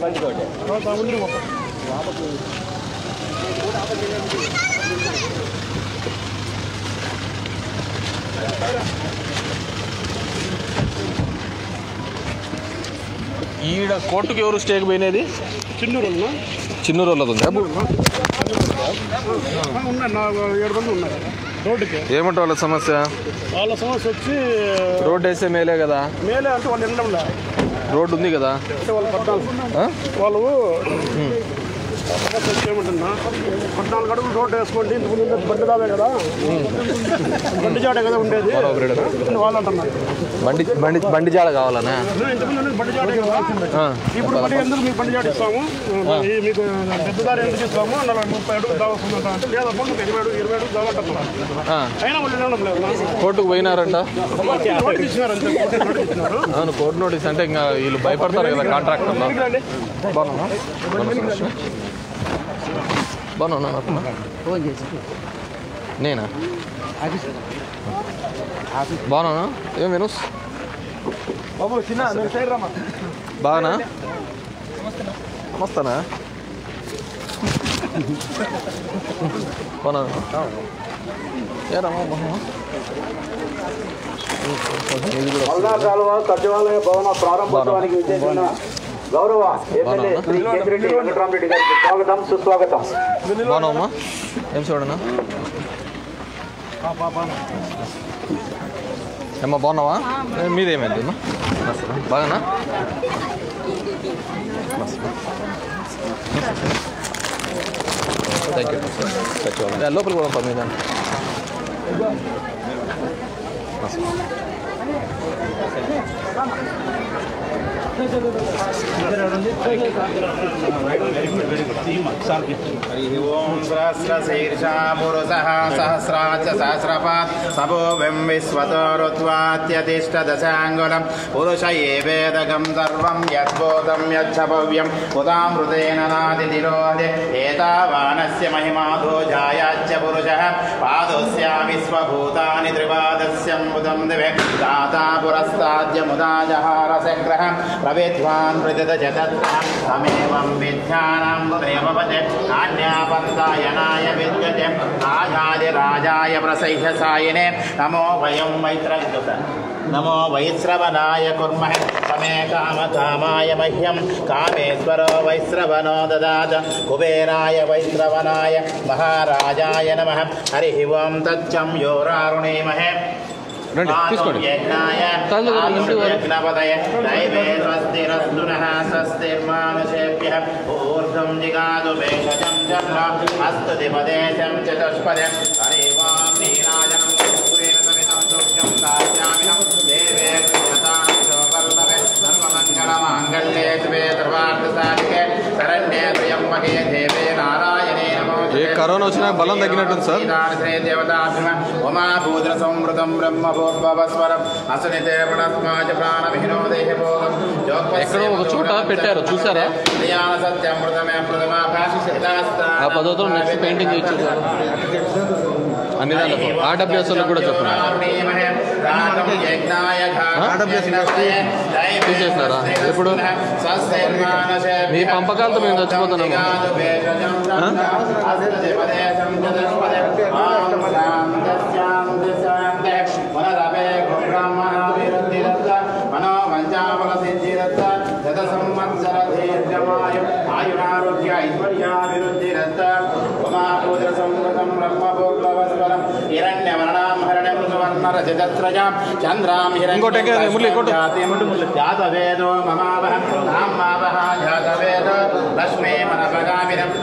ఈడ కోర్టుకి ఎవరు స్టేకి పోయినది చిన్నూరు చిన్నూరు వాళ్ళది ఉందా ఉన్నాయి నా ఏడు మంది ఉన్నారు రోడ్డుకి ఏమంటే వాళ్ళ సమస్య వాళ్ళ సమస్య వచ్చి రోడ్డు వేస్తే మేలే కదా మేలే అంటే వాళ్ళు వెళ్ళడం రోడ్డు ఉంది కదా అంటే వాళ్ళు పద్నాలుగు ఆ? వాళ్ళు సమస్య వచ్చి ఏమంటున్నా పద్నాలుగు అడుగులు రోడ్డు వేసుకోండి ఇంతకు ముందు ఉండేది బండి దావే కదా బండి జాడే కదా ఉండేది అని వాళ్ళు అంటున్నారు బండి బండి బండి జాడ కావాలనా ఇంతకు ముందు బండి జాడే కదా ఆ. ఇప్పుడు మళ్ళీ ఎందుకు మీకు బండి జాడ ఇస్తాము ఈ మీకు పెద్ద దారి ఎందుకు ఇస్తాము నలభై ముప్పై అడుగులు దావస్తుందంట అంటే లేదా మీకు ఇరవై అడుగు ఇరవై అడుగు దావంటున్నారు ఆ. అయినా వాళ్ళు వినడం లేదు కోర్టుకు పోయినారంట నోటీస్ ఇచ్చినారు అంతే నోటీస్ ఇచ్చినారు అవును కోర్టు నోటీస్ అంటే ఇంకా వీళ్ళు భయపడతారు కదా కాంట్రాక్టర్లో రండి. బాగున్నా బాగున్నా అట్లా నేనా బాగున్నా ఏం వినుస్ బాబు చిన్న నువ్వు సైడ్ రమ్మా బాగానా మస్తానా బాగున్నా ఏ రమ్మా బాగున్నా మల్లా కాలువ సచివాలయ భవన ప్రారంభోత్సవానికి విచ్చేసిన గౌరవ ఎమ్మెల్యే శ్రీ కేతిరెడ్డి వెంకటరామరెడ్డి గారికి స్వాగతం సుస్వాగతం బాగున్నావమ్మా ఏం చూడనా ఏమ్మా బాగున్నావా ఏ, మీదేమైంది అమ్మా బాగానా థ్యాంక్ యూ లోపలికి పోదాం మీద हरिः ओं सहस्रशीर्षा पुरुषः सहस्राच सहस्रपात् सभोभिं विश्वतो ऋत्वात्यतिष्ठदशाङ्गुलं पुरुष एवेदकं सर्वं यद्बोधं यच्छ भव्यम् उदामृतेन नादितिरोधे एतावानस्य महिमाधो जायाच्च पुरुषः पादोस्या विश्वभूतानि त्रिपादस्यं बुधं दिवे दाता पुरस्ताद्यमुदा जहारशग्रः प्रविद्वान् प्रजतजतत्रः तमेवं विद्यानां प्रेमपदे नान्यापन्तायनाय विद्यते आचार्यराजाय प्रसह्यसायिने नमो वयं मैत्रयुत नमो वैश्रवणाय कुर्मः समे कामकामाय मह्यं कामेश्वरो वैश्रवणो ददात कुबेराय वैश्रवणाय महाराजाय नमः हरिः ओं तच्चं योरारुणीमहे రండి తీసుకోండి తల్లి ఇంటి వారు. యజ్ఞపదయ దైవే స్వస్తిరస్తు నః స్వస్తిర్మానుషేభ్యः ఊర్ధ్వం జిగాదు భేషజం జన్మ అస్తు దిపదేశం చతుష్పదే హరి వాం నీరాజనం పురేణ సమితం దుర్గం సాధ్యామిహం దేవే కృష్ణతామిషోపల్లవే సర్వమంగళమాంగళ్యే శివే సర్వార్థసాధికే శరణ్యే త్ర్యంబకే దేవే నారాయణే నమో ఏ కరోనా వచ్చినా బలం తగ్గినట్టుంది సార్ శ్రీ దేవతాభిమ ఉమాభూద్ర సంవృతం బ్రహ్మ భూర్భవస్వరం అసనితే ప్రణస్మాచ ప్రాణవిహీనో దేహభోగం ఎక్కడో ఒక చోట పెట్టారు, చూసారా? సత్యమృతమే ప్రథమా ఆ పద్ధతిలో నెక్స్ట్ పెయింటింగ్ ఇచ్చారు అన్ని దాంట్లో ఆర్డబ్ల్యూఎస్లో కూడా చెప్తున్నారు తీసేసినారా? ఎప్పుడు? మీ పంపకాలతో మేము చచ్చిపోతున్నాము. ఆ? మనో వంచామల సిద్ధిరత్త శత సంవత్సర దీర్ఘమాయు ఆయురారోగ్య ఐశ్వర్యాభివృద్ధిరత్త ఉమాపూజ సంవృతం బ్రహ్మపూర్వస్వరం హిరణ్యవర్ణాం హరణం సువర్ణ రజతత్రజాం చంద్రాం ఇంకోటి ఎక్కడ? మురళి, ఇంకోటి. జాతవేదో మమావహ నామావహ జాతవేదో లక్ష్మీ మనపగామినం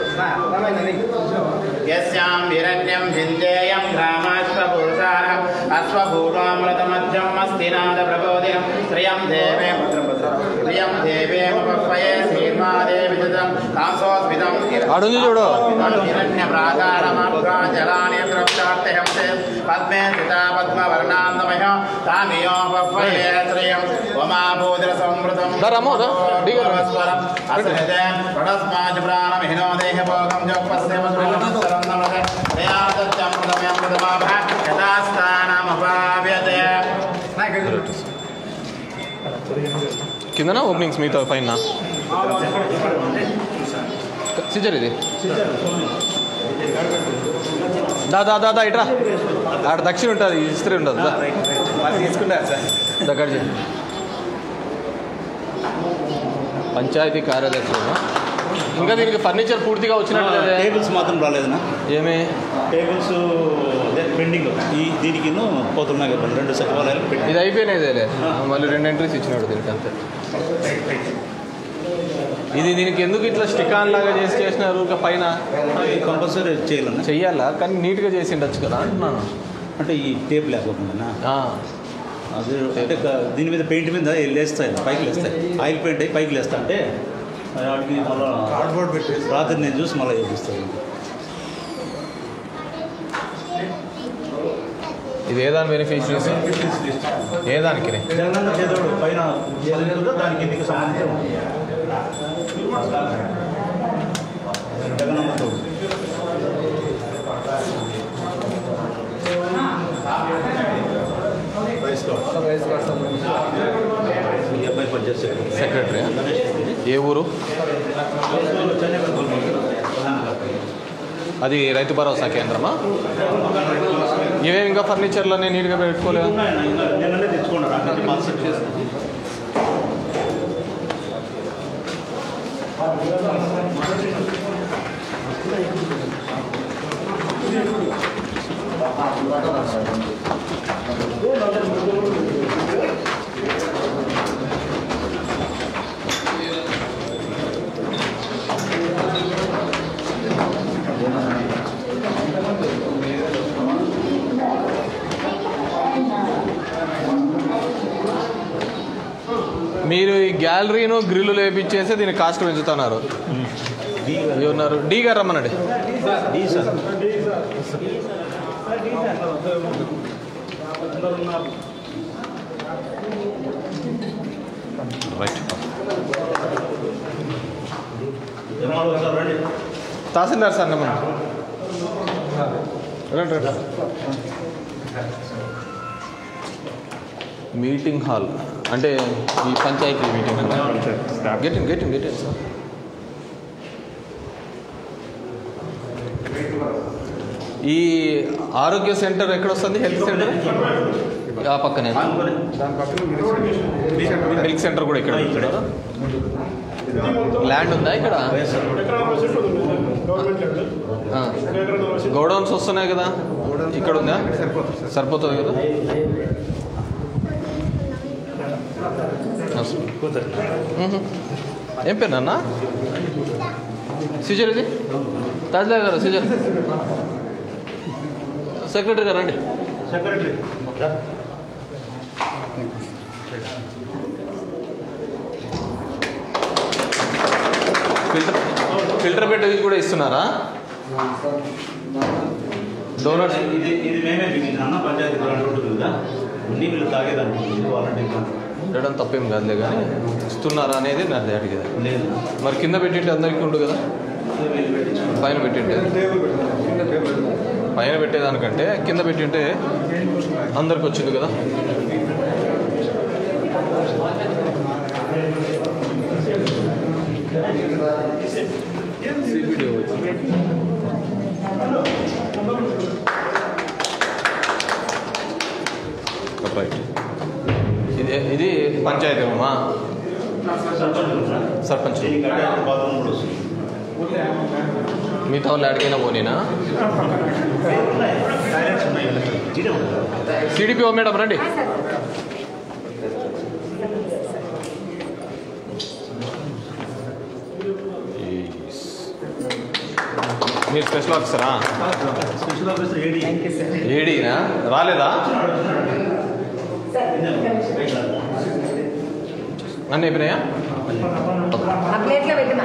యస్యాం హిరణ్యం భిందేయం గ్రామాశ్వభూషారం అశ్వభూతామృతమధ్యం అస్తినాద ప్రబోధినం శ్రియం దేవే శ్రియం దేవేమపక్వయే శ్రీర్మాదేవి జతం కాంసోస్మితం ఆడుంది చూడు హిరణ్యప్రాకారమాభ్రా జలాని ద్రవ్యార్థహంసే పద్మే సితా పద్మవర్ణాంతమయ తామియోపక్వయే శ్రియం ఉమాభూద్ర సంవృతం దా రాము, దా. దిగు. పూర్వస్వరం అసృతే ప్రణస్మాజ ప్రాణమిహినో దేహభోగం జోపస్య వసురం నమతే దయాదత్యమృతమృతమాభ యథాస్థానమపావ్యతే కిందన ఓపెనింగ్స్ మీతో పైన సిజర్ ఇది దా దా దా దా ఇట్రా ఆడ దక్షిణ ఉంటుంది ఇస్త్రీ ఉండదు దా వాళ్ళు తీసుకున్నారు సార్ దగ్గర చేయి పంచాయతీ కార్యదర్శి ఇంకా దీనికి ఫర్నిచర్ పూర్తిగా వచ్చినట్టు లేదే టేబుల్స్ మాత్రం రాలేదనా ఏమి టేబుల్స్ అదే పెండింగ్ ఈ దీనికి పోతున్నాయి కదా రెండు సచివాలయాలు పెండింగ్ ఇది అయిపోయినదేలే మళ్ళీ రెండు ఎంట్రీస్ ఇచ్చినాడు దీనికి అంతే ఇది దీనికి ఎందుకు ఇట్లా స్టికాన్ లాగా చేసి చేసినారు ఇక పైన కంపల్సరీ చేయాలన్నా చెయ్యాలా కానీ నీట్గా చేసి ఉండొచ్చు కదా అంటున్నాను అంటే ఈ టేప్ లేకపోకుండా ఆ, అది అంటే క- దీని మీద పెయింట్ మీద లేస్తాయి పైకి లేస్తాయి ఆయిల్ పెయింట్ అయ్యి పైకి లేస్తా అంటే వాటికి మళ్ళీ కార్డ్బోర్డ్ పెట్టి రాత్రి నేను చూసి మళ్ళీ చేపిస్తాను ఇది ఏ దాని బెనిఫిషరీస్ ఏ దానికి తెలంగాణ చేదోడు పైన ఏదైతే ఉందో దానికి ఇంటికి సంబంధించి ఉంటుంది. జగనన్న తోడు వయసు ఈ అబ్బాయి పనిచేస్తాడు సెక్రటరీ ఏ ఊరు అది రైతు భరోసా కేంద్రమా ఇవే ఇంకా ఫర్నిచర్లన్నీ నీట్గా పెట్టుకోలేదు నిన్ననే తెచ్చుకున్నారు అన్ని కాన్సెప్ట్ చేసి మీరు ఈ గ్యాలరీను గ్రిల్లు లేపించేసి దీని కాస్ట్ పెంచుతున్నారు ఇవి ఉన్నారు డీ గారు రమ్మనండి డీ సార్ రైట్ జనాలు సార్ రండి తహసీల్దార్ సార్ నమ్మనండి రండి రండి మీటింగ్ హాల్ అంటే ఈ panchayat meeting getting getting getting sir ఈ ఆరోగ్య సెంటర్ ఎక్కడ వస్తుంది హెల్త్ సెంటర్ ఆ పక్కనే మిల్క్ సెంటర్ కూడా ఇక్కడ పెడుతున్నారా? ల్యాండ్ ఉందా ఇక్కడ ఎకరా నలభై సెంట్లు ఉంది గవర్నమెంట్ ల్యాండ్ ఆ. ఎకరా నలభై సెంట్లు గోడౌన్స్ వస్తున్నాయి కదా ఇక్కడ ఉందా సరిపోతుంది కదా మ్మ్. ఏం పేరు నాన్న సిజర్ ఇది తాజ్లా గారు సిజర్ సెక్రటరీ గారు రండి సెక్రటరీ ఫిల్టర్ ఫిల్టర్ బెడ్ ఇది కూడా ఇస్తున్నారా డోనర్స్ ఇది ఇది మేమే బిగించాను పంచాయతీ గ్రాంట్ ఉంటుంది కదా నీళ్ళు తాగేదానికి ఇవ్వాలంటే ఇబ్బంది. ఉండడం తప్పేం కాదులే కానీ ఇస్తున్నారా అనేది నాది అడిగేది లేదు మరి కింద పెట్టింటే అందరికీ ఉండు కదా వీళ్ళు పెట్టించుకున్నాం పైన పెట్టింటే పైన పెట్టేదానికంటే కింద పెట్టింటే అందరికి వచ్చింది కదా రైట్ ఇది ఇది పంచాయతీ రూమా సర్పంచ్ దీనికంటే బాత్రూమ్ కూడా వస్తుంది మిగతా వాళ్ళు అడిగిన పోనీనా టాయిలెట్స్ ఉన్నాయి కదా జీడే ఉంటుంది సిడిపిఓ మేడం రండి మీరు స్పెషల్ ఆఫీసరా స్పెషల్ ఆఫీసర్ ఏడి ఏడీనా రాలేదా అన్నీ అయిపోయినాయా ఆ ప్లేట్లో పెట్టినా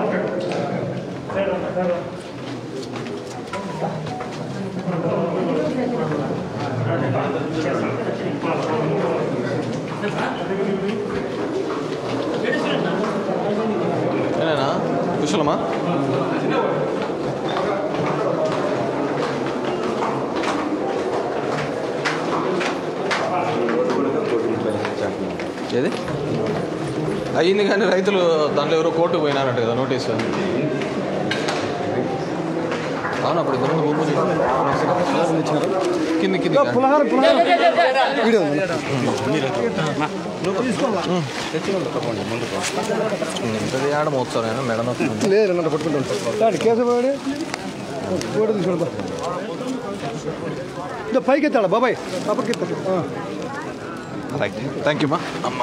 ఏనా కుశలమా ఏది అయ్యింది కానీ రైతులు దాంట్లో ఎవరో కోర్టుకు పోయినారంట కదా నోటీసు అవును అప్పుడు ఇంతకుముందు భూములు కింది కింది ఇంతది ఆడ మోస్తారు నేను మెడ నొప్పి లేదు నన్ను పట్టుకుంటాను కేసు పోయాడు ఫోటో తీసుకుంటా ఇదో పైకి ఎత్తాడు బాబాయ్ అప్పటికి ఎత్తాడు రైట్ థ్యాంక్ యూ మా అమ్మ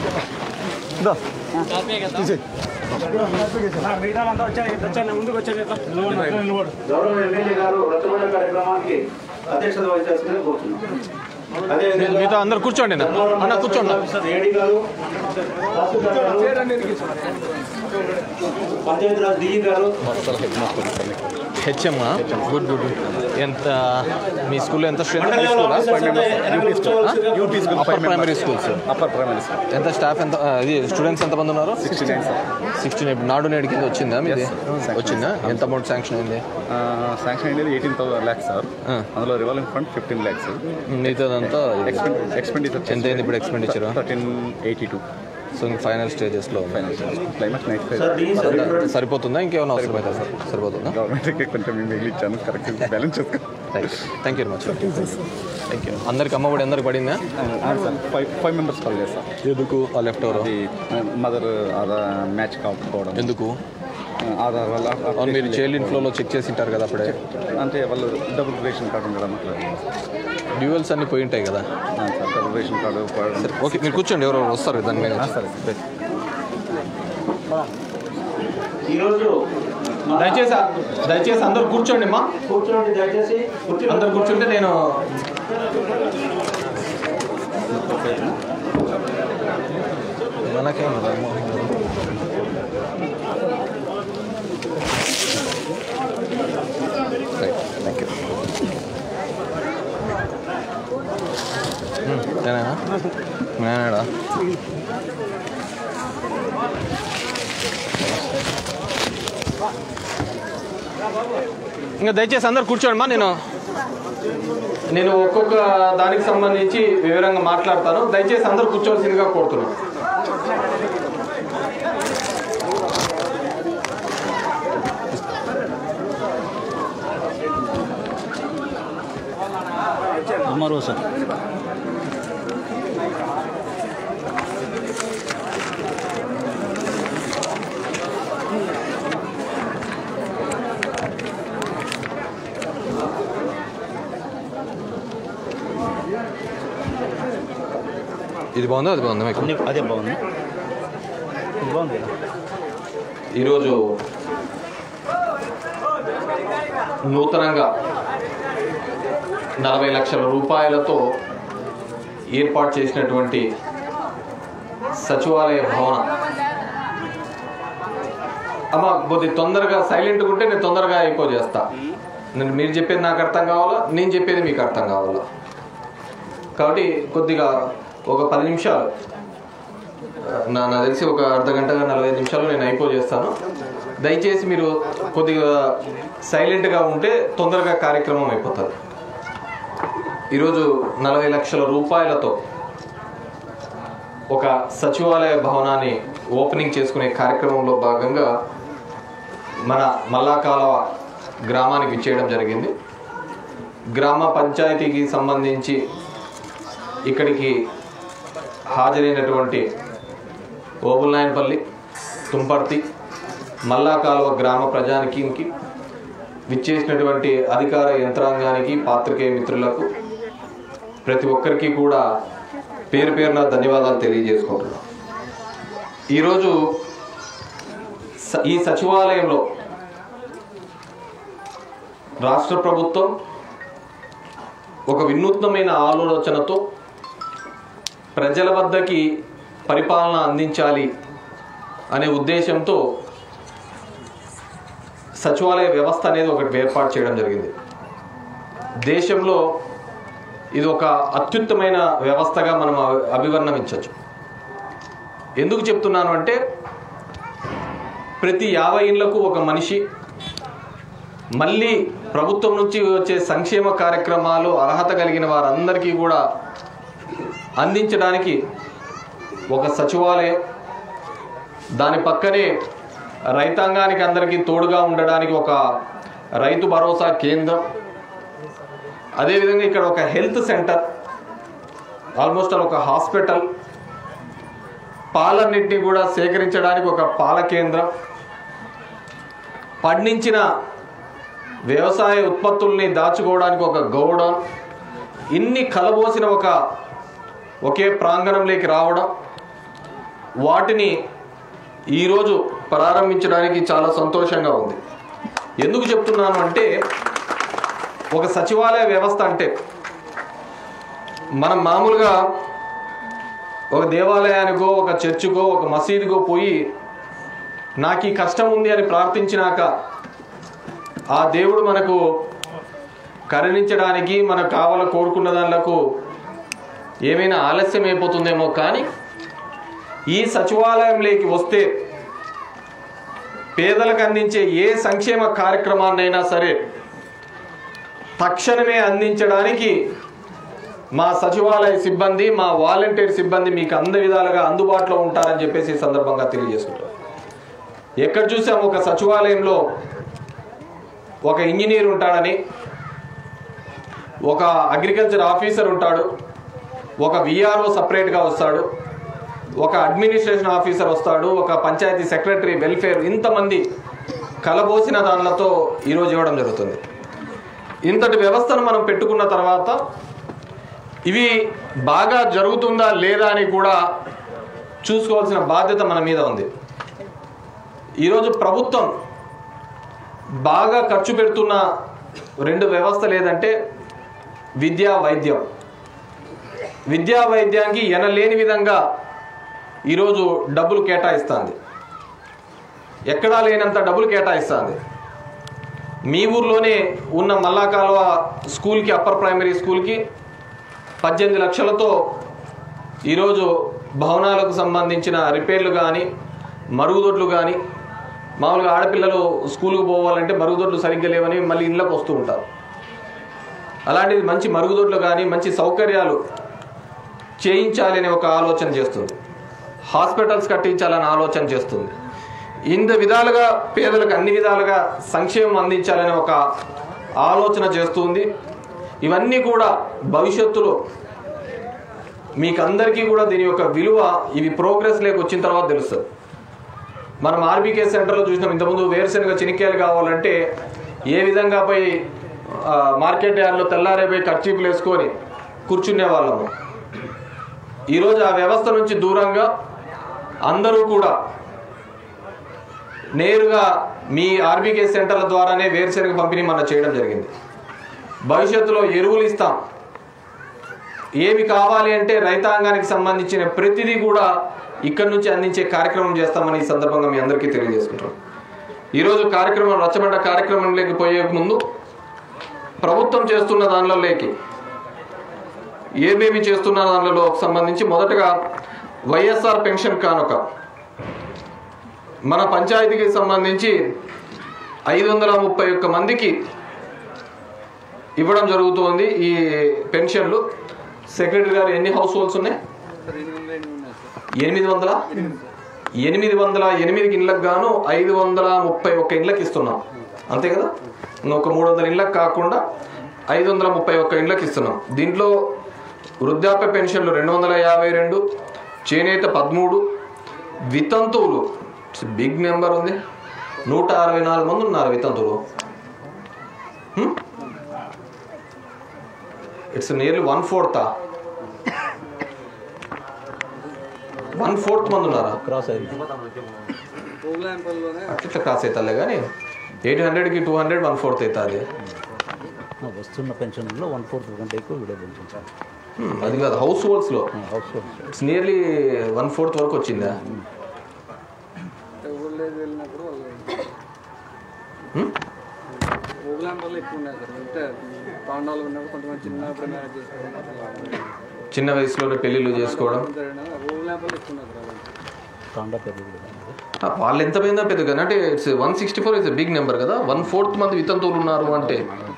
గౌరవ ఎమ్మెల్యే గారు రచ్చబండ కార్యక్రమానికి అధ్యక్షత వహించాల్సిందిగా కోరుతున్నాం అదేవిధంగా మీతో అందరు కూర్చోండి నా అన్న కూర్చోండి ఆఫీసర్ ఏడీ గారు తహసీల్దార్ గారు, పంచాయతీరాజ్ డిఈ గారు హెచ్ఎం గుడ్ గుడ్ ఎంత మీ స్కూల్లో ఎంత strength upper primary schools upper primary school ఎంత స్టాఫ్ ఎంత ఆ, ఇది స్టూడెంట్స్ ఎంత మంది ఉన్నారు సిక్స్టీ నైన్ సార్ సిక్స్టీన్ నాడు నేడు కింద వచ్చిందా మీది వచ్చిందా ఎంత అమౌంట్ శాంక్షన్ అయింది శాంక్షన్ అయింది ఎయిటీన్ థౌసండ్ ల్యాక్స్ సార్ ఆ. అందులో రివాల్వింగ్ ఫండ్ ఫిఫ్టీన్ ల్యాక్స్ మిగతాదంతా ఎక్స్పెండిచర్ ఎంత అయింది ఇప్పుడు expenditure thirteen eighty two so final స్టేజెస్లో climate night five sir DE sir సరిపోతుందా ఇంకేమైనా అవసరం అవుతా సార్ సరిపోతుందా గవర్నమెంట్కి కొంచెం మేము మిగిలిచ్చాను కరెక్ట్ బ్యాలెన్స్ చేసుకో thank you very much thank you అందరికి అమ్మ కూడా అందరికి పడిందా sir five five members call చేస్తాం ఎందుకు ఆ లెఫ్ట్ ఓవర్ అది మదర్ ఆధార్ మ్యాచ్ కాకపోవడం ఎందుకు ఆధార్ వల్ల అవును మీరు చైల్డ్ ఇన్ఫ్లోలో చెక్ చేసి ఉంటారు కదా అప్పుడే అంటే వాళ్ళు డబుల్ రేషన్ కార్డు ఉంది కదా మాకు డ్యూయల్స్ అన్ని పోయి ఉంటాయి కదా sir double ration card okay మీరు కూర్చోండి ఎవరు వస్తారు దాని మీద సరే ఈరోజు మన- దయచేసి దయచేసి అందరు కూర్చోండి అమ్మా కూర్చోండి దయచేసి కుర్చీలో అందరు కూర్చుంటే నేను మనకేం థ్యాంక్ యూ నేనేనా నేనేడా ఇంకా దయచేసి అందరు కూర్చోండి మా నేను నేను ఒక్కొక్క దానికి సంబంధించి వివరంగా మాట్లాడతాను దయచేసి అందరూ కూర్చోవలసిందిగా కోరుతున్నాను మరో సార్ ఇది బాగుందా అది బాగుందా మీకు అదే బాగుంది ఇది బాగుంది కదా ఈరోజు నూతనంగా నలభై లక్షల రూపాయలతో ఏర్పాటు చేసినటువంటి సచివాలయ భవన అమ్మ కొద్ది తొందరగా సైలెంట్గా ఉంటే నేను తొందరగా అయిపో చేస్తా నేను మీరు చెప్పేది నాకు అర్థం కావాలా నేను చెప్పేది మీకు అర్థం కావాలా కాబట్టి కొద్దిగా ఒక పది నిమిషాలు నా నాకు తెలిసి ఒక అర్ధ గంట నలభై ఐదు నిమిషాలు నేను అయిపో చేస్తాను దయచేసి మీరు కొద్దిగా సైలెంట్గా ఉంటే తొందరగా కార్యక్రమం అయిపోతుంది ఈరోజు నలభై లక్షల రూపాయలతో ఒక సచివాలయ భవనాన్ని ఓపెనింగ్ చేసుకునే కార్యక్రమంలో భాగంగా మన మల్లాకాలవ గ్రామానికి ఇచ్చేయడం జరిగింది గ్రామ పంచాయతీకి సంబంధించి ఇక్కడికి హాజరైనటువంటి ఓబుల్నాయనపల్లి తుంపర్తి మల్లాకాలువ గ్రామ ప్రజానికికి విచ్చేసినటువంటి అధికార యంత్రాంగానికి పాత్రికేయ మిత్రులకు ప్రతి ఒక్కరికి కూడా పేరు పేరున ధన్యవాదాలు తెలియజేసుకుంటున్నాం ఈరోజు స- ఈ సచివాలయంలో రాష్ట్ర ప్రభుత్వం ఒక వినూత్నమైన ఆలోచనతో ప్రజల వద్దకి పరిపాలన అందించాలి అనే ఉద్దేశంతో సచివాలయ వ్యవస్థ అనేది ఒకటి ఏర్పాటు చేయడం జరిగింది దేశంలో ఇది ఒక అత్యుత్తమైన వ్యవస్థగా మనం అవి- అభివర్ణించవచ్చు ఎందుకు చెప్తున్నాను అంటే ప్రతి యాభై ఇళ్లకు ఒక మనిషి మళ్ళీ ప్రభుత్వం నుంచి వచ్చే సంక్షేమ కార్యక్రమాలు అర్హత కలిగిన వారందరికీ కూడా అందించడానికి ఒక సచివాలయం దాని పక్కనే రైతాంగానికి అందరికీ తోడుగా ఉండడానికి ఒక రైతు భరోసా కేంద్రం అదేవిధంగా ఇక్కడ ఒక హెల్త్ సెంటర్ ఆల్మోస్ట్ ఆల్ ఒక హాస్పిటల్ పాలన్నింటినీ కూడా సేకరించడానికి ఒక పాల కేంద్రం పండించిన వ్యవసాయ ఉత్పత్తుల్ని దాచుకోవడానికి ఒక గౌడౌన్ ఇన్ని కలబోసిన ఒక ఒకే ప్రాంగణంలోకి రావడం వాటిని ఈరోజు ప్రారంభించడానికి చాలా సంతోషంగా ఉంది ఎందుకు చెప్తున్నాను అంటే ఒక సచివాలయ వ్యవస్థ అంటే మనం మామూలుగా ఒక దేవాలయానికో ఒక చర్చికో ఒక మసీదుకో పోయి నాకు ఈ కష్టం ఉంది అని ప్రార్థించినాక ఆ దేవుడు మనకు కరుణించడానికి మనకు కావాల కోరుకున్న దానిలకు ఏమైనా ఆలస్యం అయిపోతుందేమో కానీ ఈ సచివాలయంలోకి వస్తే పేదలకు అందించే ఏ సంక్షేమ కార్యక్రమాన్నైనా సరే తక్షణమే అందించడానికి మా సచివాలయ సిబ్బంది మా వాలంటీర్ సిబ్బంది మీకు అంద విధాలుగా అందుబాటులో ఉంటారని చెప్పేసి ఈ సందర్భంగా తెలియజేసుకుంటారు ఎక్కడ చూసాం ఒక సచివాలయంలో ఒక ఇంజనీర్ ఉంటాడని ఒక అగ్రికల్చర్ ఆఫీసర్ ఉంటాడు ఒక విఆర్ఓ సపరేట్గా వస్తాడు ఒక అడ్మినిస్ట్రేషన్ ఆఫీసర్ వస్తాడు ఒక పంచాయతీ సెక్రటరీ వెల్ఫేర్ ఇంతమంది కలబోసిన దానిలతో ఈరోజు ఇవ్వడం జరుగుతుంది ఇంతటి వ్యవస్థను మనం పెట్టుకున్న తర్వాత ఇవి బాగా జరుగుతుందా లేదా అని కూడా చూసుకోవాల్సిన బాధ్యత మన మీద ఉంది ఈరోజు ప్రభుత్వం బాగా ఖర్చు పెడుతున్న రెండు వ్యవస్థలు ఏదంటే విద్యా వైద్యం విద్యా వైద్యానికి ఎనలేని విధంగా ఈరోజు డబ్బులు కేటాయిస్తుంది ఎక్కడా లేనంత డబ్బులు కేటాయిస్తుంది మీ ఊర్లోనే ఉన్న మల్లాకాలువ స్కూల్కి అప్పర్ ప్రైమరీ స్కూల్కి పద్దెనిమిది లక్షలతో ఈరోజు భవనాలకు సంబంధించిన రిపేర్లు కానీ మరుగుదొడ్లు కానీ మామూలుగా ఆడపిల్లలు స్కూల్కి పోవాలంటే మరుగుదొడ్లు సరిగ్గా లేవని మళ్ళీ ఇళ్ళకి వస్తూ ఉంటారు అలాంటిది మంచి మరుగుదొడ్లు కానీ మంచి సౌకర్యాలు చేయించాలి అనే ఒక ఆలోచన చేస్తుంది హాస్పిటల్స్ కట్టించాలని ఆలోచన చేస్తుంది ఇంత విధాలుగా పేదలకు అన్ని విధాలుగా సంక్షేమం అందించాలనే ఒక ఆలోచన చేస్తుంది ఇవన్నీ కూడా భవిష్యత్తులో మీకు అందరికీ కూడా దీని యొక్క విలువ ఇవి ప్రోగ్రెస్ లేక వచ్చిన తర్వాత తెలుస్తుంది మనం ఆర్బీకే సెంటర్లో చూసినాం ఇంతకుముందు వేరుశనగ చెనిక్కాయలు కావాలంటే ఏ విధంగా పోయి ఆ, మార్కెట్ యార్డ్లో తెల్లారే పోయి ఖర్చీపులు వేసుకొని కూర్చునే వాళ్ళము ఈరోజు ఆ వ్యవస్థ నుంచి దూరంగా అందరూ కూడా నేరుగా మీ ఆర్బీకే సెంటర్ల ద్వారానే వేరుశనగ పంపిణీ మనం చేయడం జరిగింది భవిష్యత్తులో ఎరువులు ఇస్తాం ఏమి కావాలి అంటే రైతాంగానికి సంబంధించిన ప్రతిదీ కూడా ఇక్కడ నుంచి అందించే కార్యక్రమం చేస్తామని ఈ సందర్భంగా మీ అందరికీ తెలియజేసుకుంటాం ఈరోజు కార్యక్రమం రచ్చబండ కార్యక్రమంలోకి పోయే ముందు ప్రభుత్వం చేస్తున్న దానిలోకి ఏమేమి చేస్తున్న దానిలో సంబంధించి మొదటగా వైఎస్ఆర్ పెన్షన్ కానుక మన పంచాయతీకి సంబంధించి ఐదు వందల ముప్పై ఒక్క మందికి ఇవ్వడం జరుగుతోంది ఈ పెన్షన్లు సెక్రటరీ గారు ఎన్ని హౌస్ హోల్డ్స్ ఉన్నాయి ఎనిమిది వందల ఎనిమిది వందల ఎనిమిది ఇండ్లకు గాను ఐదు వందల ముప్పై ఒక్క ఇండ్లకి ఇస్తున్నాం అంతే కదా ఒక మూడు వందల ఇండ్లకు కాకుండా ఐదు వందల ముప్పై ఒక్క ఇండ్లకి ఇస్తున్నాం దీంట్లో వృద్ధాప్య పెన్షన్లు రెండు వందల యాభై రెండు చేనేత పదమూడు వితంతువులు బిగ్ నెంబర్ ఉంది నూట అరవై నాలుగు మంది ఉన్నారు వితంతువులు ఇట్స్ నియర్లీ వన్ ఫోర్తా వన్ ఫోర్త్ మంది ఉన్నారా క్రాస్ అయింది అట్లా క్రాస్ అవుతాలే కానీ ఎయిట్ హండ్రెడ్కి టూ హండ్రెడ్ వన్ ఫోర్త్ అవుతుంది వస్తున్న పెన్షన్లో వన్ ఫోర్త్ కంటే ఎక్కువ విడే పెన్షన్ అది కాదు హౌస్ హోల్డ్స్లో households it's nearly one fourth వరకు వచ్చిందా ఊగులాంపర్లు ఎక్కువ ఉన్నాయి సార్ అంటే తాండాలు ఉన్నప్పుడు కొంతమంది చిన్నప్పుడు మ్యారేజ్ చేసుకోవడం చిన్న వయసులోనే పెళ్ళిళ్ళు చేసుకోవడం ఊగులాంపర్లు ఎక్కువ ఉన్నాయి సార్ తాండా పెద్ద కూడా ఆ, వాళ్ళు ఎంత పోయిందో పెద్దగా అంటే it's one sixty four is big number కదా వన్ ఫోర్త్ మంది వితంతువులు ఉన్నారు అంటే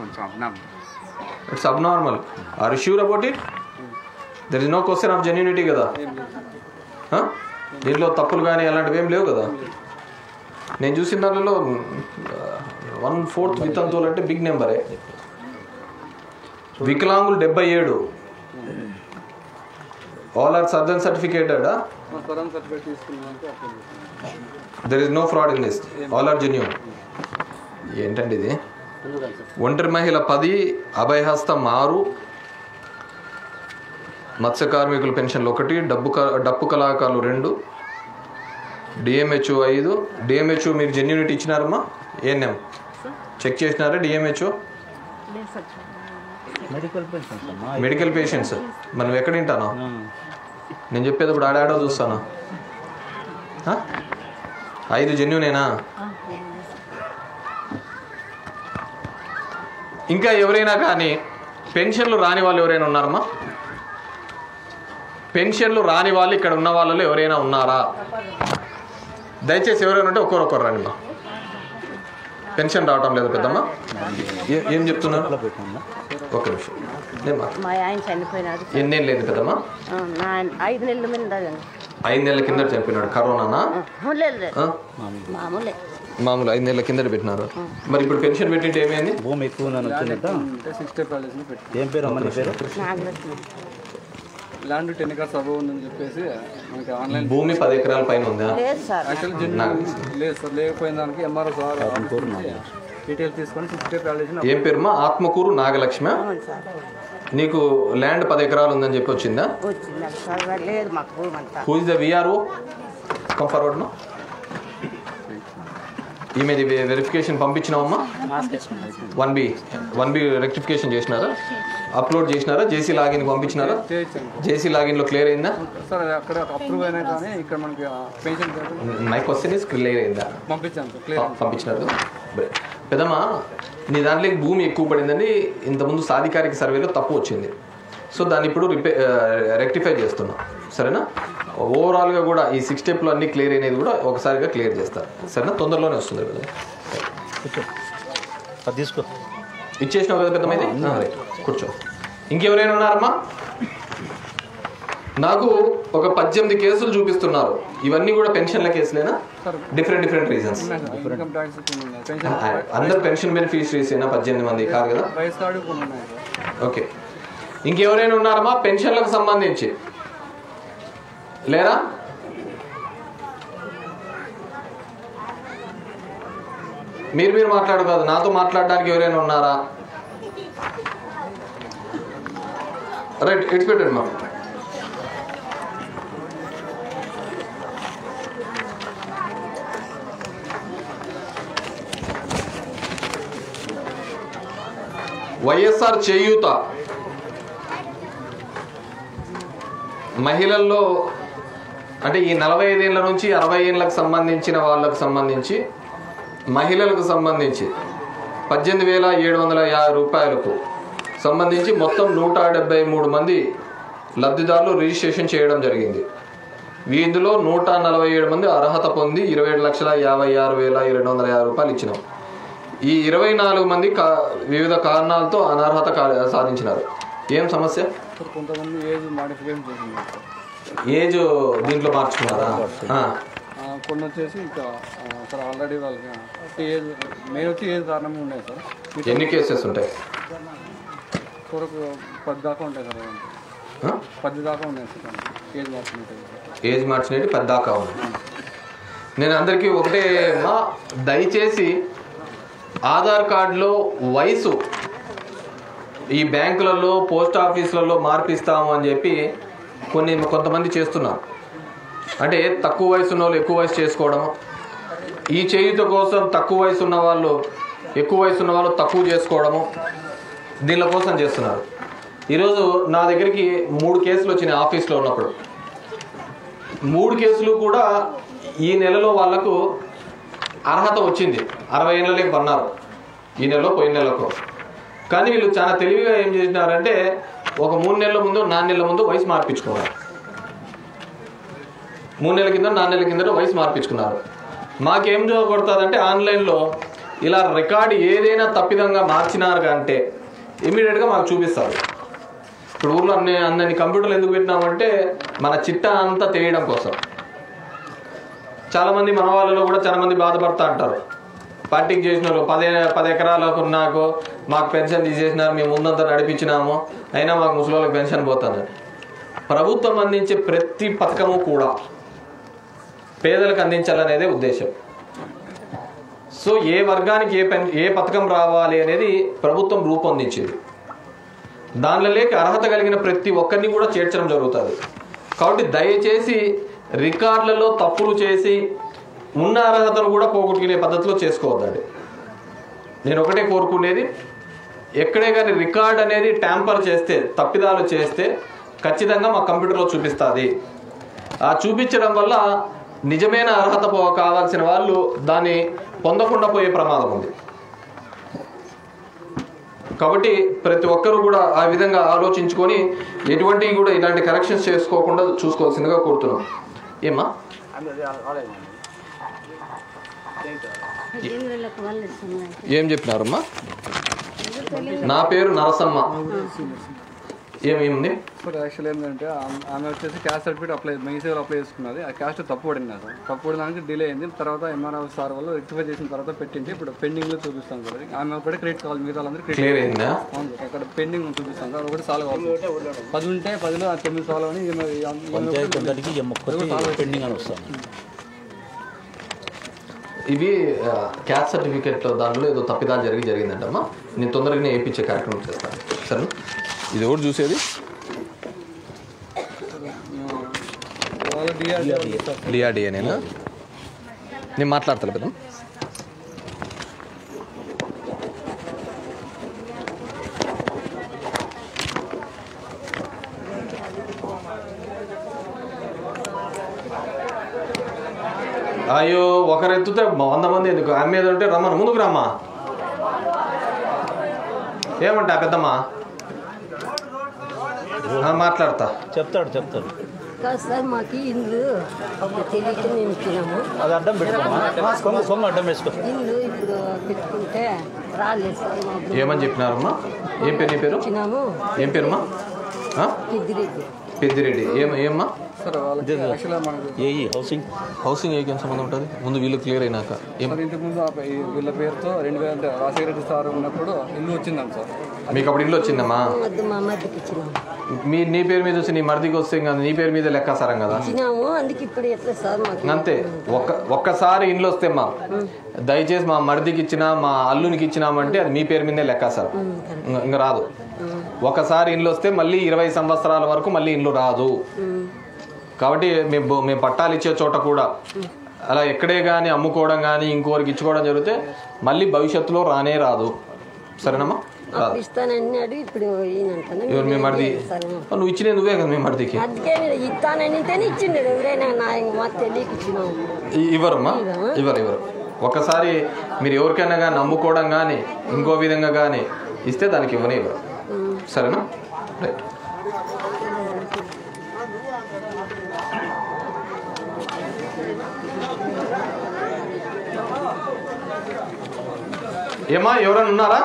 it's abnormal are sure about it there is no question of genuinity కదా దీంట్లో తప్పులు కానీ అలాంటివి ఏం లేవు కదా నేను చూసిన దానిలో వన్ ఫోర్త్ వితంతువులు అంటే బిగ్ నెంబరే వికలాంగులు డెబ్బై ఏడు ఆల్ ఆర్ సర్జన్ సర్టిఫికేటెడ్ మా స్వరం సర్టిఫికేట్ తీసుకున్నామంటే అప్లై చేస్తాం there is no fraud in this all are genuine ఏంటండి ఇది ఒంటరి మహిళ పది అభయహస్తం ఆరు మత్స్య కార్మికుల పెన్షన్లు ఒకటి డబ్బు క- డప్పు కళాకారులు రెండు డిఎంహెచ్ఓ ఐదు డిఎంహెచ్ఓ మీరు జెన్యూనిటీ ఇచ్చినారమ్మా ఏఎన్ఎం చెక్ చేసినారా డిఎంహెచ్ఓ మెడికల్ పెన్షన్స్ అమ్మా మెడికల్ పేషెంట్స్ మనం ఎక్కడ వింటాను నేను చెప్పేది ఇప్పుడు ఆడాడో చూస్తాను ఆ? ఐదు జెన్యునేనా ఇంకా ఎవరైనా కానీ పెన్షన్లు రాని వాళ్ళు ఎవరైనా ఉన్నారమ్మా పెన్షన్లు రాని వాళ్ళు ఇక్కడ ఉన్న వాళ్ళలో ఎవరైనా ఉన్నారా దయచేసి ఎవరైనా ఉంటే ఒక్కరొక్కరు రండి మా పెన్షన్ రావటం లేదు పెద్దమ్మా ఏ- ఏం చెప్తున్నారు ఒక నిమిషం నేను మా- మా ఆయన చనిపోయినాడు ఎన్నేం లేదు పెద్దమ్మా ఆ, నా ఐదు నెలల మీద ఉండదండి. ఐదు నెలల కింద చనిపోయినాడు కరోనానా ఆ, లేదు లేదు ఆ? మామూలే మామూలు ఐదు నెలల కింద పెట్టినారు మరి ఇప్పుడు పెన్షన్ పెట్టింటే ఏమైంది భూమి ఎక్కువ ఉందని వచ్చిందట అంటే సిక్స్ స్టెప్ కాలేజ్ని పెట్టి ఏం పేరు అమ్మ నీ పేరు Nagalakshmi land ten acres above ఉందని చెప్పేసి మనకి ఆన్లైన్ భూమి పది ఎకరాల పైన ఉందా లేదు సార్ యాక్చువల్లీ జెన్యున్ లేదు సార్ లేకపోయిన దానికి ఎంఆర్ఓ సార్ డీటెయిల్స్ తీసుకొని సిక్స్ స్టెప్ కాలేజ్ని ఏం పేరుమా ఆత్మకూరు నాగలక్ష్మి అవును సార్ నీకు ల్యాండ్ పది ఎకరాలు ఉందని చెప్పి వచ్చిందా వచ్చింది సార్ లేదు మాకు భూమి అంతా who is the VRO come forward no ఈమెది వెరిఫికేషన్ పంపించినావమ్మా one B one B rectification చేసినారా అప్లోడ్ చేసినారా జేసీ లాగిన్ పంపించినారా చేయించాను జేసీ లాగిన్లో క్లియర్ అయిందా సార్ అది అక్కడ అప్రూవ్ అయినా కానీ ఇక్కడ మనకి pension my question is clear అయిందా పంపించాను సార్ క్లియర్ పంపించినారు బరే. పెద్దమ్మా నీ దాంట్లోకి భూమి ఎక్కువ పడిందని ఇంతకుముందు సాధికారిక సర్వేలో తప్పు వచ్చింది సో దాన్ని ఇప్పుడు రిపే రెక్టిఫై చేస్తున్నాం సరేనా ఓవరాల్గా కూడా ఈ సిక్స్ స్టెప్లు అన్నీ క్లియర్ అయినది కూడా ఒకసారిగా క్లియర్ చేస్తారు సరేనా తొందరలోనే వస్తుంది కదా కూర్చో అది తీసుకో ఇచ్చేసినావు కదా పెద్దమైంది రైట్ కూర్చో ఇంకెవరైనా ఉన్నారమ్మా నాకు ఒక పద్దెనిమిది కేసులు చూపిస్తున్నారు ఇవన్నీ కూడా పెన్షన్ల కేసులేనా different different reasons income tax కొన్ని ఉన్నాయి పెన్షన్ అందరు పెన్షన్ బెనిఫిషరీస్ అయినా పద్దెనిమిది మంది కాదు కదా రైస్ కార్డు కొన్ని ఉన్నాయి సార్ ఓకే ఇంకెవరైనా ఉన్నారమ్మా పెన్షన్లకు సంబంధించి లేరా మీరు మీరు మాట్లాడు కాదు నాతో మాట్లాడడానికి ఎవరైనా ఉన్నారా రైట్ ఇట్స్ పెట్టండి మా వైఎస్ఆర్ చేయూత మహిళల్లో అంటే ఈ నలభై ఐదేళ్ల నుంచి అరవై ఏళ్ళకు సంబంధించిన వాళ్ళకు సంబంధించి మహిళలకు సంబంధించి పద్దెనిమిది వేల ఏడు వందల యాభై రూపాయలకు సంబంధించి మొత్తం నూట డెబ్బై మూడు మంది లబ్ధిదారులు రిజిస్ట్రేషన్ చేయడం జరిగింది వీందులో నూట నలభై ఏడు మంది అర్హత పొంది ఇరవై ఏడు లక్షల యాభై ఆరు వేల రెండు వందల యాభై రూపాయలు ఇచ్చినాం ఈ ఇరవై నాలుగు మంది కా వివిధ కారణాలతో అనర్హత కా- సాధించినారు ఏం సమస్య సార్ కొంతమంది ఏజ్ మాడిఫికేషన్ చేసింది సార్ ఏజ్ దీంట్లో మార్చుకున్నారా ఆ. ఆ, కొన్ని వచ్చేసి ఇంకా ఆ, సార్ ఆల్రెడీ వాళ్ళకి అంటే ఏజ్ మెయిన్ వచ్చి ఏజ్ కారణంగా ఉన్నాయి సార్ ఎన్ని కేసెస్ ఉంటాయి కొరకు పది దాకా ఉంటాయి సార్ అవంతా. ఆ? పది దాకా ఉన్నాయి సార్ ఏజ్ మార్చుకుంటాయి ఏజ్ మార్చినట్టు పెద్దాకా ఉంది నేను అందరికీ ఒకటే మా దయచేసి ఆధార్ కార్డులో వయసు ఈ బ్యాంకులలో పోస్ట్ ఆఫీసులలో మార్పిస్తాము అని చెప్పి కొన్ని కొంతమంది చేస్తున్నారు అంటే తక్కువ వయసు ఉన్న వాళ్ళు ఎక్కువ వయసు చేసుకోవడము ఈ చేయుత కోసం తక్కువ వయసు ఉన్న వాళ్ళు ఎక్కువ వయసు ఉన్న వాళ్ళు తక్కువ చేసుకోవడము దీనిల కోసం చేస్తున్నారు ఈరోజు నా దగ్గరికి మూడు కేసులు వచ్చినాయి ఆఫీస్లో ఉన్నప్పుడు మూడు కేసులు కూడా ఈ నెలలో వాళ్లకు అర్హత వచ్చింది అరవై ఏళ్ళలోకి పన్నారు ఈ నెలలో పోయిన నెలకు కానీ వీళ్ళు చాలా తెలివిగా ఏం చేసినారంటే ఒక మూడు నెలల ముందు నాలుగు నెలల ముందు వయసు మార్పించుకున్నారు మూడు నెలల కింద నాలుగు నెలల కింద వయసు మార్పించుకున్నారు మాకేం కొడుతుందంటే ఆన్లైన్లో ఇలా రికార్డు ఏదైనా తప్పిదంగా మార్చినారు అంటే ఇమీడియట్గా మాకు చూపిస్తారు ఇప్పుడు ఊర్లో అన్ని అన్ని కంప్యూటర్లు ఎందుకు పెట్టినామంటే మన చిట్టా అంతా తెలియడం కోసం చాలామంది మన వాళ్ళలో కూడా చాలా మంది బాధపడతా అంటారు పార్టీకి చేసిన వాళ్ళు పది పది ఎకరాలకు నాకు మాకు పెన్షన్ తీసేసినారు మేము ముందంతా నడిపించినాము అయినా మాకు ముసలి పెన్షన్ పోతుంది ప్రభుత్వం అందించే ప్రతి పథకము కూడా పేదలకు అందించాలనేదే ఉద్దేశం సో ఏ వర్గానికి ఏ పెన్ ఏ పథకం రావాలి అనేది ప్రభుత్వం రూపొందించింది దానిలో లేక అర్హత కలిగిన ప్రతి ఒక్కరిని కూడా చేర్చడం జరుగుతుంది కాబట్టి దయచేసి రికార్డులలో తప్పులు చేసి ఉన్న అర్హతను కూడా పోగొట్టుకునే పద్ధతిలో చేసుకోవద్దండి నేను ఒకటే కోరుకునేది ఎక్కడే కానీ రికార్డ్ అనేది ట్యాంపర్ చేస్తే తప్పిదాలు చేస్తే ఖచ్చితంగా మా కంప్యూటర్లో చూపిస్తుంది ఆ చూపించడం వల్ల నిజమైన అర్హత పో- కావాల్సిన వాళ్ళు దాన్ని పొందకుండా పోయే ప్రమాదం ఉంది కాబట్టి ప్రతి ఒక్కరూ కూడా ఆ విధంగా ఆలోచించుకొని ఎటువంటి కూడా ఇలాంటి కరెక్షన్స్ చేసుకోకుండా చూసుకోవాల్సిందిగా కోరుతున్నాం ఏమ్మా వీళ్ళకి వాళ్ళు ఇస్తున్నారు. ఏం చెప్పినారమ్మా నా పేరు నరసమ్మ ఏమేమి సార్ యాక్చువల్ ఏంటంటే ఆమె- ఆమె వచ్చేసి క్యాస్ట్ సర్టిఫికేట్ అప్లై మెయిన్ సేవలు అప్లై చేసుకున్నది ఆ క్యాస్ట్ తప్పు పడింది సార్ తప్పు పడినానికి డిలే అయింది తర్వాత ఎంఆర్ఓ సార్ వాళ్ళు రెక్టిఫై చేసిన తర్వాత పెట్టింది ఇప్పుడు పెండింగ్ లో చూపిస్తాం సార్ ఆమె ఒకటి క్రెడిట్ కావాలి మిగతా వాళ్ళందరూ credit క్లియర్ కావాలి. అయిందా అవును సార్ అక్కడ పెండింగ్ చూపిస్తాం సార్ ఒకటి సాల్వ్ అవ్వాలి పది ఉంటే పదిలో ఆ తొమ్మిది సాల్వ్ అని ఈమె- ఈమె- పంచాయతీ అందరికీ ఈ మొక్కటి పెండింగ్ అని వస్తాను ఇవి క్యాస్ట్ సర్టిఫికేట్ దానిలో ఏదో తప్పిదాలు జరిగి జరిగిందంటమ్మా నేను తొందరగానే వేయించే కార్యక్రమం చేస్తాను సరే ఇది ఒకటి చూసేది వాళ్ళ డిఆర్డీ డిఆర్డిఏ నేను నేను మాట్లాడతాను కదా అయ్యో ఒకరు ఎత్తుతే వంద మంది ఎందుకు ఆమె మీద ఉంటే రమ్మను ముందుకు రమ్మా ఏమంటా పెద్దమ్మా ఆ, మాట్లాడతా చెప్తాడు చెప్తాడు కాదు సార్ మాకు ఇల్లు అప్పుడు తెలియక మేము ఇచ్చినాము అది అడ్డం పెట్టుకోమా కొంగు కొంగు అడ్డం వేసుకో ఇల్లు ఇప్పుడు పెట్టుకుంటే రాలేదు సార్ మాకు ఏమని చెప్పినారమ్మా ఏం పేరు నీ పేరు ఇచ్చినాము ఏం పేరుమా ఆ? పెద్దిరెడ్డి పెద్దిరెడ్డి ఏం ఏమ్మా సార్ వాళ్ళకి యాక్చువల్గా మనకు ఏఈ హౌసింగ్ హౌసింగ్ ఏకేం సంబంధం ఉంటుంది ముందు వీళ్ళు క్లియర్ అయినాక ఏం సార్ ఇంతకు ముందు ఆ పై- వీళ్ళ పేరుతో రెండు వేల అంటే రాజశేఖర రెడ్డి సార్ ఉన్నప్పుడు ఇల్లు వచ్చిందాం సార్ మీకు అప్పుడు ఇల్లు వచ్చిందమ్మా వద్దు మా అమ్మకి ఇచ్చినాము మీ నీ పేరు మీద వచ్చి నీ మరిదికి వస్తే ఇంకా నీ పేరు మీద లెక్కాసారం కదా ఇచ్చినాము అందుకే ఇప్పుడు ఎట్లా సార్ మాకు అంతే ఒక్క ఒక్కసారి ఇంట్లో వస్తే మా దయచేసి మా మరిదికి ఇచ్చినా మా అల్లునికి ఇచ్చినామంటే అది మీ పేరు మీదే లెక్కాసారు ఇంక- ఇంక రాదు ఒకసారి ఇంట్లో వస్తే మళ్ళీ ఇరవై సంవత్సరాల వరకు మళ్ళీ ఇంట్లో రాదు కాబట్టి మేము బో- మేము పట్టాలు ఇచ్చే చోట కూడా అలా ఎక్కడే కానీ అమ్ముకోవడం కానీ ఇంకోరికి ఇచ్చుకోవడం జరిగితే మళ్ళీ భవిష్యత్తులో రానే రాదు సరేనమ్మా రాదు అప్పుడు ఇస్తానన్నాడు ఇప్పుడు ఈయనంటాను ఎవరు మీ మరిది నువ్వు ఇచ్చినే నువ్వే కదా మీ మరిదికి అందుకే మీరు ఇస్తానంటేనే ఇచ్చిండు ఎవరైనా నా మాకు తెలియక ఇచ్చినాము ఇ- ఇవ్వరమ్మా ఇవ్వరు ఇవ్వరు ఒకసారి మీరు ఎవరికైనా కానీ నమ్ముకోవడం కానీ ఇంకో విధంగా కానీ ఇస్తే దానికి ఇవ్వనే ఇవ్వరు సరేనా రైట్ ఏమా ఎవరైనా ఉన్నారా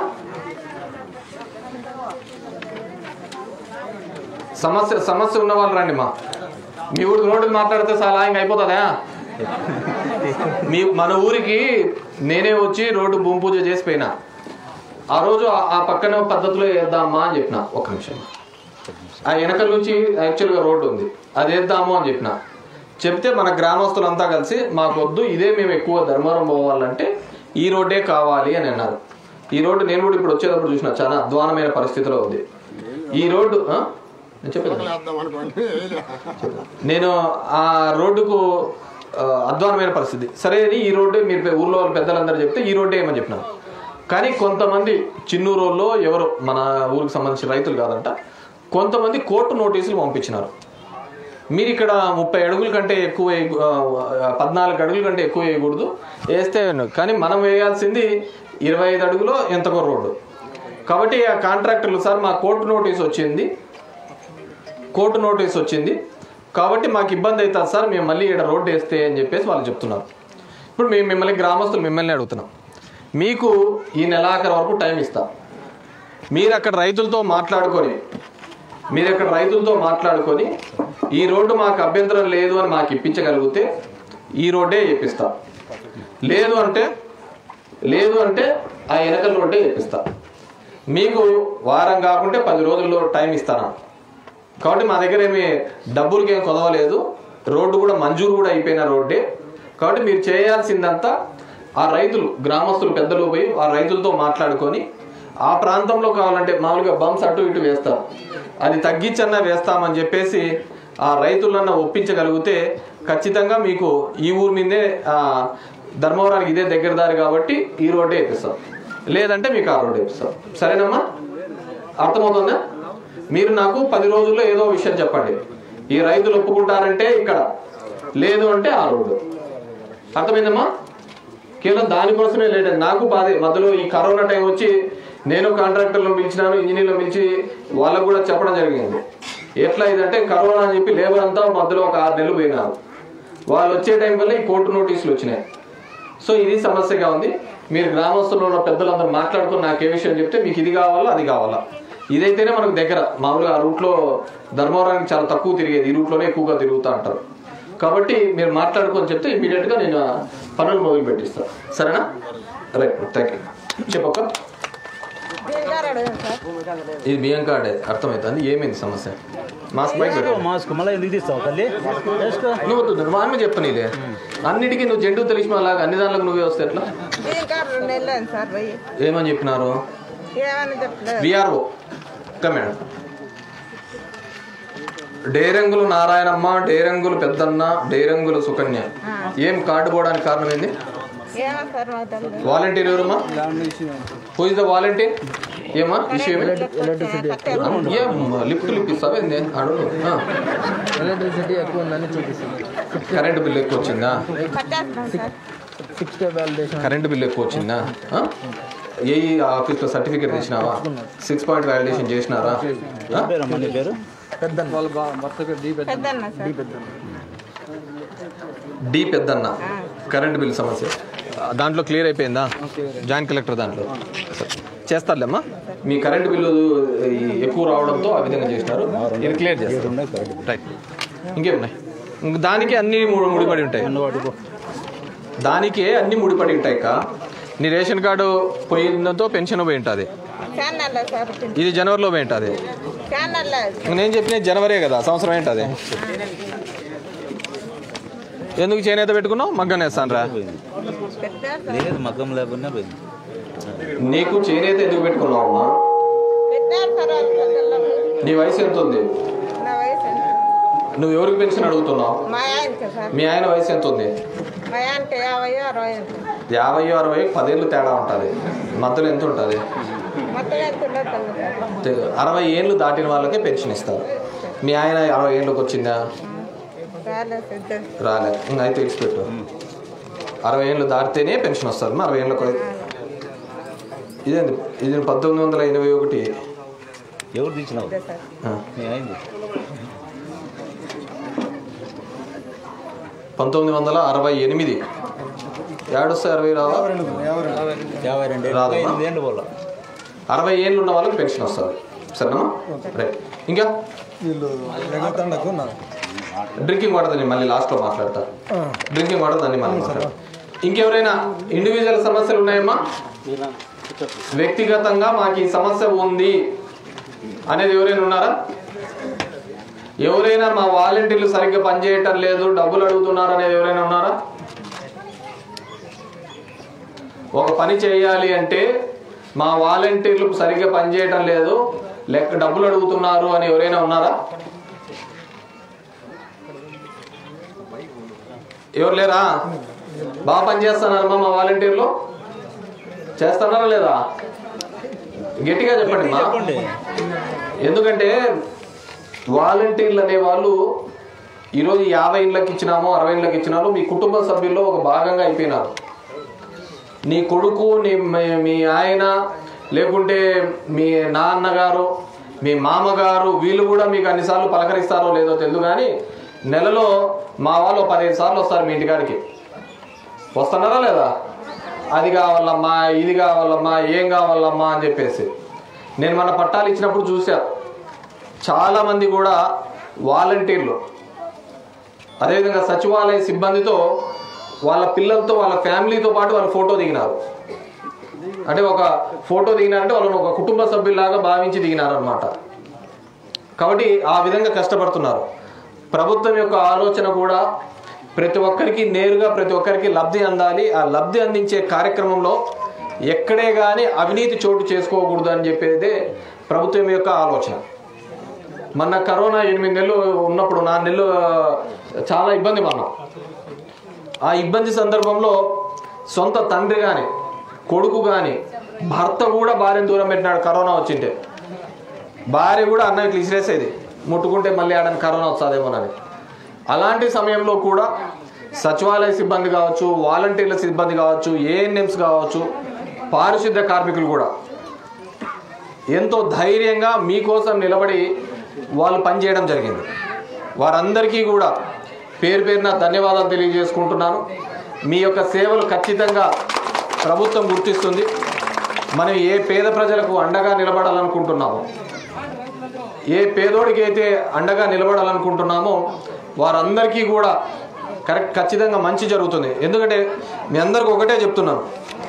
సమస్య సమస్య ఉన్న వాళ్ళు రండి మా మీ ఊరికి రోడ్డుకి మాట్లాడితే చాలా ఇంకా అయిపోతుందా మీ మన ఊరికి నేనే వచ్చి రోడ్డు భూమి పూజ చేసి పోయినా ఆ రోజు ఆ- ఆ పక్కన పద్ధతిలో వేద్దామా అని చెప్పిన ఒక నిమిషం ఆ వెనక నుంచి యాక్చువల్గా రోడ్డు ఉంది అది వేద్దాము అని చెప్పిన చెప్తే మన గ్రామస్తులంతా కలిసి మాకొద్దు ఇదే మేము ఎక్కువ ధర్మవరం పోవాలంటే ఈ రోడ్డే కావాలి అని అన్నారు ఈ రోడ్డు నేను కూడా ఇప్పుడు వచ్చేటప్పుడు చూసిన చాలా అధ్వానమైన పరిస్థితిలో ఉంది ఈ రోడ్డు ఆ? నేను చెప్పాను నేను ఆ రోడ్డుకు ఆ, అధ్వానమైన పరిస్థితి సరే అని ఈ రోడ్డు మీరు పె- ఊర్లో వాళ్ళ పెద్దలందరూ చెప్తే ఈ రోడ్డే ఏమని చెప్పినాను కానీ కొంతమంది చిన్నూరులో ఎవరు మన ఊరికి సంబంధించిన రైతులు కాదంట కొంతమంది కోర్టు నోటీసులు పంపించినారు మీరు ఇక్కడ ముప్పై అడుగుల కంటే ఎక్కువ వేయ- ఆ, పద్నాలుగు అడుగుల కంటే ఎక్కువ వేయకూడదు వేస్తే కానీ మనం వేయాల్సింది ఇరవై ఐదు అడుగులో ఎంతకో రోడ్డు కాబట్టి ఆ కాంట్రాక్టర్లు సార్ మా కోర్టు నోటీస్ వచ్చింది కోర్టు నోటీస్ వచ్చింది కాబట్టి మాకు ఇబ్బంది అవుతుంది సార్ మేము మళ్ళీ ఇక్కడ రోడ్డు వేస్తే అని చెప్పేసి వాళ్ళు చెప్తున్నారు ఇప్పుడు మేము మిమ్మల్ని గ్రామస్తులు మిమ్మల్ని అడుగుతున్నాం మీకు ఈ నెలాఖరు వరకు టైం ఇస్తాం మీరు అక్కడ రైతులతో మాట్లాడుకొని మీరు అక్కడ రైతులతో మాట్లాడుకొని ఈ రోడ్డు మాకు అభ్యంతరం లేదు అని మాకు ఇప్పించగలిగితే ఈ రోడ్డే వేపిస్తా లేదు అంటే లేదు అంటే ఆ వెనకల రోడ్డే వేపిస్తా మీకు వారం కాకుంటే పది రోజుల్లో టైం ఇస్తాను కాబట్టి మా దగ్గర ఏమి డబ్బులకి ఏం కొదవలేదు రోడ్డు కూడా మంజూరు కూడా అయిపోయిన రోడ్డే కాబట్టి మీరు చేయాల్సిందంతా ఆ రైతులు గ్రామస్తులు పెద్దలు పోయి ఆ రైతులతో మాట్లాడుకొని ఆ ప్రాంతంలో కావాలంటే మామూలుగా బంప్స్ అటు ఇటు వేస్తారు అది తగ్గించన్నా వేస్తామని చెప్పేసి ఆ రైతులన్నా ఒప్పించగలిగితే ఖచ్చితంగా మీకు ఈ ఊరి మీదే ఆ, ధర్మవరానికి ఇదే దగ్గర దారి కాబట్టి ఈ రోడ్డే వేపిస్తాం లేదంటే మీకు ఆ రోడ్డు వేపిస్తాం సరేనమ్మా అర్థమవుతుందా మీరు నాకు పది రోజుల్లో ఏదో విషయం చెప్పండి ఈ రైతులు ఒప్పుకుంటారంటే ఇక్కడ లేదు అంటే ఆ రోడ్డు అర్థమైందమ్మా కేవలం దానికోసమే లేట్ నాకు బాధే మధ్యలో ఈ కరోనా టైం వచ్చి నేను కాంట్రాక్టర్లను పిలిచినాను ఇంజనీర్లు పిలిచి వాళ్ళకు కూడా చెప్పడం జరిగింది ఎట్లా ఇదంటే కరోనా అని చెప్పి లేబర్ అంతా మధ్యలో ఒక ఆరు నెలలు పోయినారు వాళ్ళు వచ్చే టైం వల్ల ఈ కోర్టు నోటీసులు వచ్చినాయి సో ఇది సమస్యగా ఉంది మీరు గ్రామస్తుల్లో ఉన్న పెద్దలందరూ మాట్లాడుకుని నాకు ఏ విషయం చెప్తే మీకు ఇది కావాలా అది కావాలా ఇదైతేనే మనకు దగ్గర మామూలుగా ఆ రూట్లో ధర్మవరానికి చాలా తక్కువ తిరిగేది ఈ రూట్లోనే ఎక్కువగా తిరుగుతూ అంటారు కాబట్టి మీరు మాట్లాడుకొని చెప్తే ఇమీడియట్గా నేను ఆ పనులు మొదలు పెట్టిస్తాను సరేనా రైట్ థ్యాంక్ యూ చెప్పక్క ఇది బియ్యం కార్డే అర్థమవుతుంది ఏమైంది సమస్య మాస్క్ బైక్ పెట్టు. మాస్క్ మళ్ళీ ఎందుకు తీస్తావు తల్లి వేసుకో నువ్వు వద్దు, నువ్వు ఆమె చెప్పను ఇదే అన్నిటికీ నువ్వు జండు తెలిసిన లాగా అన్ని దాంట్లోకి నువ్వే వస్తే ఎట్లా ఇంకా రెండు నెలలు అయింది సార్ పోయి ఏమని చెప్పినారు ఏమని చెప్పలేదు విఆర్ఓ మేడం డేరంగులు నారాయణమ్మ డేరంగులు పెద్దన్న డేరంగులు సుకన్య ఏం కార్డు పోవడానికి కారణం ఏంది ఏమో సార్ మాకు తెలియదు వాలంటీర్ ఎవరమ్మా హూ ఇస్ ద వాలంటీర్ ఏమా విషయం ఏం లిఫ్ట్ లిఫ్ట్ ఇస్తావా ఏంది అడుగు ఎలక్ట్రిసిటీ ఎక్కువ ఉందని చూపిస్తుంది కరెంట్ బిల్ ఎక్కువ వచ్చిందా కట్టేస్తున్నాం sir six day validation current bill ఎక్కువ వచ్చిందా ఆ? ఏ ఆఫీస్లో సర్టిఫికేట్ తెచ్చినావా సిక్స్ పాయింట్ వ్యాలిడేషన్ చేసినారా ఆ? పేరమ్మా నీ పేరు పెద్ద వాళ్ళ బా- భర్త పేరు డీ పెద్ద Peddanna sir D Peddanna current bill సమస్య ఆ, దాంట్లో క్లియర్ అయిపోయిందా జాయింట్ కలెక్టర్ దాంట్లో సరే. చేస్తారులేమ్మా మీ కరెంట్ బిల్లు ఈ ఎక్కువ రావడంతో ఆ విధంగా చేసినారు ఇది క్లియర్ చేస్తారు రైట్ ఇంకేమున్నాయి ఇంక దానికి అన్ని ము- ముడిపడి ఉంటాయి దానికే అన్ని ముడిపడి ఉంటాయి కా నీ రేషన్ కార్డు పోయిందంతో పెన్షన్ పోయి ఉంటుంది ఫ్యాన్ నెల సార్ ఇది జనవరిలో పోయి ఉంటుంది ఫ్యాన్ నెల నేను చెప్పిన జనవరే కదా సంవత్సరం ఏంటది ఎందుకు చేనేత పెట్టుకున్నావు మగ్గం వేస్తాను రా పెట్టారు సార్ లేదు మగ్గం లేకుండా పోయింది నీకు చేనేత ఎందుకు పెట్టుకున్నావు అమ్మా పెట్టారు సార్ వాళ్ళు పిల్లలు. నీ వయసు ఎంత ఉంది నా వయసు ఎంత? నువ్వు ఎవరికి పెన్షన్ అడుగుతున్నావు మా ఆయనకి సార్ మీ ఆయన వయసు ఎంత ఉంది మా ఆయనకి యాభై అరవై ఉంటుంది. యాభై అరవై పదేళ్ళు తేడా ఉంటుంది మధ్యలో ఎంత ఉంటుంది మొత్తం ఎంత ఉండదు సార్ తె- అరవై ఏళ్ళు దాటిన వాళ్ళకే పెన్షన్ ఇస్తారు మీ ఆయన అరవై ఏళ్ళకి వచ్చిందా రాలేదు ఇద్దరు రాలే ఇంకా అయితే ఇడిచిపెట్టు అరవై ఏళ్ళు దాటితేనే పెన్షన్ వస్తుంది అరవై ఏళ్ళకి ఇదేంటి ఇది పంతొమ్మిది వందల ఎనభై ఒకటి ఎవరు తీసినావు ఇదే సార్ ఆ, మీ అయింది పంతొమ్మిది వందల అరవై ఎనిమిది ఏడొస్తే అరవై రావా యాభై రెండు ఏళ్ళు. రాదమ్మా. ఎనిమిది ఏళ్ళు పోలా అరవై ఏళ్ళు ఉన్న వాళ్ళకి పెన్షన్ వస్తుంది సరేనా రైట్ ఇంకా వీళ్ళు ఎగతండకు నా డ్రింకింగ్ వాటర్ దాన్ని మళ్ళీ లాస్ట్లో మాట్లాడతా డ్రింకింగ్ వాటర్ దాన్ని మళ్ళీ మాట్లాడతా ఇంకెవరైనా ఇండివిజువల్ సమస్యలు ఉన్నాయమ్మా వ్యక్తిగతంగా మాకు ఈ సమస్య ఉంది అనేది ఎవరైనా ఉన్నారా ఎవరైనా మా వాలంటీర్లు సరిగ్గా పనిచేయటం లేదు డబ్బులు అడుగుతున్నారు అనేది ఎవరైనా ఉన్నారా ఒక పని చేయాలి అంటే మా వాలంటీర్లు సరిగ్గా పనిచేయటం లేదు లెక్క డబ్బులు అడుగుతున్నారు అని ఎవరైనా ఉన్నారా ఎవరు లేరా బాగా పనిచేస్తున్నారమ్మా మా వాలంటీర్లు చేస్తున్నారా లేదా గట్టిగా చెప్పండి మా చెప్పండి ఎందుకంటే వాలంటీర్లు అనే వాళ్ళు ఈరోజు యాభై ఇండ్లకి ఇచ్చినామో అరవై ఇండ్లకి ఇచ్చినారో మీ కుటుంబ సభ్యుల్లో ఒక భాగంగా అయిపోయినారు నీ కొడుకు నీ మీ- మీ ఆయన లేకుంటే మీ నాన్నగారు మీ మామగారు వీళ్ళు కూడా మీకు అన్నిసార్లు పలకరిస్తారో లేదో తెలియదు కానీ నెలలో మా వాళ్ళు పదిహేను సార్లు వస్తారు మీ ఇంటికాడికి వస్తున్నారా లేదా అది కావాలమ్మా ఇది కావాలమ్మా ఏం కావాలమ్మా అని చెప్పేసి నేను మన పట్టాలు ఇచ్చినప్పుడు చూసా చాలామంది కూడా వాలంటీర్లు అదేవిధంగా సచివాలయ సిబ్బందితో వాళ్ళ పిల్లలతో వాళ్ళ ఫ్యామిలీతో పాటు వాళ్ళు ఫోటో దిగినారు అంటే ఒక ఫోటో దిగినారంటే వాళ్ళని ఒక కుటుంబ సభ్యులాగా భావించి దిగినారు అనమాట కాబట్టి ఆ విధంగా కష్టపడుతున్నారు ప్రభుత్వం యొక్క ఆలోచన కూడా ప్రతి ఒక్కరికి నేరుగా ప్రతి ఒక్కరికి లబ్ధి అందాలి ఆ లబ్ధి అందించే కార్యక్రమంలో ఎక్కడే కానీ అవినీతి చోటు చేసుకోకూడదు అని చెప్పేదే ప్రభుత్వం యొక్క ఆలోచన మొన్న కరోనా ఎనిమిది నెలలు ఉన్నప్పుడు నాలుగు నెలలు చాలా ఇబ్బంది పన్నాం ఆ ఇబ్బంది సందర్భంలో సొంత తండ్రి కానీ కొడుకు కానీ భర్త కూడా భార్యను దూరం పెట్టినాడు కరోనా వచ్చింటే భార్య కూడా అన్న ఇట్లా ఇసిరేసేది ముట్టుకుంటే మళ్ళీ ఆడని కరోనా వస్తుందేమోనని అలాంటి సమయంలో కూడా సచివాలయ సిబ్బంది కావచ్చు వాలంటీర్ల సిబ్బంది కావచ్చు ఏఎన్ఎంస్ కావచ్చు పారిశుద్ధ కార్మికులు కూడా ఎంతో ధైర్యంగా మీకోసం నిలబడి వాళ్ళు పనిచేయడం జరిగింది వారందరికీ కూడా పేరు పేరున ధన్యవాదాలు తెలియజేసుకుంటున్నాను మీ యొక్క సేవలు ఖచ్చితంగా ప్రభుత్వం గుర్తిస్తుంది మనం ఏ పేద ప్రజలకు అండగా నిలబడాలనుకుంటున్నామో ఏ పేదోడికి అయితే అండగా నిలబడాలనుకుంటున్నామో వారందరికీ కూడా కరెక్ట్ ఖచ్చితంగా మంచి జరుగుతుంది ఎందుకంటే మీ అందరికి ఒకటే చెప్తున్నాను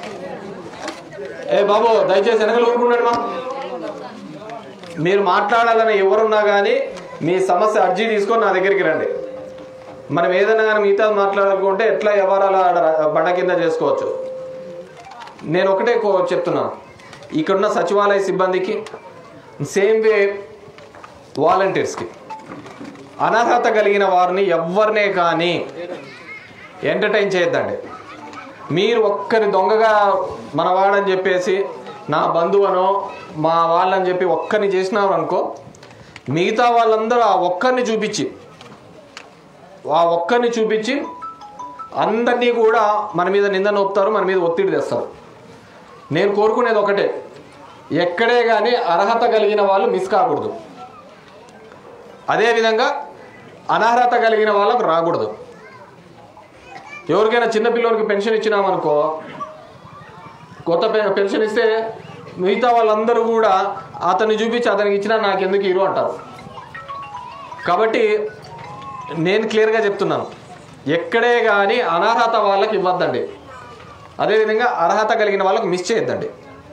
ఏ బాబు దయచేసి వెనకలు ఊరుకున్నాడు మా మీరు మాట్లాడాలని ఎవరున్నా కానీ మీ సమస్య అర్జీ తీసుకొని నా దగ్గరికి రండి మనం ఏదైనా కానీ మిగతా మాట్లాడాలనుకుంటే ఎట్లా వ్యవహారాలు ఆడ బండ కింద చేసుకోవచ్చు నేను ఒకటే కో- చెప్తున్నాను ఇక్కడున్న సచివాలయ సిబ్బందికి సేమ్ వే వాలంటీర్స్కి అనర్హత కలిగిన వారిని ఎవరినే కానీ ఎంటర్టైన్ చేయొద్దండి మీరు ఒక్కరి దొంగగా మనవాడని చెప్పేసి నా బంధువనో మా వాళ్ళని చెప్పి ఒక్కరిని చేసినారు అనుకో మిగతా వాళ్ళందరూ ఆ ఒక్కరిని చూపించి ఆ ఒక్కరిని చూపించి అందరినీ కూడా మన మీద నింద నొప్పుతారు మన మీద ఒత్తిడి తెస్తారు నేను కోరుకునేది ఒకటే ఎక్కడే కానీ అర్హత కలిగిన వాళ్ళు మిస్ కాకూడదు అదేవిధంగా అనర్హత కలిగిన వాళ్ళకు రాకూడదు ఎవరికైనా చిన్న పిల్లలకి పెన్షన్ ఇచ్చినామనుకో కొత్త పె- పెన్షన్ ఇస్తే మిగతా వాళ్ళందరూ కూడా అతన్ని చూపించి అతనికి ఇచ్చినా నాకు ఎందుకు ఇరు అంటారు కాబట్టి నేను క్లియర్గా చెప్తున్నాను ఎక్కడే కానీ అనర్హత వాళ్ళకి ఇవ్వద్దండి అదేవిధంగా అర్హత కలిగిన వాళ్ళకి మిస్ చేయొద్దండి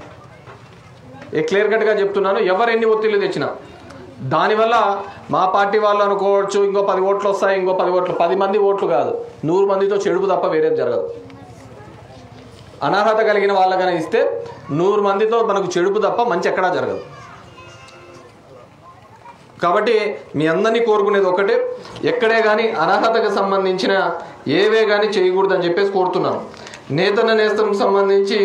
ఏ క్లియర్ కట్గా చెప్తున్నాను ఎవరు ఎన్ని ఒత్తిళ్ళు తెచ్చినా దానివల్ల మా పార్టీ వాళ్ళు అనుకోవచ్చు ఇంకో పది ఓట్లు వస్తాయి ఇంకో పది ఓట్లు పది మంది ఓట్లు కాదు నూరు మందితో చెడుపు తప్ప వేరేది జరగదు అనర్హత కలిగిన వాళ్ళకైనా ఇస్తే నూరు మందితో మనకు చెడుపు తప్ప మంచి ఎక్కడా జరగదు కాబట్టి మీ అందరినీ కోరుకునేది ఒకటే ఎక్కడే కానీ అనర్హతకు సంబంధించిన ఏవే కానీ చేయకూడదని చెప్పేసి కోరుతున్నాను నేతన్న నేస్తం సంబంధించి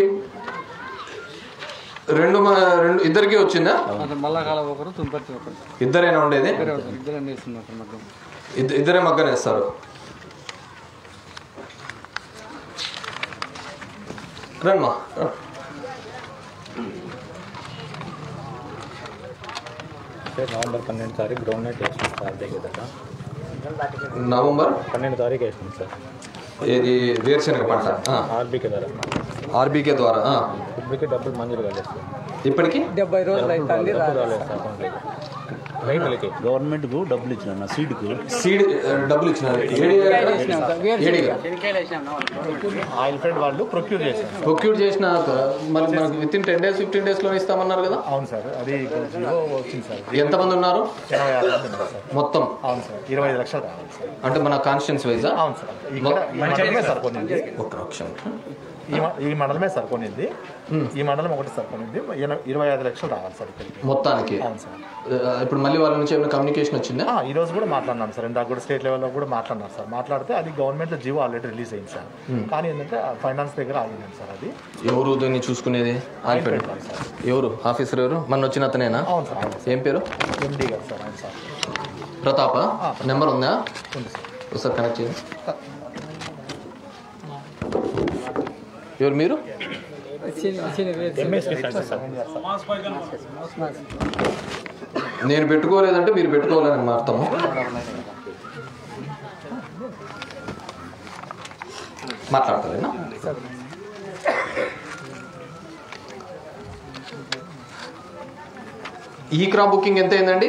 రెండు మ- రెండు ఇద్దరికి వచ్చిందా అతను మల్లకాల ఒకరు తుంపర్తి ఒకరు ఇద్దరైనా ఉండేది ఇద్దరే ఒకరు ఇద్దరు వేస్తున్నారు మగ్గం ఇద్ద- ఇద్దరే మగ్గనేస్తారు రండి నవంబర్ పన్నెండు తారీఖు గ్రౌండ్ నైట్ వేసినాం సార్ దగ్గర దగ్గర నవంబర్ పన్నెండు తారీఖు వేసినాం సార్ ఏది వేరుశనగ పంట ఆర్బీకే ధర ఆర్బీకే ద్వారా ఆ. ఇప్పటికీ డబ్బులు మంజూరు కాలేదు సార్ ఇప్పటికి డెబ్బై రోజులు అవుతుంది డబ్బులు రాలేదు సార్ అకౌంట్లోకి రైతులకి గవర్నమెంట్కు డబ్బులు ఇచ్చిన నా సీడ్కు సీడ్ ఆ, డబ్బులు ఇచ్చినారు ఏడి ఏడిగా ఆయిల్ ఫెడ్ వాళ్ళు ప్రొక్యూర్ చేశారు ప్రొక్యూర్ చేసిన మరి మనకు with in ten days fifteen days లో ఇస్తామన్నారు కదా అవును సార్ అది జియో వచ్చింది సార్ ఎంతమంది ఉన్నారు ఇరవై ఆరు మంది ఉన్నారు సార్ మొత్తం అవును సార్ ఇరవై ఐదు లక్షలు రావాలి సార్ అంటే మన కాన్స్టిట్యూన్స్ వైజా అవును సార్ ఇక్కడ ఈ మండలమే సార్ కొనింది ఒక నిమిషం ఈ మ- ఈ మండలమే సార్ కొనింది ఈ మండలం ఒకటి సార్ కొనింది ఎన- ఇరవై ఐదు లక్షలు రావాలి సార్ ఇక్కడికి మొత్తానికి అవును సార్ ఆ, ఇప్పుడు మళ్ళీ వాళ్ళ నుంచి ఏమైనా కమ్యూనికేషన్ వచ్చిందా ఆ, ఈ రోజు కూడా మాట్లాడినాం సార్ ఇందాక కూడా స్టేట్ లెవెల్లో కూడా మాట్లాడినారు సార్ మాట్లాడితే అది గవర్నమెంట్లో జియో ఆల్రెడీ రిలీజ్ అయింది సార్ Hmm. కానీ ఏంటంటే ఫైనాన్స్ దగ్గర ఆగింది సార్ అది ఎవరు దీన్ని చూసుకునేది ఆల్ఫెడ్ ఎవరు ఆఫీసర్ ఎవరు మన వచ్చిన అతనేనా అవును సార్ అవును ఏం పేరు ఎండి గారు సార్ అవును సార్ ప్రతాప నెంబర్ ఉందా ఉంది సార్ ఒకసారి కనెక్ట్ చేయండి ఎవరు మీరు ఎంఎస్పీ సార్ సార్ నేను పెట్టుకోలేదంటే మీరు పెట్టుకోవాలని మా అర్థము మాట్లాడతారేనా ఈ క్రాప్ బుకింగ్ ఎంత అయిందండి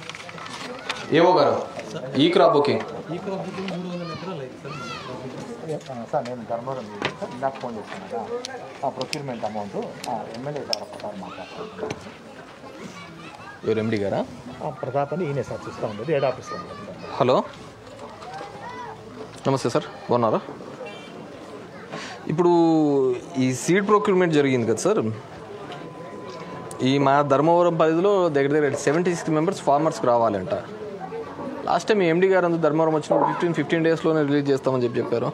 ఏవో గారు ఈ క్రాప్ బుకింగ్ సార్ నేను ధర్మవరం నుంచి సార్ ఇందాక ఫోన్ చేశాను కదా ఆ ప్రొక్యూర్మెంట్ అమౌంట్ ఎమ్మెల్యే సార్ ఒకసారి మాట్లాడుతున్నాను ఎవరు ఎండి గారా ఆ ప్రతాప్ అని ఈయనే సార్ చూస్తూ ఉండేది హెడ్ ఆఫీస్లో ఉండేది హలో నమస్తే సార్ బాగున్నారా ఇప్పుడు ఈ సీడ్ ప్రొక్యూర్మెంట్ జరిగింది కదా సార్ ఈ మా ధర్మవరం పరిధిలో దగ్గర దగ్గర సెవెంటీ సిక్స్ మెంబర్స్ ఫార్మర్స్కి రావాలంట లాస్ట్ టైం ఎండి గారు అందుకు ధర్మవరం వచ్చినప్పుడు ఫిఫ్టీన్ ఫిఫ్టీన్ డేస్లోనే రిలీజ్ చేస్తామని చెప్పి చెప్పారు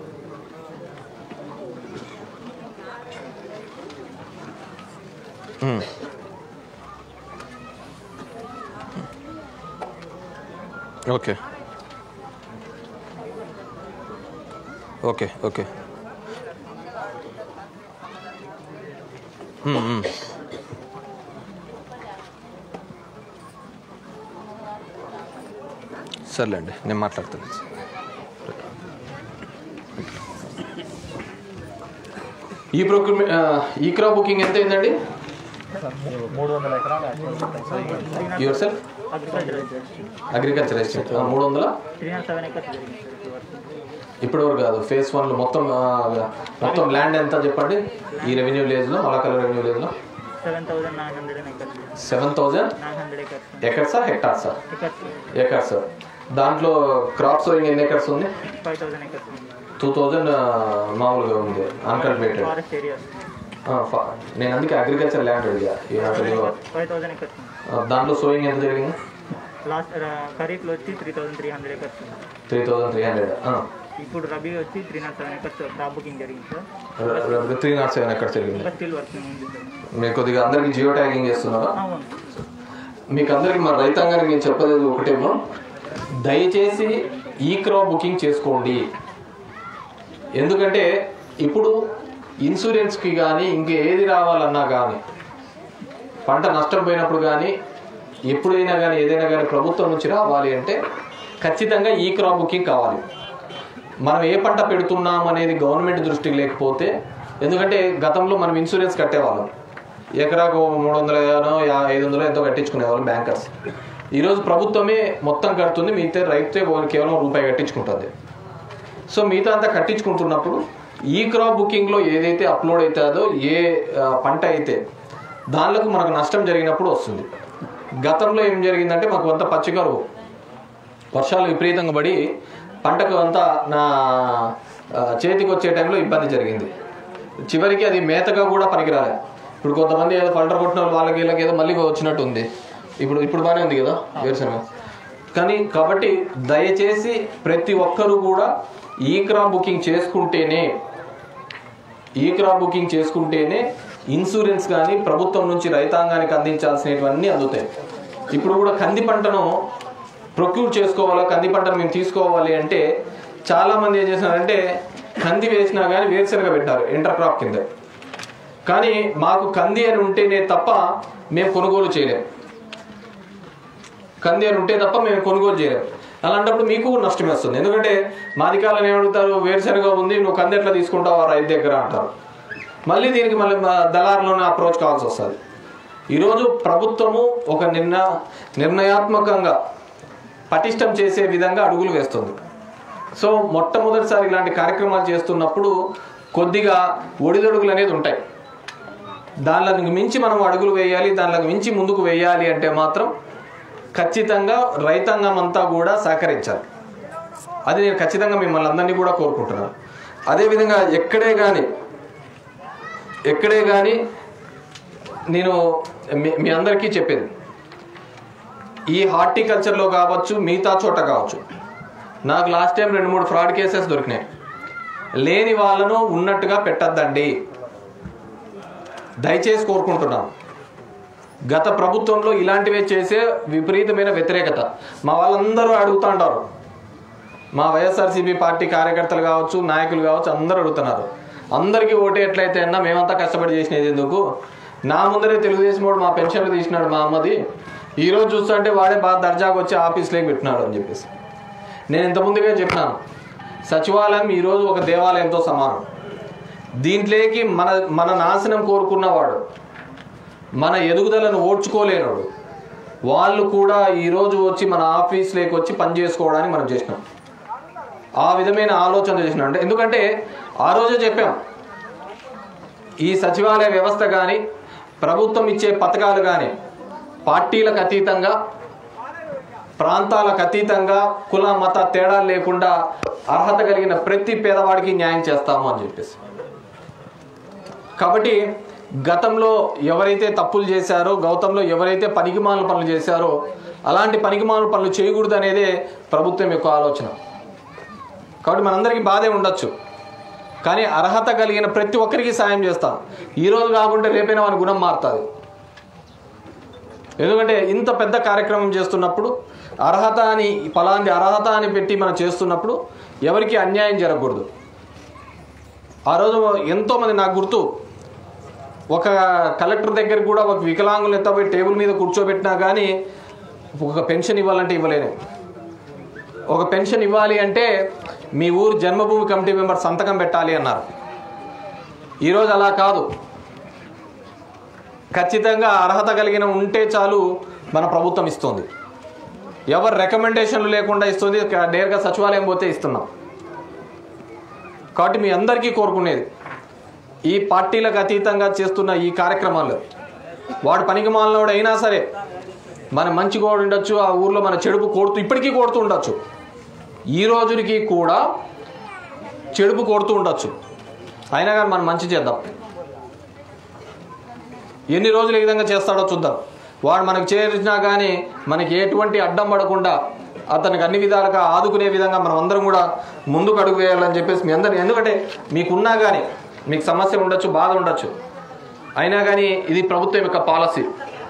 మ్మ్. ఓకే ఓకే ఓకే మ్మ్, మ్మ్. సర్లేండి నేను మాట్లాడతాను ఈ ప్రొక్యూర్మెంట్ ఈ క్రాప్ బుకింగ్ ఎంత అయిందండి మూడు వందల ఎకరాలు యువర్ సెల్ఫ్ అగ్రికల్చర్ ఎస్టేట్ మూడు వందల ఇప్పటి వరకు కాదు ఫేస్ వన్లో మొత్తం ఆ, మొత్తం ల్యాండ్ ఎంత చెప్పండి ఈ రెవెన్యూ విలేజ్లో మలకల్ రెవెన్యూ విలేజ్లో seven thousand nine hundred and acres seven thousand nine hundred acres ఎకర్సా హెక్టార్సా ఎకర్స్ ఎకర్స్ దాంట్లో క్రాప్ సోయింగ్ ఎన్ని ఎకర్స్ ఉంది five thousand acres two thousand మామూలుగా ఉంది అన్కల్టివేటెడ్ ఫారెస్ట్ ఏరియాస్ నేను అందుకే అగ్రికల్చర్ ల్యాండ్ అడిగా ఈ నాటిలో ఫైవ్ థౌసండ్ ఎకర్స్ దాంట్లో సోయింగ్ ఎంత జరిగింది లాస్ట్ ఖరీఫ్లో వచ్చి three thousand three hundred acres three thousand three hundred ఇప్పుడు రబీ వచ్చి three naught seven acres crop booking జరిగింది సార్ త్రీ నాట్ సెవెన్ ఎకర్స్ జరిగింది ఇంకా స్టిల్ వర్కింగ్ ఉంది సార్ మీరు కొద్దిగా అందరికి జియో ట్యాగింగ్ చేస్తున్నారా అవును మీకు అందరికి మా రైతాంగానికి నేను చెప్పలేదు ఒకటేమో దయచేసి ఈ క్రాప్ బుకింగ్ చేసుకోండి ఎందుకంటే ఇప్పుడు ఇన్సూరెన్స్కి కానీ ఇంక ఏది రావాలన్నా కానీ పంట నష్టపోయినప్పుడు కానీ ఎప్పుడైనా కానీ ఏదైనా కానీ ప్రభుత్వం నుంచి రావాలి అంటే ఖచ్చితంగా ఈ క్రాప్ బుకింగ్ కావాలి మనం ఏ పంట పెడుతున్నాం అనేది గవర్నమెంట్ దృష్టికి లేకపోతే ఎందుకంటే గతంలో మనం ఇన్సూరెన్స్ కట్టేవాళ్ళం ఎకరాకు మూడు వందల యా ఐదు వందలు ఎంతో కట్టించుకునేవాళ్ళం బ్యాంకర్స్ ఈరోజు ప్రభుత్వమే మొత్తం కడుతుంది మిగతా రైతే కేవలం రూపాయి కట్టించుకుంటుంది సో మిగతా అంతా కట్టించుకుంటున్నప్పుడు ఈ క్రాప్ బుకింగ్లో ఏదైతే అప్లోడ్ అవుతుందో ఏ ఆ, పంట అయితే దానిలకు మనకు నష్టం జరిగినప్పుడు వస్తుంది గతంలో ఏం జరిగిందంటే మాకు అంత పచ్చికరువు వర్షాలు విపరీతంగా పడి పంటకు అంతా నా ఆ, చేతికి వచ్చే టైంలో ఇబ్బంది జరిగింది చివరికి అది మేతగా కూడా పనికిరాలే ఇప్పుడు కొంతమంది ఏదో ఫల్టర్ కొట్టిన వాళ్ళు వాళ్ళకి వీళ్ళకి ఏదో మళ్ళీ వచ్చినట్టు ఉంది ఇప్పుడు ఇప్పుడు బాగానే ఉంది కదా వేరుశనగ కానీ కాబట్టి దయచేసి ప్రతి ఒక్కరూ కూడా ఈ క్రాప్ బుకింగ్ చేసుకుంటేనే ఈ క్రాప్ బుకింగ్ చేసుకుంటేనే ఇన్సూరెన్స్ కానీ ప్రభుత్వం నుంచి రైతాంగానికి అందించాల్సినవన్నీ అందుతాయి ఇప్పుడు కూడా కంది పంటను ప్రొక్యూర్ చేసుకోవాలా కంది పంటను మేము తీసుకోవాలి అంటే చాలా మంది ఏం చేస్తున్నారంటే కంది వేసినా కానీ వేరుశనగ పెట్టారు ఇంటర్ క్రాప్ కింద కానీ మాకు కంది అని ఉంటేనే తప్ప మేము కొనుగోలు చేయలేము కంది అని ఉంటే తప్ప మేము కొనుగోలు చేయలేము అలాంటప్పుడు మీకు నష్టమే వస్తుంది ఎందుకంటే మాదికాలను ఏమడుగుతారు వేరుశనగ ఉంది నువ్వు కంది ఎట్లా తీసుకుంటావు ఆ రైతు దగ్గర అంటారు మళ్ళీ దీనికి మళ్ళీ మా దళారులోనే అప్రోచ్ కావాల్సి వస్తుంది ఈరోజు ప్రభుత్వము ఒక నిర్ణ నిర్ణయాత్మకంగా పటిష్టం చేసే విధంగా అడుగులు వేస్తుంది సో మొట్టమొదటిసారి ఇలాంటి కార్యక్రమాలు చేస్తున్నప్పుడు కొద్దిగా ఒడిదొడుగులు అనేది ఉంటాయి దానిలకు మించి మనం అడుగులు వేయాలి దానిలకు మించి ముందుకు వేయాలి అంటే మాత్రం ఖచ్చితంగా రైతాంగం అంతా కూడా సహకరించాలి అది నేను ఖచ్చితంగా మిమ్మల్ని అందరినీ కూడా కోరుకుంటున్నాను అదేవిధంగా ఎక్కడే కానీ ఎక్కడే కానీ నేను మీ మీ అందరికీ చెప్పేది ఈ హార్టికల్చర్లో కావచ్చు మిగతా చోట కావచ్చు నాకు లాస్ట్ టైం రెండు మూడు ఫ్రాడ్ కేసెస్ దొరికినాయి లేని వాళ్ళను ఉన్నట్టుగా పెట్టద్దండి దయచేసి కోరుకుంటున్నాను గత ప్రభుత్వంలో ఇలాంటివే చేసే విపరీతమైన వ్యతిరేకత మా వాళ్ళందరూ అడుగుతా ఉంటారు మా వైఎస్ఆర్సీపీ పార్టీ కార్యకర్తలు కావచ్చు నాయకులు కావచ్చు అందరూ అడుగుతున్నారు అందరికీ ఓటు ఎట్లయితే అన్నా మేమంతా కష్టపడి చేసినది ఎందుకు నా ముందరే తెలుగుదేశం వాడు మా పెన్షన్లు తీసినాడు మా అమ్మది ఈ రోజు చూస్తుంటే వాడే బాగా దర్జాగా వచ్చి ఆఫీస్లోకి పెట్టినాడు అని చెప్పేసి నేను ఇంత ముందుగా చెప్పినాను సచివాలయం ఈరోజు ఒక దేవాలయంతో సమానం దీంట్లోకి మన మన నాశనం కోరుకున్నవాడు మన ఎదుగుదలను ఓడ్చుకోలేనోడు వాళ్ళు కూడా ఈరోజు వచ్చి మన ఆఫీస్లోకి వచ్చి పని చేసుకోవడానికి మనం చేసినాం ఆ విధమైన ఆలోచన చేసిన అంటే ఎందుకంటే ఆ రోజే చెప్పాం ఈ సచివాలయ వ్యవస్థ కానీ ప్రభుత్వం ఇచ్చే పథకాలు కానీ పార్టీలకు అతీతంగా ప్రాంతాలకు అతీతంగా కుల మత తేడా లేకుండా అర్హత కలిగిన ప్రతి పేదవాడికి న్యాయం చేస్తాము అని చెప్పేసి కాబట్టి గతంలో ఎవరైతే తప్పులు చేశారో గౌతంలో ఎవరైతే పనికిమాల పనులు చేశారో అలాంటి పనికిమాల పనులు చేయకూడదు అనేదే ప్రభుత్వం యొక్క ఆలోచన కాబట్టి మనందరికీ బాధే ఉండొచ్చు కానీ అర్హత కలిగిన ప్రతి ఒక్కరికి సాయం చేస్తాం ఈరోజు కాకుంటే రేపైనా వాని గుణం మారుతుంది ఎందుకంటే ఇంత పెద్ద కార్యక్రమం చేస్తున్నప్పుడు అర్హత అని ఫలాంటి అర్హత అని పెట్టి మనం చేస్తున్నప్పుడు ఎవరికి అన్యాయం జరగకూడదు ఆ రోజు ఎంతోమంది నాకు గుర్తు ఒక కలెక్టర్ దగ్గర కూడా ఒక వికలాంగులు ఎత్తపోయి టేబుల్ మీద కూర్చోబెట్టినా కానీ ఒక పెన్షన్ ఇవ్వాలంటే ఇవ్వలేను ఒక పెన్షన్ ఇవ్వాలి అంటే మీ ఊరు జన్మభూమి కమిటీ మెంబర్ సంతకం పెట్టాలి అన్నారు ఈరోజు అలా కాదు ఖచ్చితంగా అర్హత కలిగిన ఉంటే చాలు మన ప్రభుత్వం ఇస్తుంది ఎవరు రికమెండేషన్లు లేకుండా ఇస్తుంది నేరుగా సచివాలయం పోతే ఇస్తున్నాం కాబట్టి మీ అందరికీ కోరుకునేది ఈ పార్టీలకు అతీతంగా చేస్తున్న ఈ కార్యక్రమాలు వాడు పనికి మాలినోడు అయినా సరే మన మంచి కోడు ఉండొచ్చు ఆ ఊర్లో మన చెడుపు కోడుతూ ఇప్పటికీ కోడుతూ ఉండొచ్చు ఈ రోజుకి కూడా చెడుపు కోడుతూ ఉండొచ్చు అయినా కానీ మనం మంచి చేద్దాం ఎన్ని రోజులు ఈ విధంగా చేస్తాడో చూద్దాం వాడు మనకు చేర్చినా కానీ మనకి ఎటువంటి అడ్డం పడకుండా అతనికి అన్ని విధాలుగా ఆదుకునే విధంగా మనం అందరం కూడా ముందుకు అడుగు వేయాలని చెప్పేసి మీ అందరినీ ఎందుకంటే మీకున్నా కానీ మీకు సమస్య ఉండొచ్చు బాధ ఉండొచ్చు అయినా కానీ ఇది ప్రభుత్వం యొక్క పాలసీ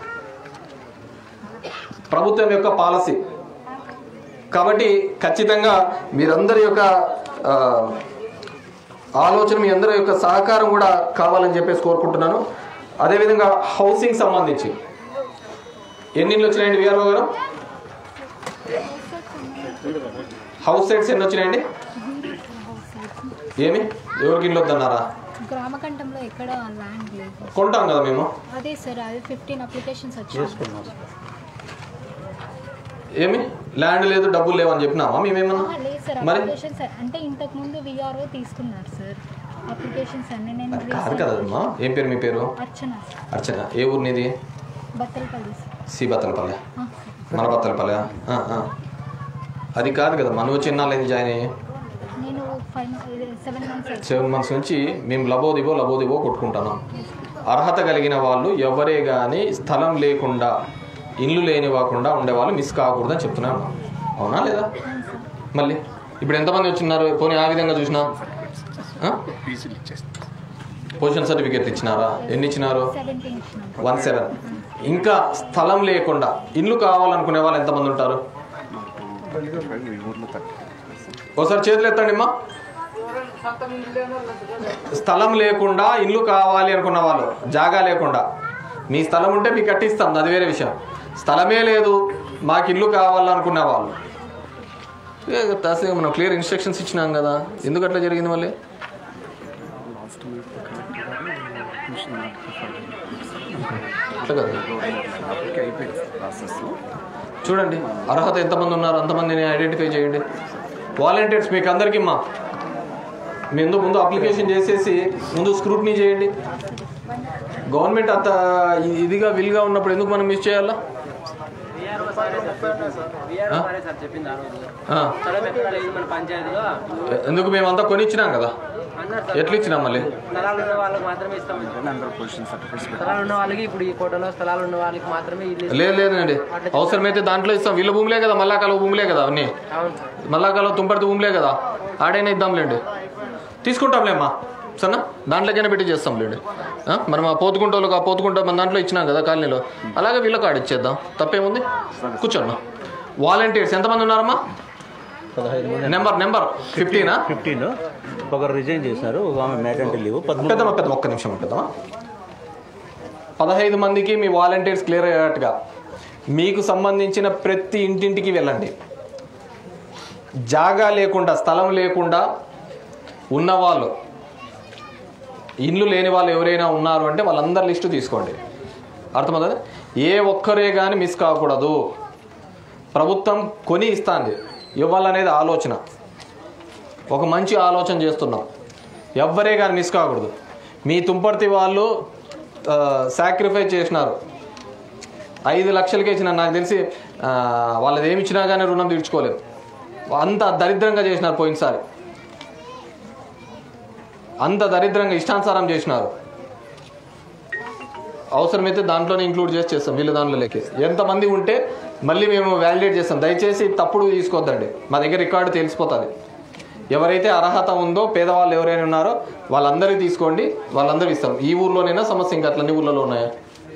ప్రభుత్వం యొక్క పాలసీ కాబట్టి ఖచ్చితంగా మీరందరి యొక్క ఆ, ఆలోచన మీ అందరి యొక్క సహకారం కూడా కావాలని చెప్పేసి కోరుకుంటున్నాను అదేవిధంగా హౌసింగ్ సంబంధించి ఎన్ని ఇళ్ళు వచ్చినాయండి విఆర్ఓ గారు హౌస్ సైట్స్ ఎన్ని వచ్చినాయండి ఏమి ఎవరికి ఇల్లు వద్దన్నారా గ్రామకంఠంలో ఎక్కడ ల్యాండ్ లేదు కొంటాం కదా మేము అదే సార్ అదే ఫిఫ్టీన్ అప్లికేషన్స్ వచ్చాయి ఏమి ల్యాండ్ లేదు డబ్బులు లేవని చెప్పినామా మేమేమన్నా ఆహా, లేదు సార్ మరి అప్లికేషన్స్ అంటే ఇంతకు ముందు విఆర్ఓ తీసుకున్నారు సార్ అప్లికేషన్స్ అన్ని నేను కాదు కదా అమ్మా ఏం పేరు మీ పేరు అర్చన సార్ అర్చన ఏ ఊరు నీది బత్తలపల్లి సార్ సి బత్తలపల్లె ఆ, మన బత్తలపల్లె ఆ, ఆ. అది కాదు కదా మనవు చిన్నాళ్ళేంది జాయిన్ అయ్యి నేను five seven months seven months నుంచి మేము లబోదిబో లబోదిబో కొట్టుకుంటున్నాం అర్హత కలిగిన వాళ్ళు ఎవరే కానీ స్థలం లేకుండా ఇల్లు లేని వాకుండా ఉండేవాళ్ళు మిస్ కాకూడదని చెప్తున్నాను అవునా లేదా మళ్ళీ ఇప్పుడు ఎంతమంది వచ్చినారు పోనీ ఆ విధంగా చూసినా పొజిషన్ సర్టిఫికేట్ ఇచ్చినారా ఎన్ని ఇచ్చినారు సెవెంటీన్ ఇచ్చినాం వన్ సెవెన్ ఇంకా స్థలం లేకుండా ఇల్లు కావాలనుకునే వాళ్ళు ఎంతమంది ఉంటారు ఒకసారి చేతులు ఎత్తండి అమ్మా స్థలం లేకుండా ఇల్లు కావాలి అనుకున్న వాళ్ళు జాగా లేకుండా మీ స్థలం ఉంటే మీకు కట్టిస్తాం అది వేరే విషయం స్థలమే లేదు మాకు ఇల్లు కావాలనుకునే వాళ్ళు ఏ, తహసీల్దార్ మనం క్లియర్ ఇన్స్ట్రక్షన్స్ ఇచ్చినాం కదా ఎందుకు అట్లా జరిగింది మళ్ళీ అట్లా కదా చూడండి అర్హత ఎంతమంది ఉన్నారు అంతమందిని ఐడెంటిఫై చేయండి వాలంటీర్స్ మీకు అందరికీ మా మీ ఎందుకు ముందు అప్లికేషన్ చేసేసి ముందు స్క్రూట్నీ చేయండి గవర్నమెంట్ అంత ఇ- ఇదిగా విల్గా ఉన్నప్పుడు ఎందుకు మనం మిస్ చేయాలా ఆ? ఆ. స్థలం ఎక్కడ లేదు మన పంచాయతీలో ఎ- ఎందుకు మేమంతా కొనిచ్చినాం కదా అన్నారు సార్. ఎట్లా ఇచ్చినాం మళ్ళీ స్థలాలు ఉన్న వాళ్ళకి మాత్రమే ఇస్తాం స్థలాలు ఉన్న వాళ్ళకి ఇప్పుడు ఈ కోటలో స్థలాలు ఉన్న వాళ్ళకి మాత్రమే ఇల్లు లేదు లేదండి అవసరమైతే దాంట్లో ఇస్తాం వీళ్ళ భూములే కదా మల్లాకాల భూములే కదా అన్నీ అవును సార్ మల్లాకాల తుంపర్తి భూములే కదా ఆడైనా ఇద్దాంలేండి తీసుకుంటాంలేమ్మా సన్నా దాంట్లోకైనా పెట్టి చేస్తాంలేండి ఆ? మనం ఆ పోతుకుంటోళ్ళకి ఆ పోతుకుంటా మన దాంట్లో ఇచ్చినాం కదా కాలనీలో అలాగే వీళ్ళకి ఆడిచ్చేద్దాం తప్పేముంది కూర్చోండి వాలంటీర్స్ ఎంతమంది ఉన్నారమ్మా పదహైదు మంది నెంబర్ నెంబర్ ఫిఫ్టీనా ఫిఫ్టీన్ ఒకరు రిజైన్ చేశారు ఒక ఆమె మ్యాటర్నిటీ లీవ్ పదమూడు పెద్దమ్మా పెద్ద ఒక్క నిమిషం ఉంటుందా పదహైదు మందికి మీ వాలంటీర్స్ క్లియర్ అయ్యేట్టుగా మీకు సంబంధించిన ప్రతి ఇంటింటికి వెళ్ళండి జాగా లేకుండా స్థలం లేకుండా ఉన్నవాళ్ళు ఇల్లు లేని వాళ్ళు ఎవరైనా ఉన్నారు అంటే వాళ్ళందరి లిస్టు తీసుకోండి అర్థమవుతుంది ఏ ఒక్కరే కానీ మిస్ కాకూడదు ప్రభుత్వం కొని ఇస్తాంది ఇవ్వాలనేది ఆలోచన ఒక మంచి ఆలోచన చేస్తున్నాం ఎవ్వరే కానీ మిస్ కాకూడదు మీ తుంపర్తి వాళ్ళు సాక్రిఫైస్ చేసినారు ఐదు లక్షలకి ఇచ్చిన నాకు తెలిసి ఆ, వాళ్ళది ఏమి ఇచ్చినా కానీ రుణం తీర్చుకోలేదు అంత దరిద్రంగా చేసినారు పోయినసారి అంత దరిద్రంగా ఇష్టానుసారం చేసినారు అవసరమైతే దాంట్లోనే ఇంక్లూడ్ చేసి చేస్తాం వీళ్ళ దాంట్లో లెక్కి ఎంతమంది ఉంటే మళ్ళీ మేము వ్యాలిడేట్ చేస్తాం దయచేసి తప్పుడు తీసుకోవద్దండి మా దగ్గర రికార్డు తెలిసిపోతుంది ఎవరైతే అర్హత ఉందో పేదవాళ్ళు ఎవరైనా ఉన్నారో వాళ్ళందరికీ తీసుకోండి వాళ్ళందరూ ఇస్తాం ఈ ఊర్లోనైనా సమస్య ఇంకా అట్లన్ని ఊర్లలో ఉన్నాయా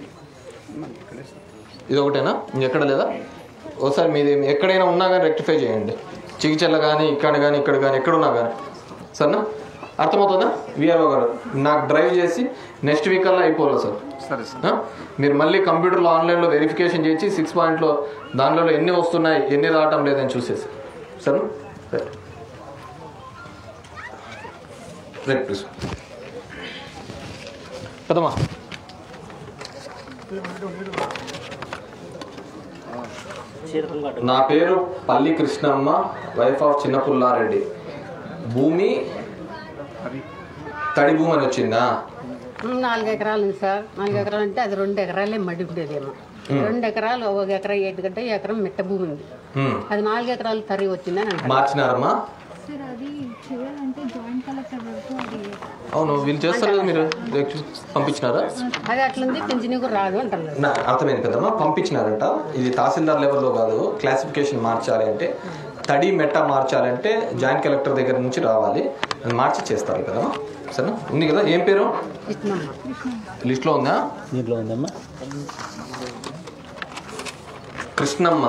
ఇది ఒకటేనా ఇంకెక్కడ లేదా ఒకసారి మీది ఎక్కడైనా ఉన్నా కానీ రెక్టిఫై చేయండి చికిచర్ల కానీ ఇక్కడ కానీ ఇక్కడ కానీ ఎక్కడున్నా కానీ సరేనా అర్థమవుతుందా విఆర్ఓ గారు నాకు డ్రైవ్ చేసి నెక్స్ట్ వీక్ కల్లా అయిపోవాలి సార్ సరే ఆ? మీరు మళ్ళీ కంప్యూటర్లో ఆన్లైన్లో వెరిఫికేషన్ చేసి సిక్స్ పాయింట్లో దానిలో ఎన్ని వస్తున్నాయి ఎన్ని రావటం లేదని చూసేసి సరేనా రైట్ రైట్ ప్లీజ్ కదమ్మా నా పేరు పల్లి కృష్ణమ్మ వైఫ్ ఆఫ్ చిన్నపుల్లారెడ్డి భూమి తడి భూమి అని వచ్చిందా నాలుగు ఎకరాలు ఉంది సార్ నాలుగు ఎకరాలు అంటే అది రెండు ఎకరాలే మడి ఉండేదేమో మ్మ్. రెండు ఎకరాలు ఒక ఎకరా ఏడు గంట ఎకరం మెట్ట భూమి ఉంది హ్మ్. అది నాలుగు ఎకరాలు తరి వచ్చిందని అంటారు మార్చినారమ్మా సార్ అది చేయాలంటే జాయింట్ కలెక్టర్ వరకు అది అవును వీళ్ళు చేస్తారు కదా మీరు పంపించినారా అది అట్లుంది పెంచినీ కూడా రాదు అంటారు నా అర్థమైంది కదమ్మా పంపించినారంట ఇది తహసీల్దార్ లెవెల్లో కాదు క్లాసిఫికేషన్ మార్చాలి అంటే తడి మెట్ట మార్చాలంటే జాయింట్ కలెక్టర్ దగ్గర నుంచి రావాలి అది మార్చి చేస్తారు కదమ్మా సరేనా ఉంది కదా ఏం పేరు లిస్ట్లో ఉందా దీంట్లో ఉందమ్మా కృష్ణమ్మ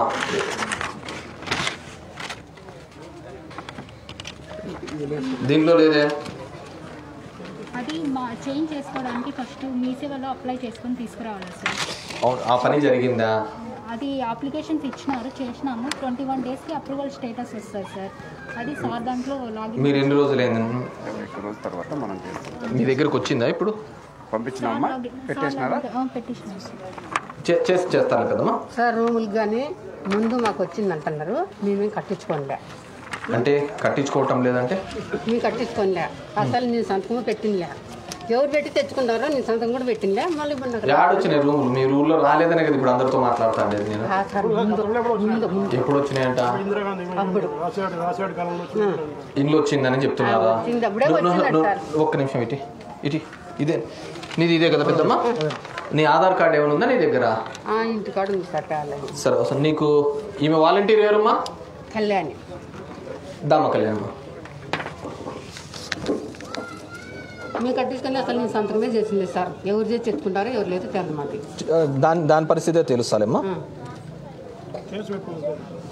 దీంట్లో లేదే అది మా చేంజ్ చేసుకోవడానికి ఫస్ట్ మీ సేవలో అప్లై చేసుకొని తీసుకురావాలి సార్ అవును ఆ పని జరిగిందా అది అప్లికేషన్స్ ఇచ్చినారు చేసినాము ట్వంటీ వన్ డేస్కి అప్రూవల్ స్టేటస్ వస్తుంది సార్ అది సార్ దాంట్లో లాగిన్ మీరు ఎన్ని రోజులు అయింది ఒక రోజు తర్వాత మనం చేస్తాం మీ దగ్గరకు వచ్చిందా ఇప్పుడు పంపించినామా పెట్టేసినారా పెట్టేసినాం సార్ చే- చేసి చేస్తారు కదమ్మా సార్ రూములు కానీ ముందు మాకు వచ్చింది అంటున్నారు మేమేం కట్టించుకోండి అంటే కట్టించుకోవటం లేదంటే మేము కట్టించుకోనిలే అసలు నేను సంతకం పెట్టినలే ఎవరు పెట్టి తెచ్చుకున్నారో నేను సంతకం కూడా పెట్టినలే మళ్ళీ ఇప్పుడు నాకు యాడ్ వచ్చినాయి రూములు మీ రూల్లో రాలేదనే కదా ఇప్పుడు అందరితో మాట్లాడుతాండి నేను ఆ సార్ ముందు ముందు ముందు ఎప్పుడు వచ్చినాయంట ఇందిరాగాంధీ అప్పుడు రాసేడు రాసేడు కాలంలో వచ్చింది ఇంట్లో వచ్చిందని చెప్తున్నారా ఆ, వచ్చింది. అప్పుడే నువ్వు- నువ్వు- వచ్చిందంట నువ్వు- ఒక్క నిమిషం ఇటీ ఇటీ ఇదే నీది ఇదే కదా పెద్దమ్మ నీ ఆధార్ కార్డు ఏమైనా ఉందా నీ దగ్గర ఆ ఇంటికాడ ఉంది సార్ కాలేదు సరే అసలు నీకు ఈమె వాలంటీర్ ఎవరమ్మా కళ్యాణి దామ కళ్యాణమ్మ మేము కట్టించుకొని అసలు నేను సంతకమే చేసింది సార్ ఎవరు చేసి తెచ్చుకుంటారో ఎవరు లేదో తెలియదు మాకు దాని దాని పరిస్థితే తెలుస్తాలేమ్మా కేసు పెట్టుకుంది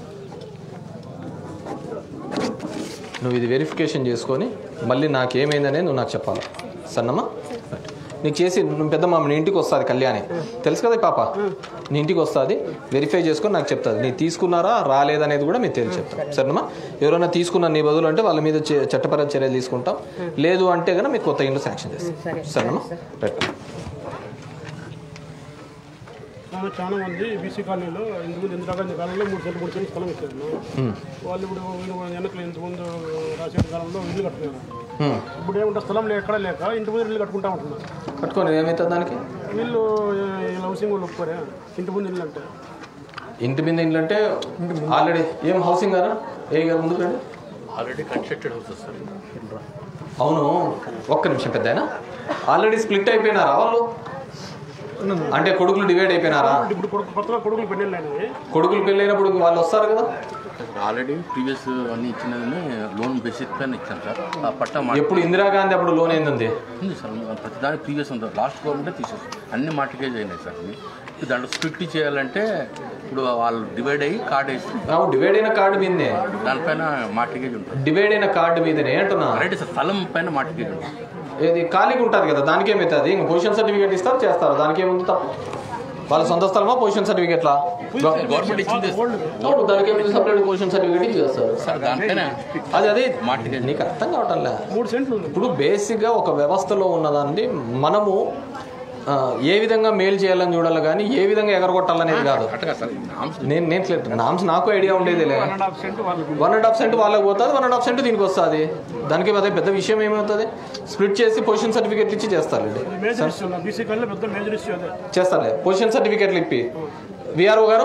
నువ్వు ఇది వెరిఫికేషన్ చేసుకొని మళ్ళీ నాకు ఏమైందనే నువ్వు నాకు చెప్పాలి సన్నమ్మా నీకు చేసి నువ్వు పెద్దమ్మ నీ ఇంటికి వస్తుంది కళ్యాణి తెలుసు కదా ఈ పాప నీ ఇంటికి వస్తుంది వెరిఫై చేసుకొని నాకు చెప్తుంది నీ తీసుకున్నారా రాలేదనేది కూడా మీరు తెలిసి చెప్తాం సరేనమ్మా ఎవరైనా తీసుకున్న నీ బదులు అంటే వాళ్ళ మీద చే- చట్టపర చర్యలు తీసుకుంటాం లేదు అంటే కనుక మీకు కొత్త ఇంట్లో శాంక్షన్ చేస్తాం సరేనమ్మా రైట్ చాలా చాలా మంది బీసీ కాలనీలో ఇంతకుముందు ఇందిరాగాంధీ కాలంలో మూడు సెంట్లు మూడు సెంట్లు స్థలం ఇచ్చారు హ్మ్. వాళ్ళు ఇప్పుడు వీళ్ళు వెనకలు ఇంతకుముందు రాసేడు కాలంలో ఇల్లు కట్టుకున్నారు హ్మ్. ఇప్పుడు ఏమంటే స్థలం లేక ఎక్కడ లేక ఇంటి ముందు ఇల్లు కట్టుకుంటా ఉంటున్నారు కట్టుకొని ఏమవుతుంది దానికి వీళ్ళు ఈ హౌసింగ్ వాళ్ళు ఒప్పుకోరే ఇంటి ముందు ఇల్లు అంటే ఇంటి మీద ఇంట్లో అంటే ఆల్రెడీ ఏం హౌసింగ్ గారా ఏ గారు ముందుకు రండి ఆల్రెడీ కన్స్ట్రక్టెడ్ హౌసెస్ సార్ అవును ఒక్క నిమిషం పెద్ద ఆల్రెడీ స్ప్లిట్ అయిపోయినారా వాళ్ళు అంటే కొడుకులు డివైడ్ అయిపోయినారా ఇప్పుడు కొడుకు కొత్తగా కొడుకులు పెళ్ళిళ్ళు అయినాయి కొడుకులు పెళ్ళైనప్పుడు వాళ్ళు వస్తారు కదా ఆల్రెడీ ప్రీవియస్ అన్ని ఇచ్చినదని లోన్ బేసిక్ పైన ఇచ్చాం సార్ ఆ పట్టా మా ఎప్పుడు ఇందిరాగాంధీ అప్పుడు లోన్ ఏంది ఉంది సార్ ప్రతి దానికి ప్రీవియస్ ఉంది లాస్ట్ గవర్నమెంట్ తీసేసి అన్ని మార్టిగేజ్ అయినాయి సార్ ఇవి. దాంట్లో స్ప్లిట్ చేయాలంటే ఇప్పుడు వాళ్ళు డివైడ్ అయ్యి కార్డ్ వేసి డివైడ్ అయిన కార్డు మీదనే దానిపైన మార్టిగేజ్ ఉంటుంది డివైడ్ అయిన కార్డు మీదనే అంటున్నా రైట్ సార్ స్థలం పైన మార్టిగేజ్ ఉంటుంది ఏది ఖాళీగా ఉంటుంది కదా దానికి ఏమవుతుంది ఇంకా పొజిషన్ సర్టిఫికేట్ ఇస్తారు చేస్తారు దానికి ఏముంది తప్పు వాళ్ళ సొంత స్థలమా పొజిషన్ సర్టిఫికేట్లా గవర్నమెంట్ ఇచ్చింది అవును దానికి ఏమైంది సపరేట్ పొజిషన్ సర్టిఫికేట్ చేస్తారు సార్ దానిపైన అది అదే మార్టిగేజ్ నీకు అర్థం కావటంలే మూడు సెంట్లు ఇప్పుడు బేసిక్గా ఒక వ్యవస్థలో ఉన్నదాన్ని మనము ఆ, ఏ విధంగా మేలు చేయాలని చూడాలి కానీ ఏ విధంగా ఎగరగొట్టాలనేది కాదు అట్టగా సార్ నామ్స్ నేను నేను క్లియర్ నామ్స్ నాకు ఐడియా ఉండేదిలే వన్ అండ్ హాఫ్ సెంట్ వాళ్ళకు వన్ అండ్ హాఫ్ సెంట్ వాళ్ళకి పోతుంది వన్ అండ్ హాఫ్ సెంట్ దీనికి వస్తుంది దానికి అదే పెద్ద విషయం ఏమవుతుంది స్ప్లిట్ చేసి పొజిషన్ సర్టిఫికేట్లు ఇచ్చి చేస్తారండి మేజర్ ఇష్యూ బీసీ కల్లో పెద్ద మేజర్ ఇష్యూ అదే చేస్తారులే పొజిషన్ సర్టిఫికేట్లు ఇప్పి విఆర్ఓ గారు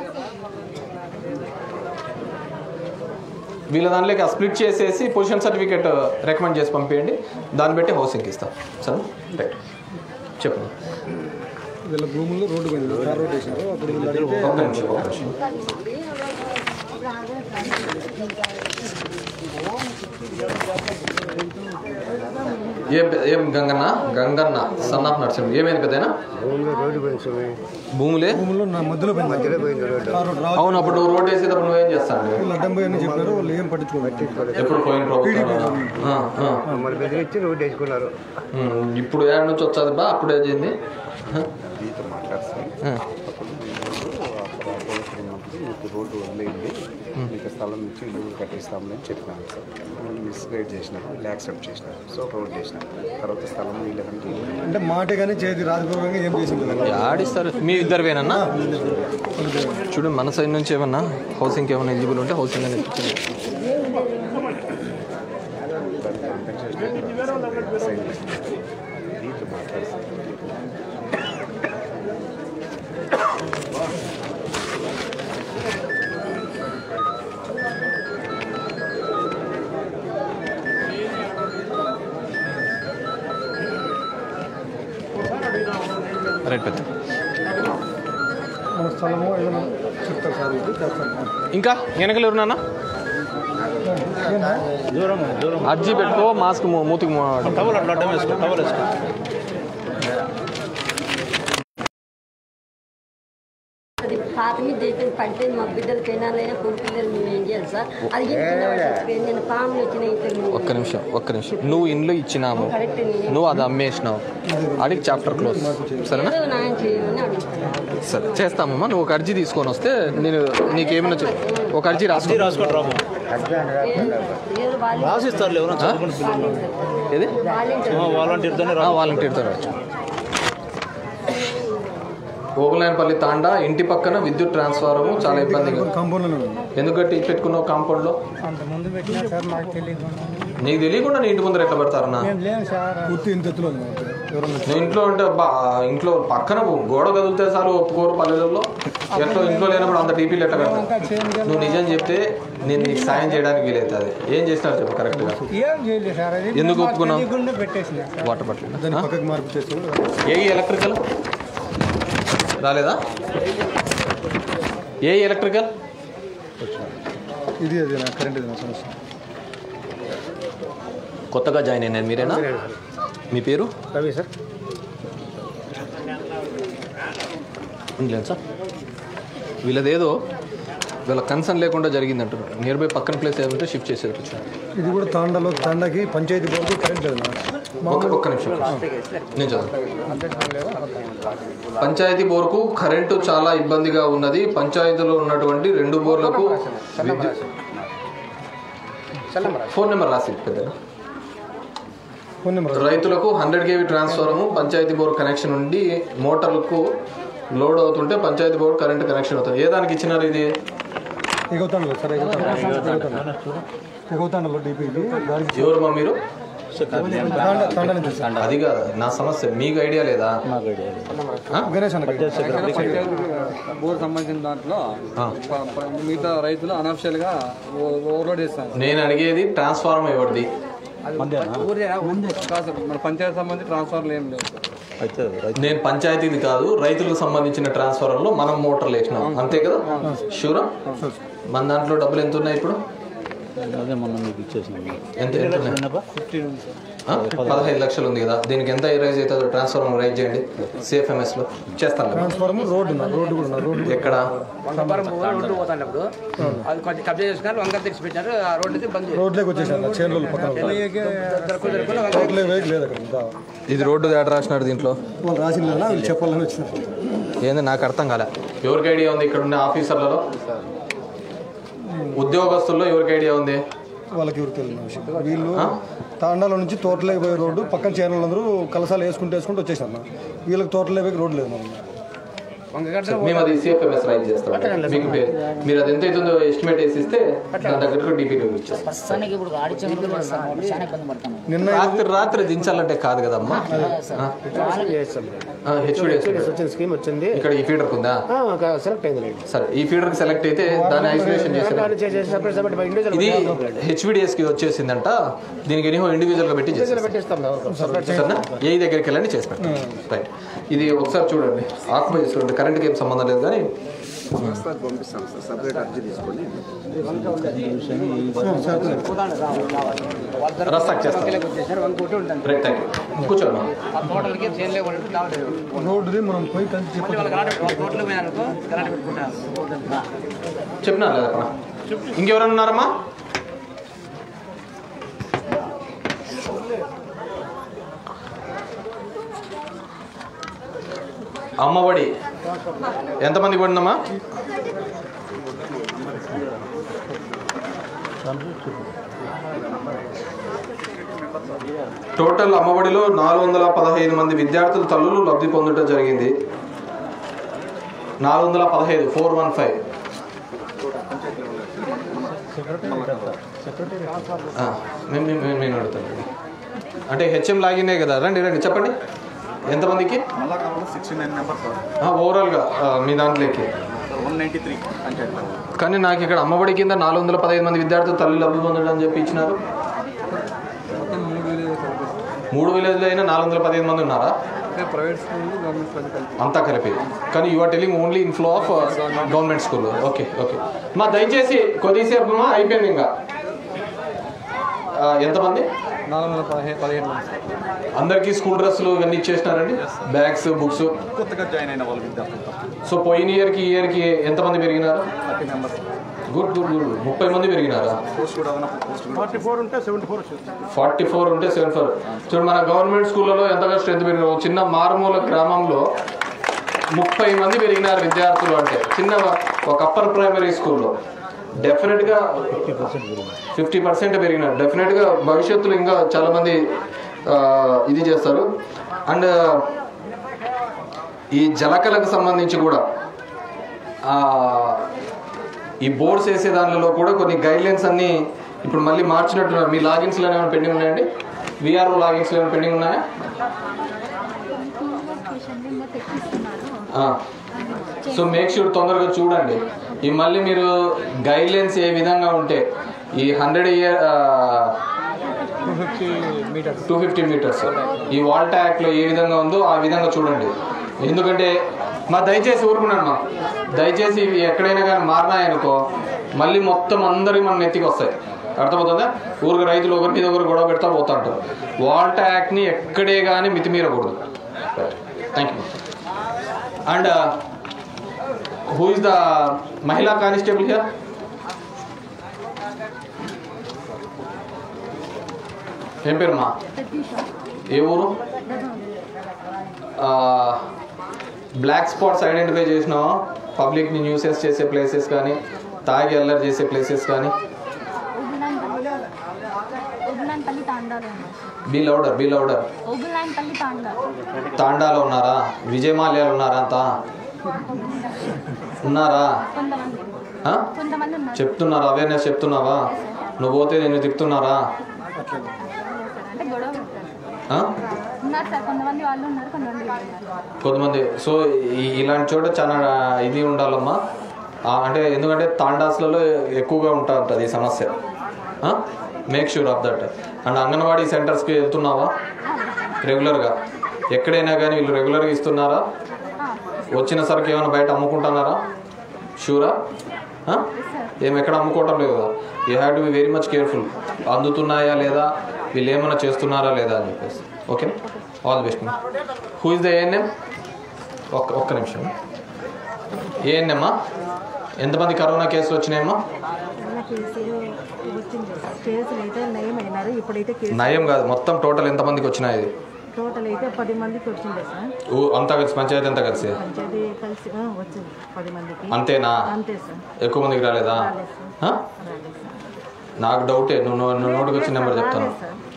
వీళ్ళ దానిలోకి ఆ స్ప్లిట్ చేసేసి పొజిషన్ సర్టిఫికేట్ రికమెండ్ చేసి పంపించండి దాన్ని బట్టి హౌసింగ్కి ఇస్తాం సరే రైట్ చెప్పండి వీళ్ళ భూముల్లో రోడ్డు పోయింది తార్ రోడ్ వేసినారు అప్పుడు వీళ్ళు అడిగితే ఒక్క నిమిషం ఒక్క నిమిషం ఏం పె- ఏం గంగన్న గంగన్న సన్ ఆఫ్ నర్సింగ్ ఏమైంది పెద్దనా రోడ్డు పోయింది స్వామి భూములే భూముల్లో నా మధ్యలో పోయింది మధ్యలో పోయింది రోడ్డు తార్ రోడ్ రావు అవును అప్పుడు నువ్వు రోడ్ వేసేటప్పుడు నువ్వేం చేస్తాను వీళ్ళు అడ్డం పోయి చెప్పారు వాళ్ళు ఏం పట్టించుకోవాలి ఎప్పుడు పోయిన ప్రభుత్వం ఆ, ఆ. మరి బెదిరించి రోడ్డు వేసుకున్నారు ఉమ్, ఇప్పుడు ఏడు నుంచి వచ్చేది బా అప్పుడు ఏం చేయింది మీతో మాట్లాడతాను ఆ. మీకు రోడ్డు వదిలేయండి మీకు స్థలం నుంచి ఇల్లు కట్టిస్తామని చెప్పినాను సార్ వీళ్ళు మిస్గైడ్ చేసినారు వీళ్ళు యాక్సెప్ట్ చేసినారు సో రోడ్ చేసినారు తర్వాత స్థలం వీళ్ళకంటే అంటే మాట కానీ చేతి రాజపూర్వకంగా ఏం చేసింది కదా ఆడిస్తారు మీ ఇద్దరువేనన్నా చూడు మన సైడ్ నుంచి ఏమన్నా హౌసింగ్కి ఏమైనా ఎలిజిబుల్ ఉంటే హౌసింగ్ అనేది ఇప్పించండి. మీతో మాట్లాడతాను రైట్ పెద్ద మన స్థలము ఏదైనా చెప్తారు సార్ ఇది చేస్తారు ఇంకా వెనకలు ఎవరున్నా దూరం దూరం అర్జీ పెట్టుకో మాస్క్ మూ- మూతికి మూ- టవల్ అట్లా అడ్డం వేసుకో టవల్ వేసుకో అది పాత మీద అయిపోయింది పడిపోయింది మా బిడ్డలు పెనాలైనా కొడుకులేరు మేము ఏం చేయాలి సార్ అది ఇంటికి చచ్చిపోయింది నేను పాములు వచ్చిన ఇతరు ఒక్క నిమిషం ఒక్క నిమిషం నువ్వు ఇండ్లు ఇచ్చినాము నువ్వు అది అమ్మేసినావు అడిగి చాప్టర్ క్లోజ్ సరేనా ఏదో న్యాయం చేయమని అడుగుతున్నాను సరే చేస్తామమ్మా నువ్వు ఒక అర్జీ తీసుకొని వస్తే నేను నీకేమైనా చెప్ ఒక అర్జీ రాసుకో రాసుకోండి రాము ఏదో వాళ్ళు రాసిస్తారు ఎవరైనా చదువుకుని పిల్లలు ఏది వాలంటీర్తోనే ఆ, వాలంటీర్తో రావచ్చు ఓగులాయనపల్లి తాండా ఇంటి పక్కన విద్యుత్ ట్రాన్స్ఫార్మర్ చాలా ఇబ్బందిగా కాంపౌండ్లోనే ఉంది ఎందుకు కట్టి పెట్టుకున్నావు కాంపౌండ్లో అంతకుముందు పెట్టినా సార్ నాకు తెలియదు నీకు తెలియకుండా నీ ఇంటి ముందర ఎట్లా పెడతారన్నా మేము లేము సార్ పూర్తి ఇంత ఎత్తులో ఉంది మాకు. ఎవరన్నా నువ్వు ఇంట్లో ఉంటే బా ఇంట్లో పక్కన గోడ కదిలితే చాలు ఒప్పుకోరు పల్లెలలో ఎట్లా ఇంట్లో లేనప్పుడు అంత టీపీలు ఎట్లా కడతావు నువ్వు నిజం చెప్తే నేను నీకు సాయం చేయడానికి వీలవుతుంది ఏం చేసినారు చెప్పు కరెక్ట్గా ఏం చేయలేదు సార్ అది ఎందుకు మాకు ఒప్పుకున్నావు? తెలియకుండా పెట్టేసిన సార్. వాటర్ బాటిల్ దాన్ని పక్కకి మార్పు చేసి ఏ ఎలక్ట్రికల్ రాలేదా ఏ ఎలక్ట్రికల్ ఇది అది నా కరెంట్ ఇది నా సమస్య కొత్తగా జాయిన్ అయినారు మీరేనా మీ పేరు రవి సార్ ఉండలేదు సార్ వీళ్ళదేదో వీళ్ళ కన్సర్న్ లేకుండా జరిగింది అంటున్నారు నియర్ బై పక్కన ప్లేస్ ఏమంటే షిఫ్ట్ చేసేది ఇది కూడా తాండాలో తాండాకి పంచాయతీ బోర్డు కరెంట్ లేదు నా ఒక్క ఒక్క నిమిషం నేను చదువు పంచాయతీ బోర్కు కరెంటు చాలా ఇబ్బందిగా ఉన్నది పంచాయతీలో ఉన్నటువంటి రెండు బోర్లకు విద్యుత్ ఫోన్ నెంబర్ రాసి పెద్దగా ఫోన్ నెంబర్ రైతులకు hundred KV transformer panchayati board connection ఉండి మోటార్లకు లోడ్ అవుతుంటే పంచాయతీ బోర్డు కరెంట్ కనెక్షన్ అవుతుంది ఏ దానికి ఇచ్చినారు ఇది ఎగవుతాండలో సార్ ఎగవుతాండ ఎగవుతాండలో డిపి ఇది దానికి ఎవరు మీరు తాండా తాండా నుంచి సార్ అది కాదు నా సమస్య మీకు ఐడియా లేదా ఆ? గణేష్ అన్న బోర్ సంబంధించిన దాంట్లో ఆ. ప- ప- మిగతా రైతులు అనఫిషియల్ గా ఓ- ఓవర్లోడ్ చేస్తారు నేను అడిగేది ట్రాన్స్ఫార్మర్ ఎవరిది కాదు సార్, మన పంచాయతీ సంబంధించి ట్రాన్స్ఫర్లు ఏం లేవు సార్. అయితే రైతు నేను పంచాయతీది కాదు రైతులకు సంబంధించిన ట్రాన్స్ఫార్మర్లో మనం మోటార్లు వేసినాం అంతే కదా షూరా మన దాంట్లో డబ్బులు ఎంత ఉన్నాయి ఇప్పుడు అదే మొన్న మీకు ఇచ్చేసినాం ఎంత ఎంత ఉన్నాయి ఫిఫ్టీన్ ఉంది సార్ ఆ? పదహైదు లక్షలు ఉంది కదా దీనికి ఎంత రైజ్ అవుతుందో ట్రాన్స్ఫార్మర్ రైజ్ చేయండి సేఫ్ ఎంఎస్ లో చేస్తాను కదా. ట్రాన్స్ఫార్మర్ రోడ్డు నా రోడ్డు కూడా నా రోడ్డు ఎక్కడ వంగపురం రోడ్డు పోతానప్పుడు అది కొంచెం కబ్జా చేసుకున్నారు వంగ తెచ్చి పెట్టారు ఆ రోడ్డు బంద్ చేశారు. రోడ్లోకి వచ్చేసాను చేనుల పక్కన దొరకదు దొరకదు వంగ రోడ్లే వేగి లేదు అక్కడ ఇంకా ఇది రోడ్డు దాట రాసినాడు దీంట్లో వాళ్ళు రాసింది కదా వీళ్ళు చెప్పాలని వచ్చినారు ఏంది నాకు అర్థం కాలే ఎవరికి ఐడియా ఉంది ఇక్కడ ఉన్న ఆఫీసర్లలో ఉద్యోగస్తుల్లో ఎవరికి ఐడియా ఉంది వాళ్ళకి ఎవరికి తెలియని విషయం వీళ్ళు తాండాల నుంచి తోటలోకి పోయే రోడ్డు పక్కన చేనులు అందరూ కలసాలు వేసుకుంటూ వేసుకుంటూ వచ్చేసారు అన్న. వీళ్ళకి తోటలోకి పోయి రోడ్డు లేదు అన్న. మేము అది సిఎఫ్ఎంఎస్ రైట్ చేస్తాం మీకు పే- మీరు అది ఎంత అవుతుందో ఎస్టిమేట్ వేసి ఇస్తే దాని దగ్గరకు డిపిటీ ఇచ్చేస్తాం ప్రస్తుతానికి ఇప్పుడు గాడి చెమటలు వేస్తాం చాలా ఇబ్బంది పడుతున్నాం నిన్న రాత్రి రాత్రి దించాలంటే కాదు కదమ్మా హెచ్విడిఎస్ వచ్చిన స్కీమ్ వచ్చింది ఇక్కడ ఈ ఫీడర్ ఉందా సెలెక్ట్ అయింది సరే ఈ ఫీడర్ కి సెలెక్ట్ అయితే దాన్ని ఐసోలేషన్ చేసి సపరేట్ సపరేట్ ఇండివిజువల్ ఇది హెచ్విడిఎస్ కి వచ్చేసిందంట దీనికి ఎనీహో ఇండివిజువల్ గా పెట్టి చేసేస్తాం. పెట్టిస్తాం సరేనా ఏ దగ్గరికి వెళ్ళండి చేసి పెట్టండి రైట్ ఇది ఒకసారి చూడండి ఆక్యుపై చేసుకోండి కరెంట్కి ఏం సంబంధం లేదు కానీ ప్రస్తుతానికి పంపిస్తాం సార్ సపరేట్ అర్జీ తీసుకొని రస్తాక్ చేస్తాం రైట్ థ్యాంక్ యూ కూర్చోమ్మా తోటలకి చేనులే కొనుక్కుంటే తాగుతారు రోడ్డుది మనం పోయి కలిసి మళ్ళీ వాళ్ళు కరెంట్ వాళ్ళ తోటలో పోయినారనుకో కరెంట్ పెట్టుకుంటారు చెప్పినా లేదా అక్కడ ఇంకెవరైనా ఉన్నారమ్మా అమ్మఒడి ఎంతమంది పడిందమ్మా టోటల్ అమ్మఒడిలో నాలుగు వందల పదహైదు మంది విద్యార్థుల తల్లులు లబ్ధి పొందడం జరిగింది నాలుగు వందల పదహైదు ఫోర్ వన్ ఫైవ్ మేము మేము- మేము- నేను అడుగుతాను అంటే హెచ్ఎం లాగినే కదా రండి రండి చెప్పండి ఎంతమందికి సిక్స్టీ నైన్ మెంబర్స్ ఆ, ఓవరాల్గా ఆ, మీ దాంట్లోకి వన్ నైంటీ త్రీ పంచాయతీలో కానీ నాకు ఇక్కడ అమ్మఒడి కింద నాలుగు వందల పదహైదు మంది విద్యార్థులు తల్లి లబ్ధి పొందడం అని చెప్పి ఇచ్చినారు మూడు విలేజ్లో అయినా నాలుగు వందల పదిహేను మంది ఉన్నారా ప్రైవేట్ స్కూల్ గవర్నమెంట్ స్కూల్ కలిపి అంతా కలిపి కానీ you are telling only inflow of government school okay okay మా దయచేసి కొద్దిసేపు మా అయిపోయింది ఇంకా ఆ, ఎంతమంది నాలుగు వందల పదిహేను పదిహేను మంది అందరికీ స్కూల్ డ్రెస్సులు ఇవన్నీ ఇచ్చేసినారండి బ్యాగ్స్ బుక్స్ కొత్తగా జాయిన్ అయిన వాళ్ళ విద్యార్థులతో సో పోయిన ఇయర్కి ఈ ఇయర్కి ఎంతమంది పెరిగినారు thirty members good good good ముప్పై మంది పెరిగినారా పోస్ట్ కూడా అదనపు పోస్ట్ కూడా ఫార్టీ ఫోర్ ఉంటే సెవెంటీ ఫోర్ వచ్చింది ఫార్టీ ఫోర్ ఉంటే సెవెన్ ఫోర్ చూడు మన గవర్నమెంట్ స్కూళ్ళలో ఎంతగా స్ట్రెంత్ పెరిగిన ఒక చిన్న మారుమూల గ్రామంలో ముప్పై మంది పెరిగినారు విద్యార్థులు అంటే చిన్న ఒక అప్పర్ ప్రైమరీ స్కూల్లో డెఫినెట్గా ఫిఫ్టీ పర్సెంట్ పెరిగినారు డెఫినెట్గా భవిష్యత్తులో ఇంకా చాలామంది ఆ, ఇది చేస్తారు అండ్ ఈ జలకలకు సంబంధించి కూడా ఆ, ఈ బోర్డ్స్ వేసే దానిలో కూడా కొన్ని గైడ్లైన్స్ అన్నీ ఇప్పుడు మళ్ళీ మార్చినట్టున్నారు మీ లాగిన్స్లో ఏమైనా పెండింగ్ ఉన్నాయండి విఆర్ఓ లాగిన్స్లో ఏమైనా పెండింగ్ ఉన్నాయా ఆ. సో మేక్ షూర్ తొందరగా చూడండి ఈ మళ్ళీ మీరు గైడ్లైన్స్ ఏ విధంగా ఉంటే ఈ hundred year two fifty meters ఈ వాల్ ట్యాక్లో ఏ విధంగా ఉందో ఆ విధంగా చూడండి ఎందుకంటే మా దయచేసి ఊరుకున్నాను మా దయచేసి ఇవి ఎక్కడైనా కానీ మారినాయనుకో మళ్ళీ మొత్తం అందరికి మన నెత్తికి వస్తాయి అర్థమవుతుందా ఊరికి రైతులు ఒకరి మీద ఒకరు గొడవ పెడతా పోతా ఉంటారు వాల్ ట్యాక్ని ఎక్కడే కానీ మితిమీరకూడదు thank you and who is the మహిళా కానిస్టేబుల్ హియర్ ఏం పేరు మా ఏ ఊరు బ్లాక్ స్పాట్స్ ఐడెంటిఫై చేసినావు పబ్లిక్ని న్యూసెస్ చేసే ప్లేసెస్ కానీ తాగి అల్లరి చేసే ప్లేసెస్ కానీ ఓబులాన్పల్లి తాండాలో ఉన్నారు be louder be louder Obulanpalli Thanda తాండాలో ఉన్నారా విజయమాల్యాలు ఉన్నారా అంతా ఉన్నారా కొంతమంది ఆ? కొంతమంది ఉన్నారు చెప్తున్నారా అవేర్నెస్ చెప్తున్నావా నువ్వు పోతే నేను తిప్పుతున్నారా అంటే గొడవ పెట్టారు ఆ? ఉన్నారు సార్ కొంతమంది వాళ్ళు ఉన్నారు కొంతమంది వీళ్ళు ఉన్నారు కొంతమంది సో ఈ- ఇలాంటి చోట చాలా ఇది ఉండాలమ్మా ఆ, అంటే ఎందుకంటే తాండాస్లలో ఎక్కువగా ఉంటా ఉంటుంది ఈ సమస్య make sure of that and anganwadi సెంటర్స్కి వెళ్తున్నావా రెగ్యులర్గా ఎక్కడైనా కానీ వీళ్ళు రెగ్యులర్గా ఇస్తున్నారా వచ్చిన సరికి ఏమైనా బయట అమ్ముకుంటున్నారా షూరా ఏం ఎక్కడ అమ్ముకోవటం లేదు కదా you have to be very much careful అందుతున్నాయా లేదా వీళ్ళు ఏమైనా చేస్తున్నారా లేదా అని చెప్పేసి okay all the best who is the ANM ఒక్క ఒక్క నిమిషం ఏఎన్ఎమ్మా ఎంతమంది కరోనా కేసులు వచ్చినాయమ్మా కేసులు వచ్చింది కేసులు అయితే నయం అయినారు ఇప్పుడైతే కేసు నయం కాదు మొత్తం టోటల్ ఎంతమందికి వచ్చినాయి ఇది టోటల్ అయితే పది మందికి వచ్చింది సార్ ఊ అంతా కలిసి పంచాయతీ అంతా కలిసి పంచాయతీ కలిసి ఆ, వచ్చింది పది మందికి అంతేనా అంతే సార్ ఎక్కువ మందికి రాలేదా రాలేదు సార్. ఆ? రాలేదు సార్. నాకు డౌటే నువ్వు నో- నువ్వు నోటికి వచ్చిన నెంబర్ చెప్తాను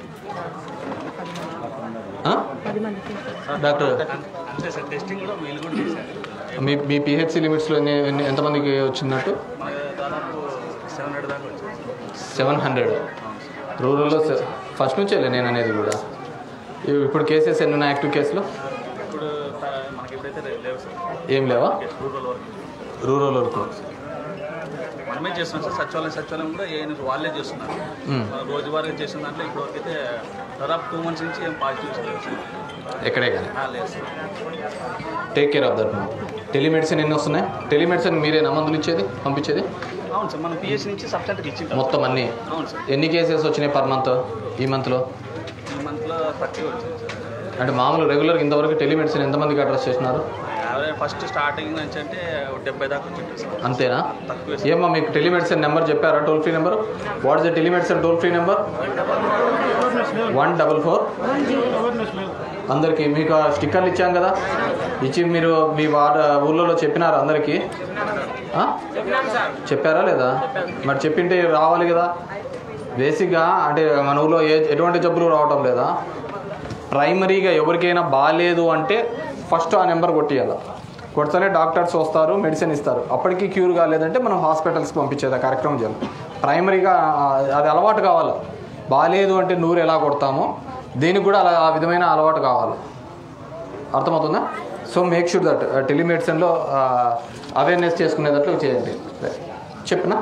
ఆ? పది మందికి డాక్టర్ అంతే సార్ టెస్టింగ్ కూడా వీళ్ళు కూడా చేశారు మీ మీ పిహెచ్సి లిమిట్స్లో ఎన్ని ఎన్ని ఎంతమందికి వచ్చినట్టు మనకి దాదాపు సెవెన్ హండ్రెడ్ దాకా వచ్చింది సెవెన్ హండ్రెడ్ రూరల్లో సె- ఫస్ట్ నుంచే నేను అనేది కూడా ఇవి- ఇప్పుడు కేసెస్ ఎన్ని ఉన్నాయి యాక్టివ్ కేసులు ఇప్పుడు త- మనకి ఇప్పుడైతే లే- లేవు సార్ ఏం లేవా రూరల్ వరకు రూరల్ వరకు మనమే చేస్తున్నాం సార్ సచివాలయం సచివాలయం కూడా ఏ వాళ్ళే చేస్తున్నారు మ్మ్. మన రోజువారీగా చేసిన దాంట్లో ఇప్పటివరకు అయితే దాదాపు టూ మంత్స్ నుంచి ఏం పాజిటివ్స్ లేవు సార్ ఎక్కడే కానీ ఆ, లేదు sir take care of that telemedicine ఎన్ని వస్తున్నాయి టెలిమెడిసిన్ మీరేనా మందులు ఇచ్చేది పంపించేది అవును సార్ మనం పిఎస్ నుంచి సబ్స్టాండర్డ్ ఇచ్చింది మొత్తం అన్నీ అవును సార్ ఎన్ని కేసెస్ వచ్చినాయి పర్ మంత్ ఈ మంత్లో ఈ మంత్లో థర్టీ వచ్చింది సార్ అంటే మామూలు రెగ్యులర్గా ఇంతవరకు టెలిమెడిసిన్ ఎంతమందికి అడ్రస్ చేసినారు యావరేజ్ ఫస్ట్ స్టార్టింగ్ నుంచి అంటే డెబ్బై దాకా వచ్చింది సార్ అంతేనా తక్కువే ఏమో మీకు టెలిమెడిసిన్ నెంబర్ చెప్పారా toll free number what is the telemedicine toll free number one double four అందరికీ మీకు ఆ స్టిక్కర్లు ఇచ్చాం కదా ఇచ్చి మీరు మీ వాడ ఊళ్ళో చెప్పినారు అందరికీ ఆ? చెప్పారా లేదా మరి చెప్పింటే రావాలి కదా బేసిక్గా అంటే మన ఊళ్ళో ఏ ఎటువంటి జబ్బులు రావటం లేదా ప్రైమరీగా ఎవరికైనా బాగాలేదు అంటే ఫస్ట్ ఆ నెంబర్ కొట్టియాలి కొడితేనే డాక్టర్స్ వస్తారు మెడిసిన్ ఇస్తారు అప్పటికి క్యూర్ కాలేదంటే మనం హాస్పిటల్స్కి పంపించేది ఆ కార్యక్రమం చేయాలి ప్రైమరీగా ఆ, అది అలవాటు కావాలి బాగాలేదు అంటే నూరు ఎలా కొడతామో దీనికి కూడా అలా ఆ విధమైన అలవాటు కావాలి అర్థమవుతుందా సో మేక్ షూర్ దట్ టెలిమెడిసిన్లో అవేర్నెస్ చేసుకునేటట్లు చేయండి చెప్పనా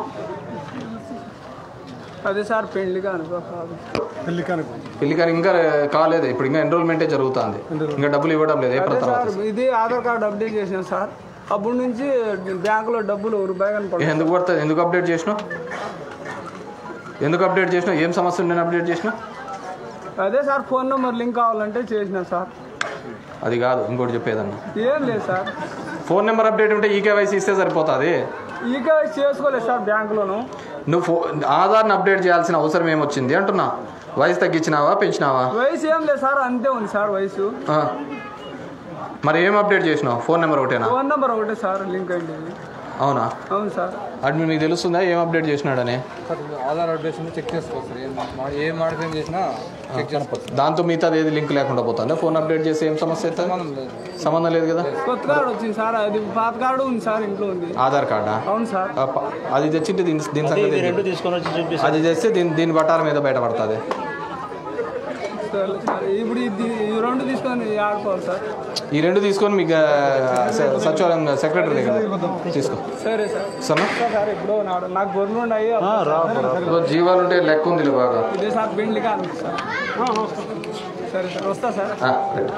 అదే సార్ పెళ్లిగా అనుకో కాదు పెళ్లి కానీ పెళ్లి కానీ ఇంకా కాలేదు ఇప్పుడు ఇంకా ఎన్రోల్మెంటే జరుగుతుంది ఇంకా డబ్బులు ఇవ్వడం లేదు ఏప్రిల్ అదే తర్వాత సార్ ఇది ఆధార్ కార్డు అప్డేట్ చేసాను సార్ అప్పటి నుంచి బ్యాంకులో డబ్బులు రూపాయి ఏ, కనపడదు ఎందుకు పడుతుంది ఎందుకు అప్డేట్ చేసినావు ఎందుకు అప్డేట్ చేసినావు ఏం సమస్య నేను అప్డేట్ చేసినా అదే సార్ ఫోన్ నెంబర్ లింక్ కావాలంటే చేసిన సార్ అది కాదు ఇంకోటి చెప్పేదన్నా ఏం లేదు సార్ ఫోన్ నెంబర్ అప్డేట్ ఉంటే ఈకేవైసీ ఇస్తే సరిపోతుంది ఈక చేసుకోలేదు సార్ బ్యాంకులోను నువ్వు ఫో ఆధార్ని అప్డేట్ చేయాల్సిన అవసరం ఏమొచ్చింది అంటున్నా వయసు తగ్గించినావా పెంచినావా వయసు ఏం లేదు సార్ అంతే ఉంది సార్ వయసు ఆ. మరి ఏం అప్డేట్ చేసినావు ఫోన్ నెంబర్ ఒకటేనా ఫోన్ నెంబర్ ఒకటే సార్ లింక్ అయింది అవునా అవును సార్ అది మీకు తెలుస్తుందా ఏం అప్డేట్ చేసినాడని సార్ ఆధార్ అప్డేషన్ చెక్ చేసుకోవచ్చు సార్ ఏం మా- ఏ మాడిఫికేషన్ చేసినా చెక్ చేసుకోవచ్చు దాంతో మిగతాది ఏది లింక్ లేకుండా పోతుందా ఫోన్ అప్డేట్ చేస్తే ఏం సమస్య అవుతుంది సంబంధం లేదు కదా కొత్త కార్డు వచ్చింది సార్ అది పాత కార్డు ఉంది సార్ ఇంట్లో ఉంది ఆధార్ కార్డా అవును సార్ ఆ ప- అది తెచ్చింటే దీని దీని అదే సంగతి ఇది రెండు ఏంటి? తీసుకొని వచ్చి చూపిస్తాను అది చేస్తే దీని దీని బట్టాల మీద బయటపడుతుంది సరే, సరే. ఇప్పుడు ఇది ఈ రెండు తీసుకొని ఆడుకోవాలి సార్ ఈ రెండు తీసుకొని మీకు ఆ, స- సచివాలయం సెక్రటరీ దగ్గర తీసుకో సరే సార్ సరేనా సార్ ఇప్పుడు నాడు- నాకు గొర్రెలు ఉన్నాయి ఇదిగో జీవాలు ఉంటే లెక్క ఉంది బాగా ఇదే సార్ పెండ్లి కాను సార్ సరే సార్ వస్తా సార్ ఆ, రైట్.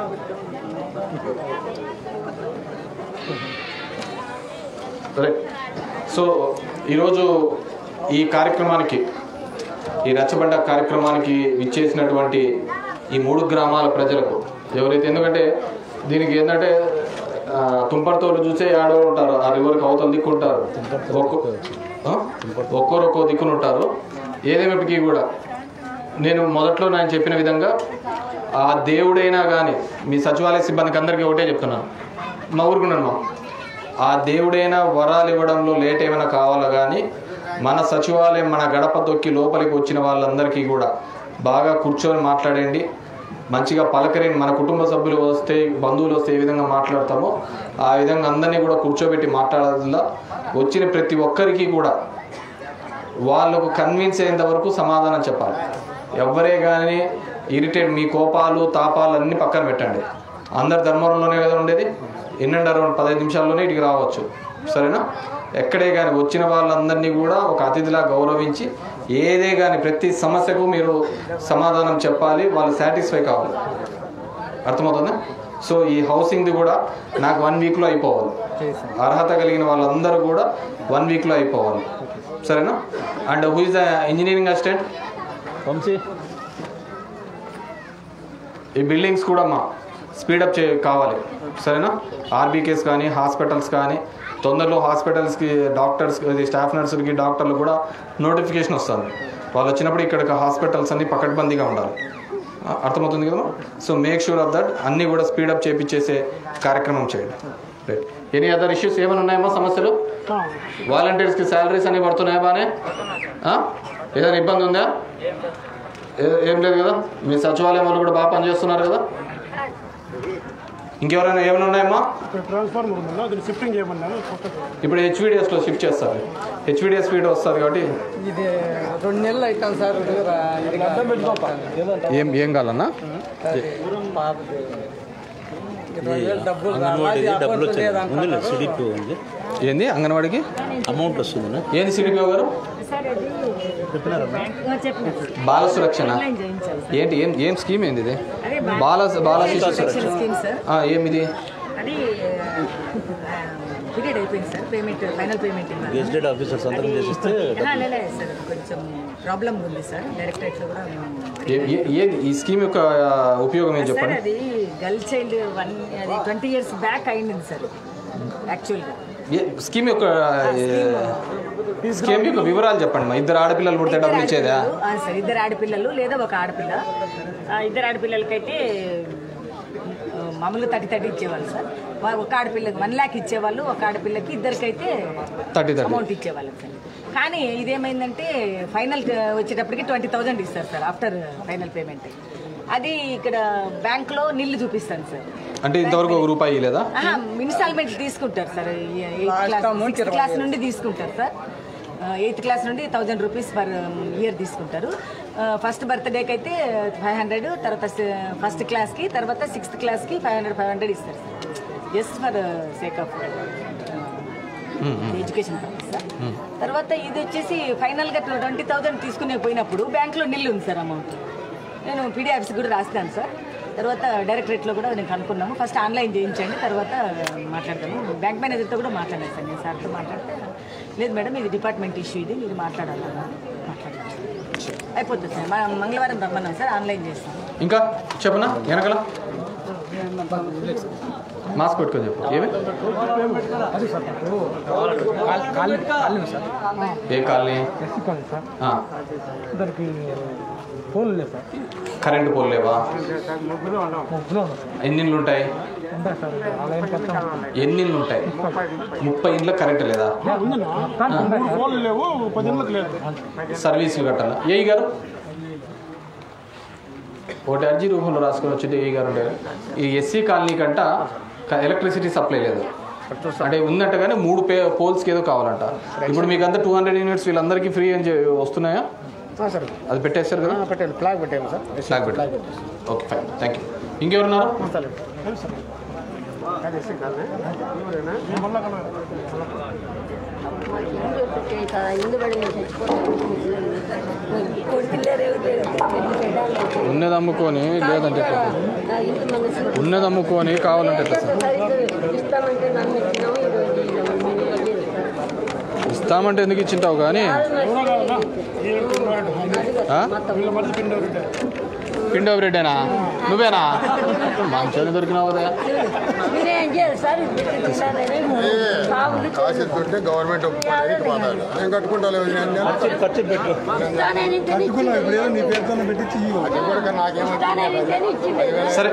రైట్ సో ఈరోజు ఈ కార్యక్రమానికి ఈ రచ్చబండ కార్యక్రమానికి ఇచ్చేసినటువంటి ఈ మూడు గ్రామాల ప్రజలకు ఎవరైతే ఎందుకంటే దీనికి ఏంటంటే ఆ, తుంపర్తోలు చూసే ఆడో ఉంటారు ఆ రివర్కి అవతల దిక్కుంటారు ఒక్కో ఆ? ఒక్కొరు ఒక్కో దిక్కున ఉంటారు ఏదేమిటికి కూడా నేను మొదట్లో నేను చెప్పిన విధంగా ఆ దేవుడైనా కానీ మీ సచివాలయ సిబ్బందికి అందరికీ ఒకటే చెప్తున్నాను మా ఊరుకున్నాను మా ఆ దేవుడైనా వరాలు ఇవ్వడంలో లేట్ ఏమైనా కావాలా కానీ మన సచివాలయం మన గడప తొక్కి లోపలికి వచ్చిన వాళ్ళందరికీ కూడా బాగా కూర్చొని మాట్లాడండి మంచిగా పలకరిని మన కుటుంబ సభ్యులు వస్తే బంధువులు వస్తే ఏ విధంగా మాట్లాడతామో ఆ విధంగా అందరినీ కూడా కూర్చోబెట్టి మాట్లాడాలా వచ్చిన ప్రతి ఒక్కరికి కూడా వాళ్ళకు కన్విన్స్ అయ్యేంత వరకు సమాధానం చెప్పాలి ఎవరే కానీ ఇరిటేట్ మీ కోపాలు తాపాలు అన్నీ పక్కన పెట్టండి అందరు ధర్మవరంలోనే కదా ఉండేది ఎన్నండి అరౌండ్ పదహైదు నిమిషాల్లోనే ఇటుకి రావచ్చు సరేనా ఎక్కడే కానీ వచ్చిన వాళ్ళందరినీ కూడా ఒక అతిథిలా గౌరవించి ఏదే కానీ ప్రతి సమస్యకు మీరు సమాధానం చెప్పాలి వాళ్ళు సాటిస్ఫై కావాలి అర్థమవుతుందా సో ఈ హౌసింగ్ది కూడా నాకు వన్ వీక్లో అయిపోవాలి అర్హత కలిగిన వాళ్ళందరూ కూడా వన్ వీక్లో అయిపోవాలి సరేనా and who is the engineering assistant Vamsi ఈ బిల్డింగ్స్ కూడా మా స్పీడప్ చే కావాలి సరేనా ఆర్బీకేస్ కానీ హాస్పిటల్స్ కానీ తొందరలో హాస్పిటల్స్కి డాక్టర్స్ స్టాఫ్ నర్సులకి డాక్టర్లు కూడా నోటిఫికేషన్ వస్తుంది వాళ్ళు వచ్చినప్పుడు ఇక్కడ హాస్పిటల్స్ అన్ని పకడ్బందీగా ఉండాలి ఆ, అర్థమవుతుంది కదా so make sure of that అన్నీ కూడా స్పీడప్ చేపించేసే కార్యక్రమం చేయండి రైట్ ఎనీ అదర్ ఇష్యూస్ ఏమైనా ఉన్నాయమ్మా సమస్యలు వాలంటీర్స్కి శాలరీస్ అనేవి పడుతున్నాయా బానే ఆ? ఏదైనా ఇబ్బంది ఉందా ఏ- ఏం లేదు కదా మీ సచివాలయం వాళ్ళు కూడా బాగా పనిచేస్తున్నారు కదా ఇంకెవరైనా ఏమైనా ఉన్నాయమ్మా ఇక్కడ ట్రాన్స్ఫార్మర్ ఉందా అది షిఫ్టింగ్ చేయమన్నాను కొత్తది. ఇప్పుడు హెచ్విడిఎస్లో షిఫ్ట్ చేస్తారు హెచ్విడిఎస్ స్పీడ్ వస్తుంది కాబట్టి ఇది రెండు నెలలు అవుతాం సార్ అర్థం పెట్టుకోపా ఏం ఏం కావాలన్నా డబ్బులు అంగన్వాడీది రావాలి, డబ్బులు అకౌంట్ వచ్చాయి లేదంటారు. ఉంది సిడిపి ఉంది ఏంది అంగన్వాడికి అమౌంట్ వస్తుందన్నా ఏంది సిడిపిఓ గారు బాల సురక్షణ ఏంటి ఏం ఏం స్కీమ్ ఏంది ఇది బాల బాల శిశు సురక్షణ స్కీమ్ సార్ ఆ, ఏమిది అది పీరియడ్ అయిపోయింది సార్ పేమెంట్ ఫైనల్ పేమెంట్ ఇవ్వాలి గెజిటెడ్ ఆఫీసర్ సంతకం చేసిస్తే ఆ, లే, లే, సార్ కొంచెం ప్రాబ్లం ఉంది సార్ డైరెక్టరేట్లో కూడా ఏ- ఏ- ఏది ఈ స్కీమ్ యొక్క ఆ, ఉపయోగం ఏం సార్ చెప్పండి అది గర్ల్ చైల్డ్ వన్ అది ట్వంటీ ఇయర్స్ బ్యాక్ అయింది సార్ యాక్చువల్గా ఏ- స్కీమ్ యొక్క ఏ, స్కీమ్ యొక్క వివరాలు చెప్పండి మా ఇద్దరు ఆడపిల్లలు పుడితే డబ్బులు ఇచ్చేదా ఆ, సార్ ఇద్దరు ఆడపిల్లలు లేదా ఒక ఆడపిల్ల ఆ, ఇద్దరు ఆడపిల్లలకైతే ఆ, మామూలుగా థర్టీ థర్టీ ఇచ్చేవాళ్ళు సార్ వా- ఒక ఆడపిల్లకి వన్ ల్యాక్ ఇచ్చేవాళ్ళు ఒక ఆడపిల్లకి ఇద్దరికైతే థర్టీ థర్టీ అమౌంట్ ఇచ్చేవాళ్ళం సార్ కానీ ఇదేమైందంటే ఫైనల్ వచ్చేటప్పటికి ట్వంటీ థౌజండ్ ఇస్తారు సార్ ఆఫ్టర్ ఫైనల్ పేమెంట్ అది ఇక్కడ బ్యాంక్లో నిల్లు చూపిస్తాను సార్ అంటే ఇంతవరకు ఒక రూపాయి లేదా ఇన్స్టాల్మెంట్ తీసుకుంటారు సార్ ఎయిత్ క్లాస్ నుండి తీసుకుంటారు సార్ ఎయిత్ క్లాస్ నుండి థౌజండ్ రూపీస్ పర్ ఇయర్ తీసుకుంటారు ఫస్ట్ బర్త్డేకి అయితే ఫైవ్ హండ్రెడ్ తర్వాత ఫస్ట్ క్లాస్కి తర్వాత సిక్స్త్ క్లాస్కి ఫైవ్ హండ్రెడ్ ఫైవ్ హండ్రెడ్ ఇస్తారు sir just for sake of education purpose sir తర్వాత ఇది వచ్చేసి ఫైనల్గా ట్వంటీ థౌజండ్ తీసుకునే పోయినప్పుడు బ్యాంక్లో నిల్లు ఉంది సార్ అమౌంట్ నేను పీడీ ఆఫీస్ కూడా రాస్తాను సార్ తర్వాత డైరెక్టరేట్లో కూడా నేను కనుక్కున్నాము ఫస్ట్ ఆన్లైన్ చేయించండి తర్వాత మాట్లాడతాము బ్యాంక్ మేనేజర్తో కూడా మాట్లాడాను సార్ నేను సార్తో మాట్లాడితే లేదు మేడం ఇది డిపార్ట్మెంట్ ఇష్యూ ఇది మీరు మాట్లాడాలి మాట్లాడాలి అయిపోతుంది సార్ మా- మంగళవారం రమ్మన్నాం సార్ ఆన్లైన్ చేస్తాం ఇంకా చెప్పనా వెనకల మాస్క్ పెట్టుకొని చెప్పు ఏమి అది సార్ కాళ్ళు కాళ్ళు సార్ ఏ కాలనీ ఎస్సీ కాలనీ సార్ ఆ, దానికి ఫోన్ లేదు సార్ కరెంటు పోల్ లేవా ముగ్గురు ఉన్నాం ఎన్ని ఇండ్లు ఉంటాయి ఉంటాయి సార్ ఆన్లైన్ కట్టాం ఎన్ని ఇండ్లు ఉంటాయి ముప్పై ఇండ్ల కరెంట్ లేదా మూడు ఫోన్లు లేవు పది ఇళ్ళకి లేదు సర్వీసులు కట్టాలా ఏఈ గారు ఒకటి అర్జీ రూపంలో రాసుకొని వచ్చేది ఏఈ గారు ఉంటారు ఈ ఎస్సీ కాలనీ కంట క- ఎలక్ట్రిసిటీ సప్లై లేదు అంటే ఉందంట కానీ మూడు పే పోల్స్కి ఏదో కావాలంట ఇప్పుడు మీకు అంతా టూ హండ్రెడ్ యూనిట్స్ వీళ్ళందరికీ ఫ్రీ అని చె- వస్తున్నాయా సార్ అది పెట్టేస్తారు కదా పెట్టాను ఫ్లాగ్ పెట్టాము సార్ ఫ్లాగ్ పెట్టారు ఓకే ఫైన్ థ్యాంక్ యూ ఇంకెవరున్నారు అది ఎస్సీ కాలనీ ఇందుబడి కొడుకులేరు ఉన్నది అమ్ముకొని లేదంటే ఎట్లా? ఉన్నది అమ్ముకొని కావాలంటే ఎట్లా సార్ ఇస్తామంటే నన్ను ఇచ్చినాము ఈరోజు ఇస్తామంటే ఎందుకు ఇచ్చింటావు కానీ ఆ? పిండో బ్రెడ్డేనా నువ్వేనా మంచిగా దొరికినావు కదా మీరేం చేయాలి సార్ సాగులు కాసేపు గవర్నమెంట్ నేను కట్టుకుంటా ఖర్చు పెట్టు కట్టుకున్నావు ఇప్పుడు ఏదో నీ పేరుతో పెట్టించి సరే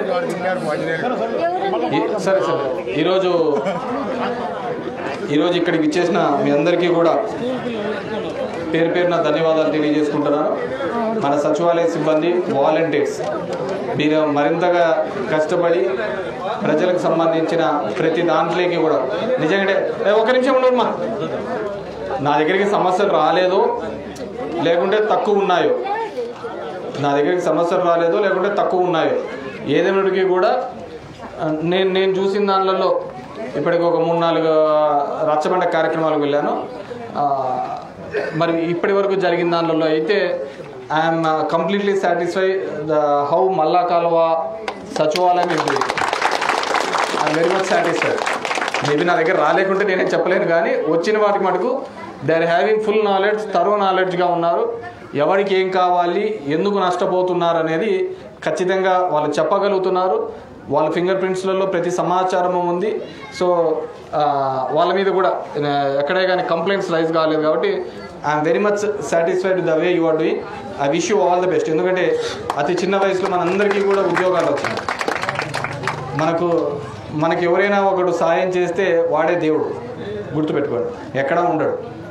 ఈ- సరే సరే ఈరోజు ఈరోజు ఇక్కడికి ఇచ్చేసిన మీ అందరికీ కూడా పేరు పేరున ధన్యవాదాలు తెలియజేసుకుంటున్నాను మన సచివాలయ సిబ్బంది వాలంటీర్స్ మీరు మరింతగా కష్టపడి ప్రజలకు సంబంధించిన ప్రతి దాంట్లోకి కూడా నిజంగా ఏ, ఒక్క నిమిషం ఉండమ్మా నా దగ్గరికి సమస్యలు రాలేదు లేకుంటే తక్కువ ఉన్నాయో నా దగ్గరికి సమస్యలు రాలేదు లేకుంటే తక్కువ ఉన్నాయో ఏదేమిటికి కూడా ఆ, నేను నేను చూసిన దానిలలో ఇప్పటికి ఒక మూడు నాలుగు రచ్చబండ కార్యక్రమాలకు వెళ్ళాను ఆ, మరి ఇప్పటి వరకు జరిగిన దానిలో అయితే I'm completely satisfy the how Malla Kaluva సచివాలయం ఇది I'm very much satisfied maybe నా దగ్గర రాలేకుంటే నేనేం చెప్పలేను కానీ వచ్చిన వాటి మటుకు they are having full knowledge తరో నాలెడ్జ్గా ఉన్నారు ఎవరికి ఏం కావాలి ఎందుకు నష్టపోతున్నారు అనేది ఖచ్చితంగా వాళ్ళు చెప్పగలుగుతున్నారు వాళ్ళ ఫింగర్ ప్రింట్స్లలో ప్రతి సమాచారము ఉంది సో ఆ, వాళ్ళ మీద కూడా ఆ, ఎక్కడే కానీ కంప్లైంట్స్ రైజ్ కాలేదు కాబట్టి I'm very much satisfied the way you are doing I wish you all the best ఎందుకంటే అతి చిన్న వయసులో మనందరికీ కూడా ఉద్యోగాలు వచ్చినాయి మనకు మనకి ఎవరైనా ఒకడు సాయం చేస్తే వాడే దేవుడు గుర్తుపెట్టుకోండి ఎక్కడ ఉండడు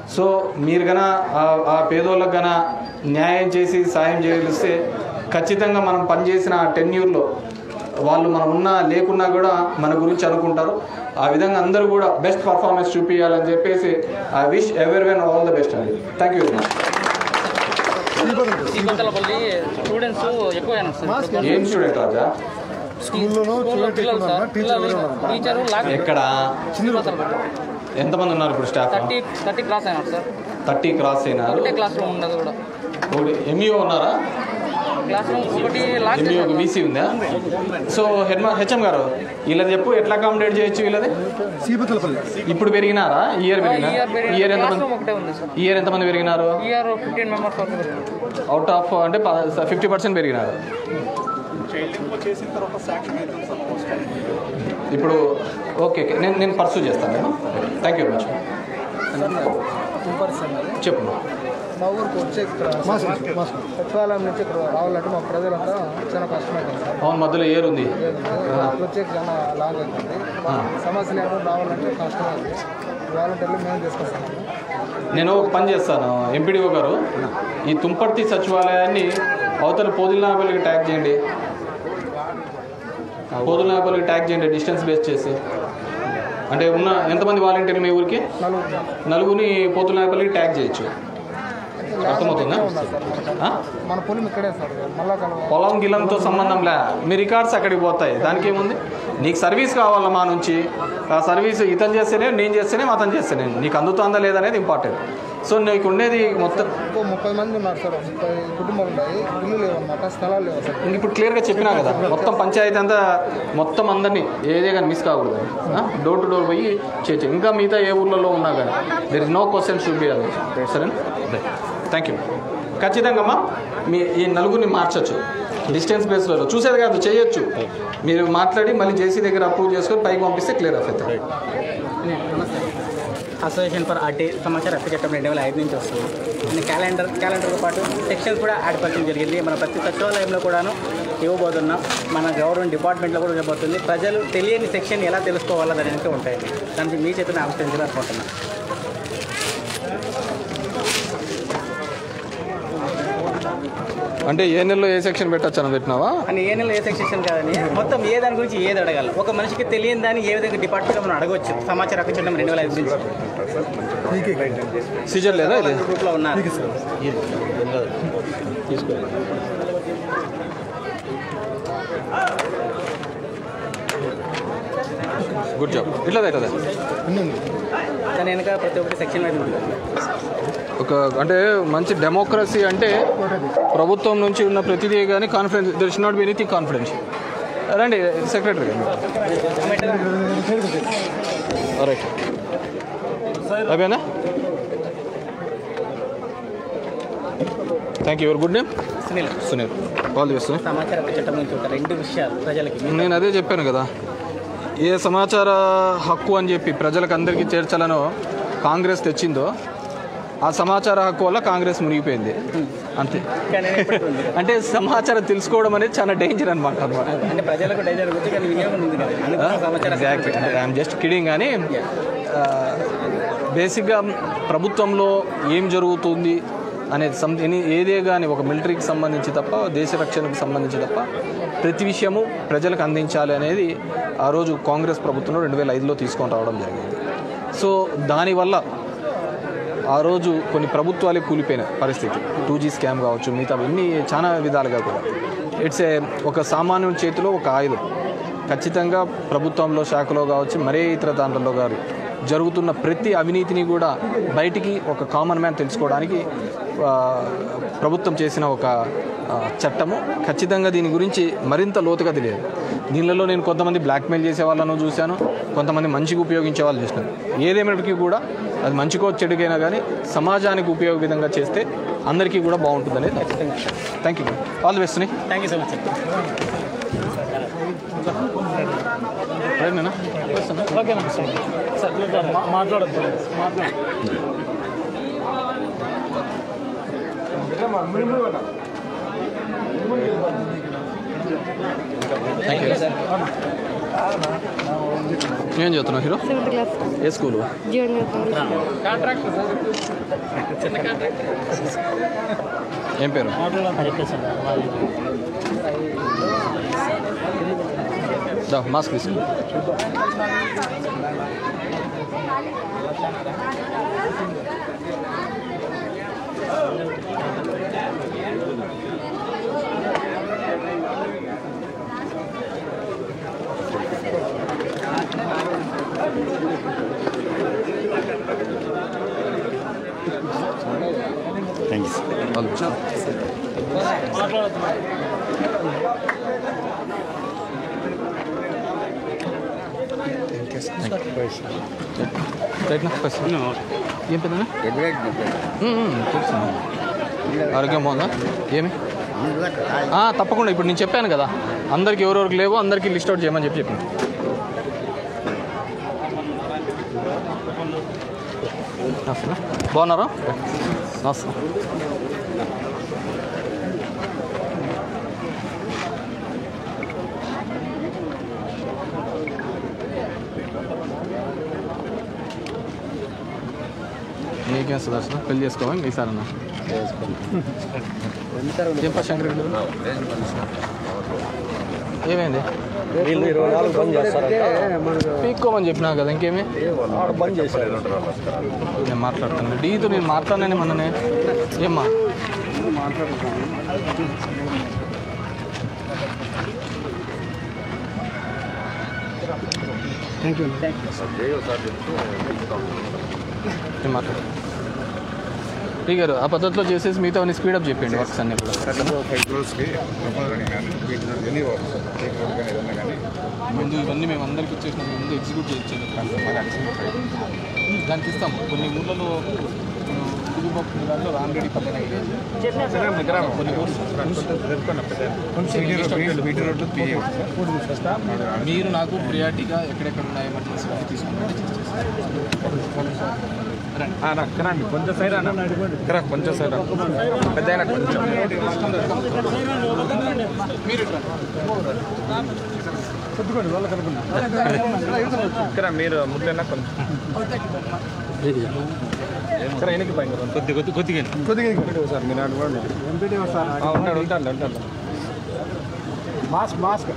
సో మీరు గన ఆ- ఆ పేదోళ్ళకు గన న్యాయం చేసి సాయం చేయగలిస్తే ఖచ్చితంగా మనం పనిచేసిన ఆ టెన్యూర్లో వాళ్ళు మనం ఉన్నా లేకున్నా కూడా మన గురించి అనుకుంటారు ఆ విధంగా అందరూ కూడా బెస్ట్ పర్ఫార్మెన్స్ చూపించాలని చెప్పేసి I wish everyone all the best అండి thank you very much Srikothalapalli students ఎక్కువ ఏం స్టూడెంట్ రాజా స్కూల్లోనూ చూడండి ఎక్కువ ఉన్నారు, టీచర్ ఎవరు ఉన్నారు? టీచరు లాక్ ఎక్కడ ఎంతమంది ఉన్నారు ఇప్పుడు స్టాఫ్ థర్టీ థర్టీ క్లాస్ అయినారు సార్ థర్టీ క్రాస్ అయినారు ఒకటే క్లాస్ రూమ్ ఉండదు కూడా ఒకటి ఎంఈఓ ఉన్నారా క్లాస్ రూమ్ ఒకటి లాక్ ఎంఈఓ వీసీ ఉందా సో హెడ్ హెచ్ఎం గారు వీళ్ళది చెప్పు ఎట్లా అకామిడేట్ చేయొచ్చు వీళ్ళది సీపతలపల్లి ఇప్పుడు పెరిగినారా ఇయర్ పెరిగినా ఇయర్ క్లాస్ ఎంతమంది రూమ్ ఒకటే ఉంది సార్ ఇయర్ ఎంతమంది పెరిగినారు ఇయర్ ఫిఫ్టీన్ మెంబర్స్ వరకు పెరిగారు. అవుట్ ఆఫ్ అంటే ఫిఫ్టీ పర్సెంట్ పెరిగినారు చేసిన తర్వాత శాంక్షన్ అవుతుంది సార్ పోస్ట్ ఇప్పుడు ఓకే ఓకే నేను నేను పర్సూ చేస్తాను నేను థ్యాంక్ యూ మచ్ చెప్పు మా ఊరికి వచ్చి ఇక్కడ సచివాలయం నుంచి ఇక్కడ రావాలంటే మా ప్రజలంతా చాలా కష్టమైంది సార్ అవును మధ్యలో ఏర్ ఉంది అట్లా వచ్చి చాలా లాంగ్ అవుతుంది మా సమస్యలు ఏమైనా రావాలంటే కష్టమైంది వాలంటీర్లు మేము తీసుకొస్తాము నేను ఒక పని చేస్తాను ఎంపీడీఓ గారు ఈ తుంపర్తి సచివాలయాన్ని అవతల పోదిలనాపల్లికి ట్యాగ్ చేయండి పోదిలనాపల్లికి ట్యాగ్ చేయండి డిస్టెన్స్ బేస్ చేసి అంటే ఉన్న ఎంతమంది వాలంటీర్లు మీ ఊరికి నలుగురిని పోతులనాపల్లికి ట్యాగ్ చేయొచ్చు అర్థమవుతుందా ఆ? మన పొలం ఇక్కడే సార్ మళ్ళా కలవ పొలం గిలంతో సంబంధం లే మీ రికార్డ్స్ అక్కడికి పోతాయి దానికి ఏముంది నీకు సర్వీస్ కావాలా మా నుంచి ఆ సర్వీస్ ఇతను చేస్తేనే నేను చేస్తేనే అతను చేస్తేనే నీకు అందుతుందా లేదనేది ఇంపార్టెంట్ సో నీకు ఉండేది మొత్తం ఇంకో ముప్పై మంది ఉన్నారు సార్ ముప్పై కుటుంబాలు ఉన్నాయి ఇల్లు లేవు అనమాట స్థలాలు లేవు సార్ ఇంక ఇప్పుడు క్లియర్గా చెప్పినా కదా మొత్తం పంచాయతీ అంతా మొత్తం అందరినీ ఏదే కానీ మిస్ కాకూడదు డోర్ టు డోర్ పోయి చేయొచ్చు ఇంకా మిగతా ఏ ఊర్లలో ఉన్నా కానీ there is no question should be అది సరే థ్యాంక్ యూ ఖచ్చితంగా అమ్మా మీ ఈ నలుగురిని మార్చచ్చు డిస్టెన్స్ బేస్లో చూసేది కాదు చేయొచ్చు మీరు మాట్లాడి మళ్ళీ జేసీ దగ్గర అప్రూవ్ చేసుకొని పైకి పంపిస్తే క్లియర్ అవుతుంది అసోసియేషన్ ఫర్ ఆర్టీ సమాచార హక్కు చట్టం రెండు వేల ఐదు నుంచి వస్తుంది అండ్ క్యాలెండర్ క్యాలెండర్తో పాటు సెక్షన్స్ కూడా యాడ్ పరచడం జరిగింది మన ప్రతి సచివాలయంలో కూడాను ఇవ్వబోతున్నాం మన గవర్నమెంట్ డిపార్ట్మెంట్లో కూడా ఇవ్వబోతుంది ప్రజలు తెలియని సెక్షన్ ఎలా తెలుసుకోవాలో దాని వెనక ఉంటాయి దానికి మీ చేతిని ఆవిష్కరించాలనుకుంటున్నాను అంటే ఏ నెలలో ఏ సెక్షన్ పెట్టచ్చు అని పెట్టినావా అని ఏ నెల ఏ సెక్షన్ కాదని మొత్తం ఏ దాని గురించి ఏది అడగాలి ఒక మనిషికి తెలియని దాన్ని ఏ విధంగా డిపార్ట్మెంట్ మనం అడగవచ్చు సమాచార హక్కు చట్టం రెండు వేల ఐదు నుంచి సీజర్ లేదా ఇది గ్రూప్లో ఉన్నారు గుడ్ జాబ్ ఇట్లా అవుతుంది దాని వెనక ప్రతి ఒక్కటి సెక్షన్ వైజ్ ఉంటుంది ఒక అంటే మంచి డెమోక్రసీ అంటే ప్రభుత్వం నుంచి ఉన్న ప్రతిదీ కానీ confidence there is not be anything confidence రండి సెక్రటరీ గారు రైట్ అయిపోయిందా thank you your good name Sunil Sunil all the best సమాచార హక్కు చట్టం నుంచి ఒక రెండు విషయాలు ప్రజలకి నేను అదే చెప్పాను కదా ఏ సమాచార హక్కు అని చెప్పి ప్రజలకు అందరికీ చేర్చాలనో కాంగ్రెస్ తెచ్చిందో ఆ సమాచార హక్కు వల్ల కాంగ్రెస్ మునిగిపోయింది అంతే అంటే సమాచారం తెలుసుకోవడం అనేది చాలా డేంజర్ అనమాట అనమాట అంటే ప్రజలకు డైజర్ గురించి కానీ వినియోగం ఉంది కదా అందుకోసం సమాచార హక్కు ఎగ్జాక్ట్లీ ఐఎమ్ జస్ట్ కిడింగ్ కానీ బేసిక్గా ప్రభుత్వంలో ఏం జరుగుతుంది అనేది సం ఎనీ ఏదే కానీ ఒక మిలిటరీకి సంబంధించి తప్ప దేశ రక్షణకు సంబంధించి తప్ప ప్రతి విషయము ప్రజలకు అందించాలి అనేది ఆ రోజు కాంగ్రెస్ ప్రభుత్వంలో రెండు వేల ఐదులో తీసుకొని రావడం జరిగింది సో దానివల్ల ఆ రోజు కొన్ని ప్రభుత్వాలే కూలిపోయిన పరిస్థితి టూ జీ స్కామ్ కావచ్చు మిగతా ఇన్ని చాలా విధాలుగా కూడా ఇట్స్ ఏ ఒక సామాన్యుని చేతిలో ఒక ఆయుధం ఖచ్చితంగా ప్రభుత్వంలో శాఖలో కావచ్చు మరే ఇతర దాంట్లో గారు జరుగుతున్న ప్రతి అవినీతిని కూడా బయటికి ఒక కామన్ మ్యాన్ తెలుసుకోవడానికి ఆ, ప్రభుత్వం చేసిన ఒక ఆ, చట్టము ఖచ్చితంగా దీని గురించి మరింత లోతుగా తెలియదు దీనిలో నేను కొంతమంది బ్లాక్మెయిల్ చేసే వాళ్ళను చూశాను కొంతమంది మంచిగా ఉపయోగించే వాళ్ళు చూసినాను ఏదేమైనప్పటికీ కూడా అది మంచికో చెడుకైనా కానీ సమాజానికి ఉపయోగ విధంగా చేస్తే అందరికీ కూడా బాగుంటుందని thank you all the best thank you so much right నేనా ఓకే మేడం సార్ మాట్లాడద్దు థ్యాంక్ యూ ఏం చదువుతున్నావు హీరో సెవెంత్ క్లాస్ ఏ స్కూలు జూనియర్ కాంట్రాక్ట్ ఏం పేరు దా మాస్క్ తీసుకో రైట్నా ఫస్ట్ ఏం పెద్దనా తెలుసు ఆరోగ్యం బాగుందా ఏమి ఆ, తప్పకుండా ఇప్పుడు నేను చెప్పాను కదా అందరికి ఎవరెవరికి లేవో అందరికీ లిస్ట్ అవుట్ చేయమని చెప్పి చెప్పాను వస్తున్నా బాగున్నారా వస్తున్నా నీకేం సుదర్శన పెళ్లి చేసుకోవా ఈసారి అన్న ఏం పా శంకర్ రెడ్డి? ఏమైంది వీళ్ళు ఇరవై నాలుగు బంద్ చేస్తారంట. పీక్కోమని చెప్పినా కదా ఇంకేమి ఆడ బంద్ చేశారు నేను మాట్లాడుతాను డీతో నేను మాట్లాడినాను మొన్ననే ఏమ్మా థ్యాంక్ యూ నేను మాట్లాడు టీ గారు ఆ పద్ధతిలో చేసేసి మిగతా స్పీడప్ చెప్పండి వర్క్స్ అన్ని కూడా ఫైవ్ క్రోర్స్కి ప్రపోజల్ కానీ ఎనీ వర్క్ ఏ క్రోర్ కానీ ఏదన్నా కానీ ముందు ఇవన్నీ మేము అందరికి ఇచ్చేసినాం ముందు ఎగ్జిక్యూట్ చేయొచ్చు దానికి ఇస్తాం కొన్ని ఊళ్ళలో కుటుంబపు దాంట్లో రామరెడ్డి పక్కన కొన్ని బీటీ రోడ్డు పిఏ మీరు నాకు ప్రియారిటీగా ఎక్కడెక్కడ ఉన్నాయి ఎమర్జెన్సీ అన్ని తీసుకుంటే రండి కొంచెం సైడ్ అన్న ఇక్కడ కొంచెం సైడ్ పెద్ద అయినా కొంచెం కొద్దిగోండి వాళ్ళకి ఇక్కడ మీరు ముట్లైనా కొంచెం ఇక్కడ వెనక్కి పైన కొద్ది కొద్ది కొద్దిగా కొద్దిగా సార్ మీరు అడగండి ఎంపీటీ సార్ ఉంటాడు ఉంటాడు ఉంటాడు మాస్క్ మాస్క్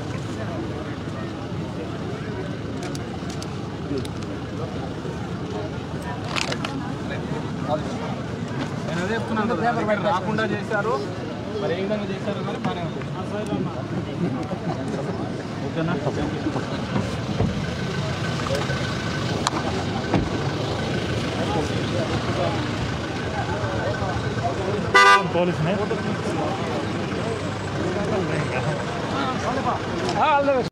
నేను అదే చెప్తున్నాను కదా ఇక్కడ రాకుండా చేశారు మరి ఏ విధంగా చేశారు కానీ బాగానే ఉంది ఓకేనా పోలీసునే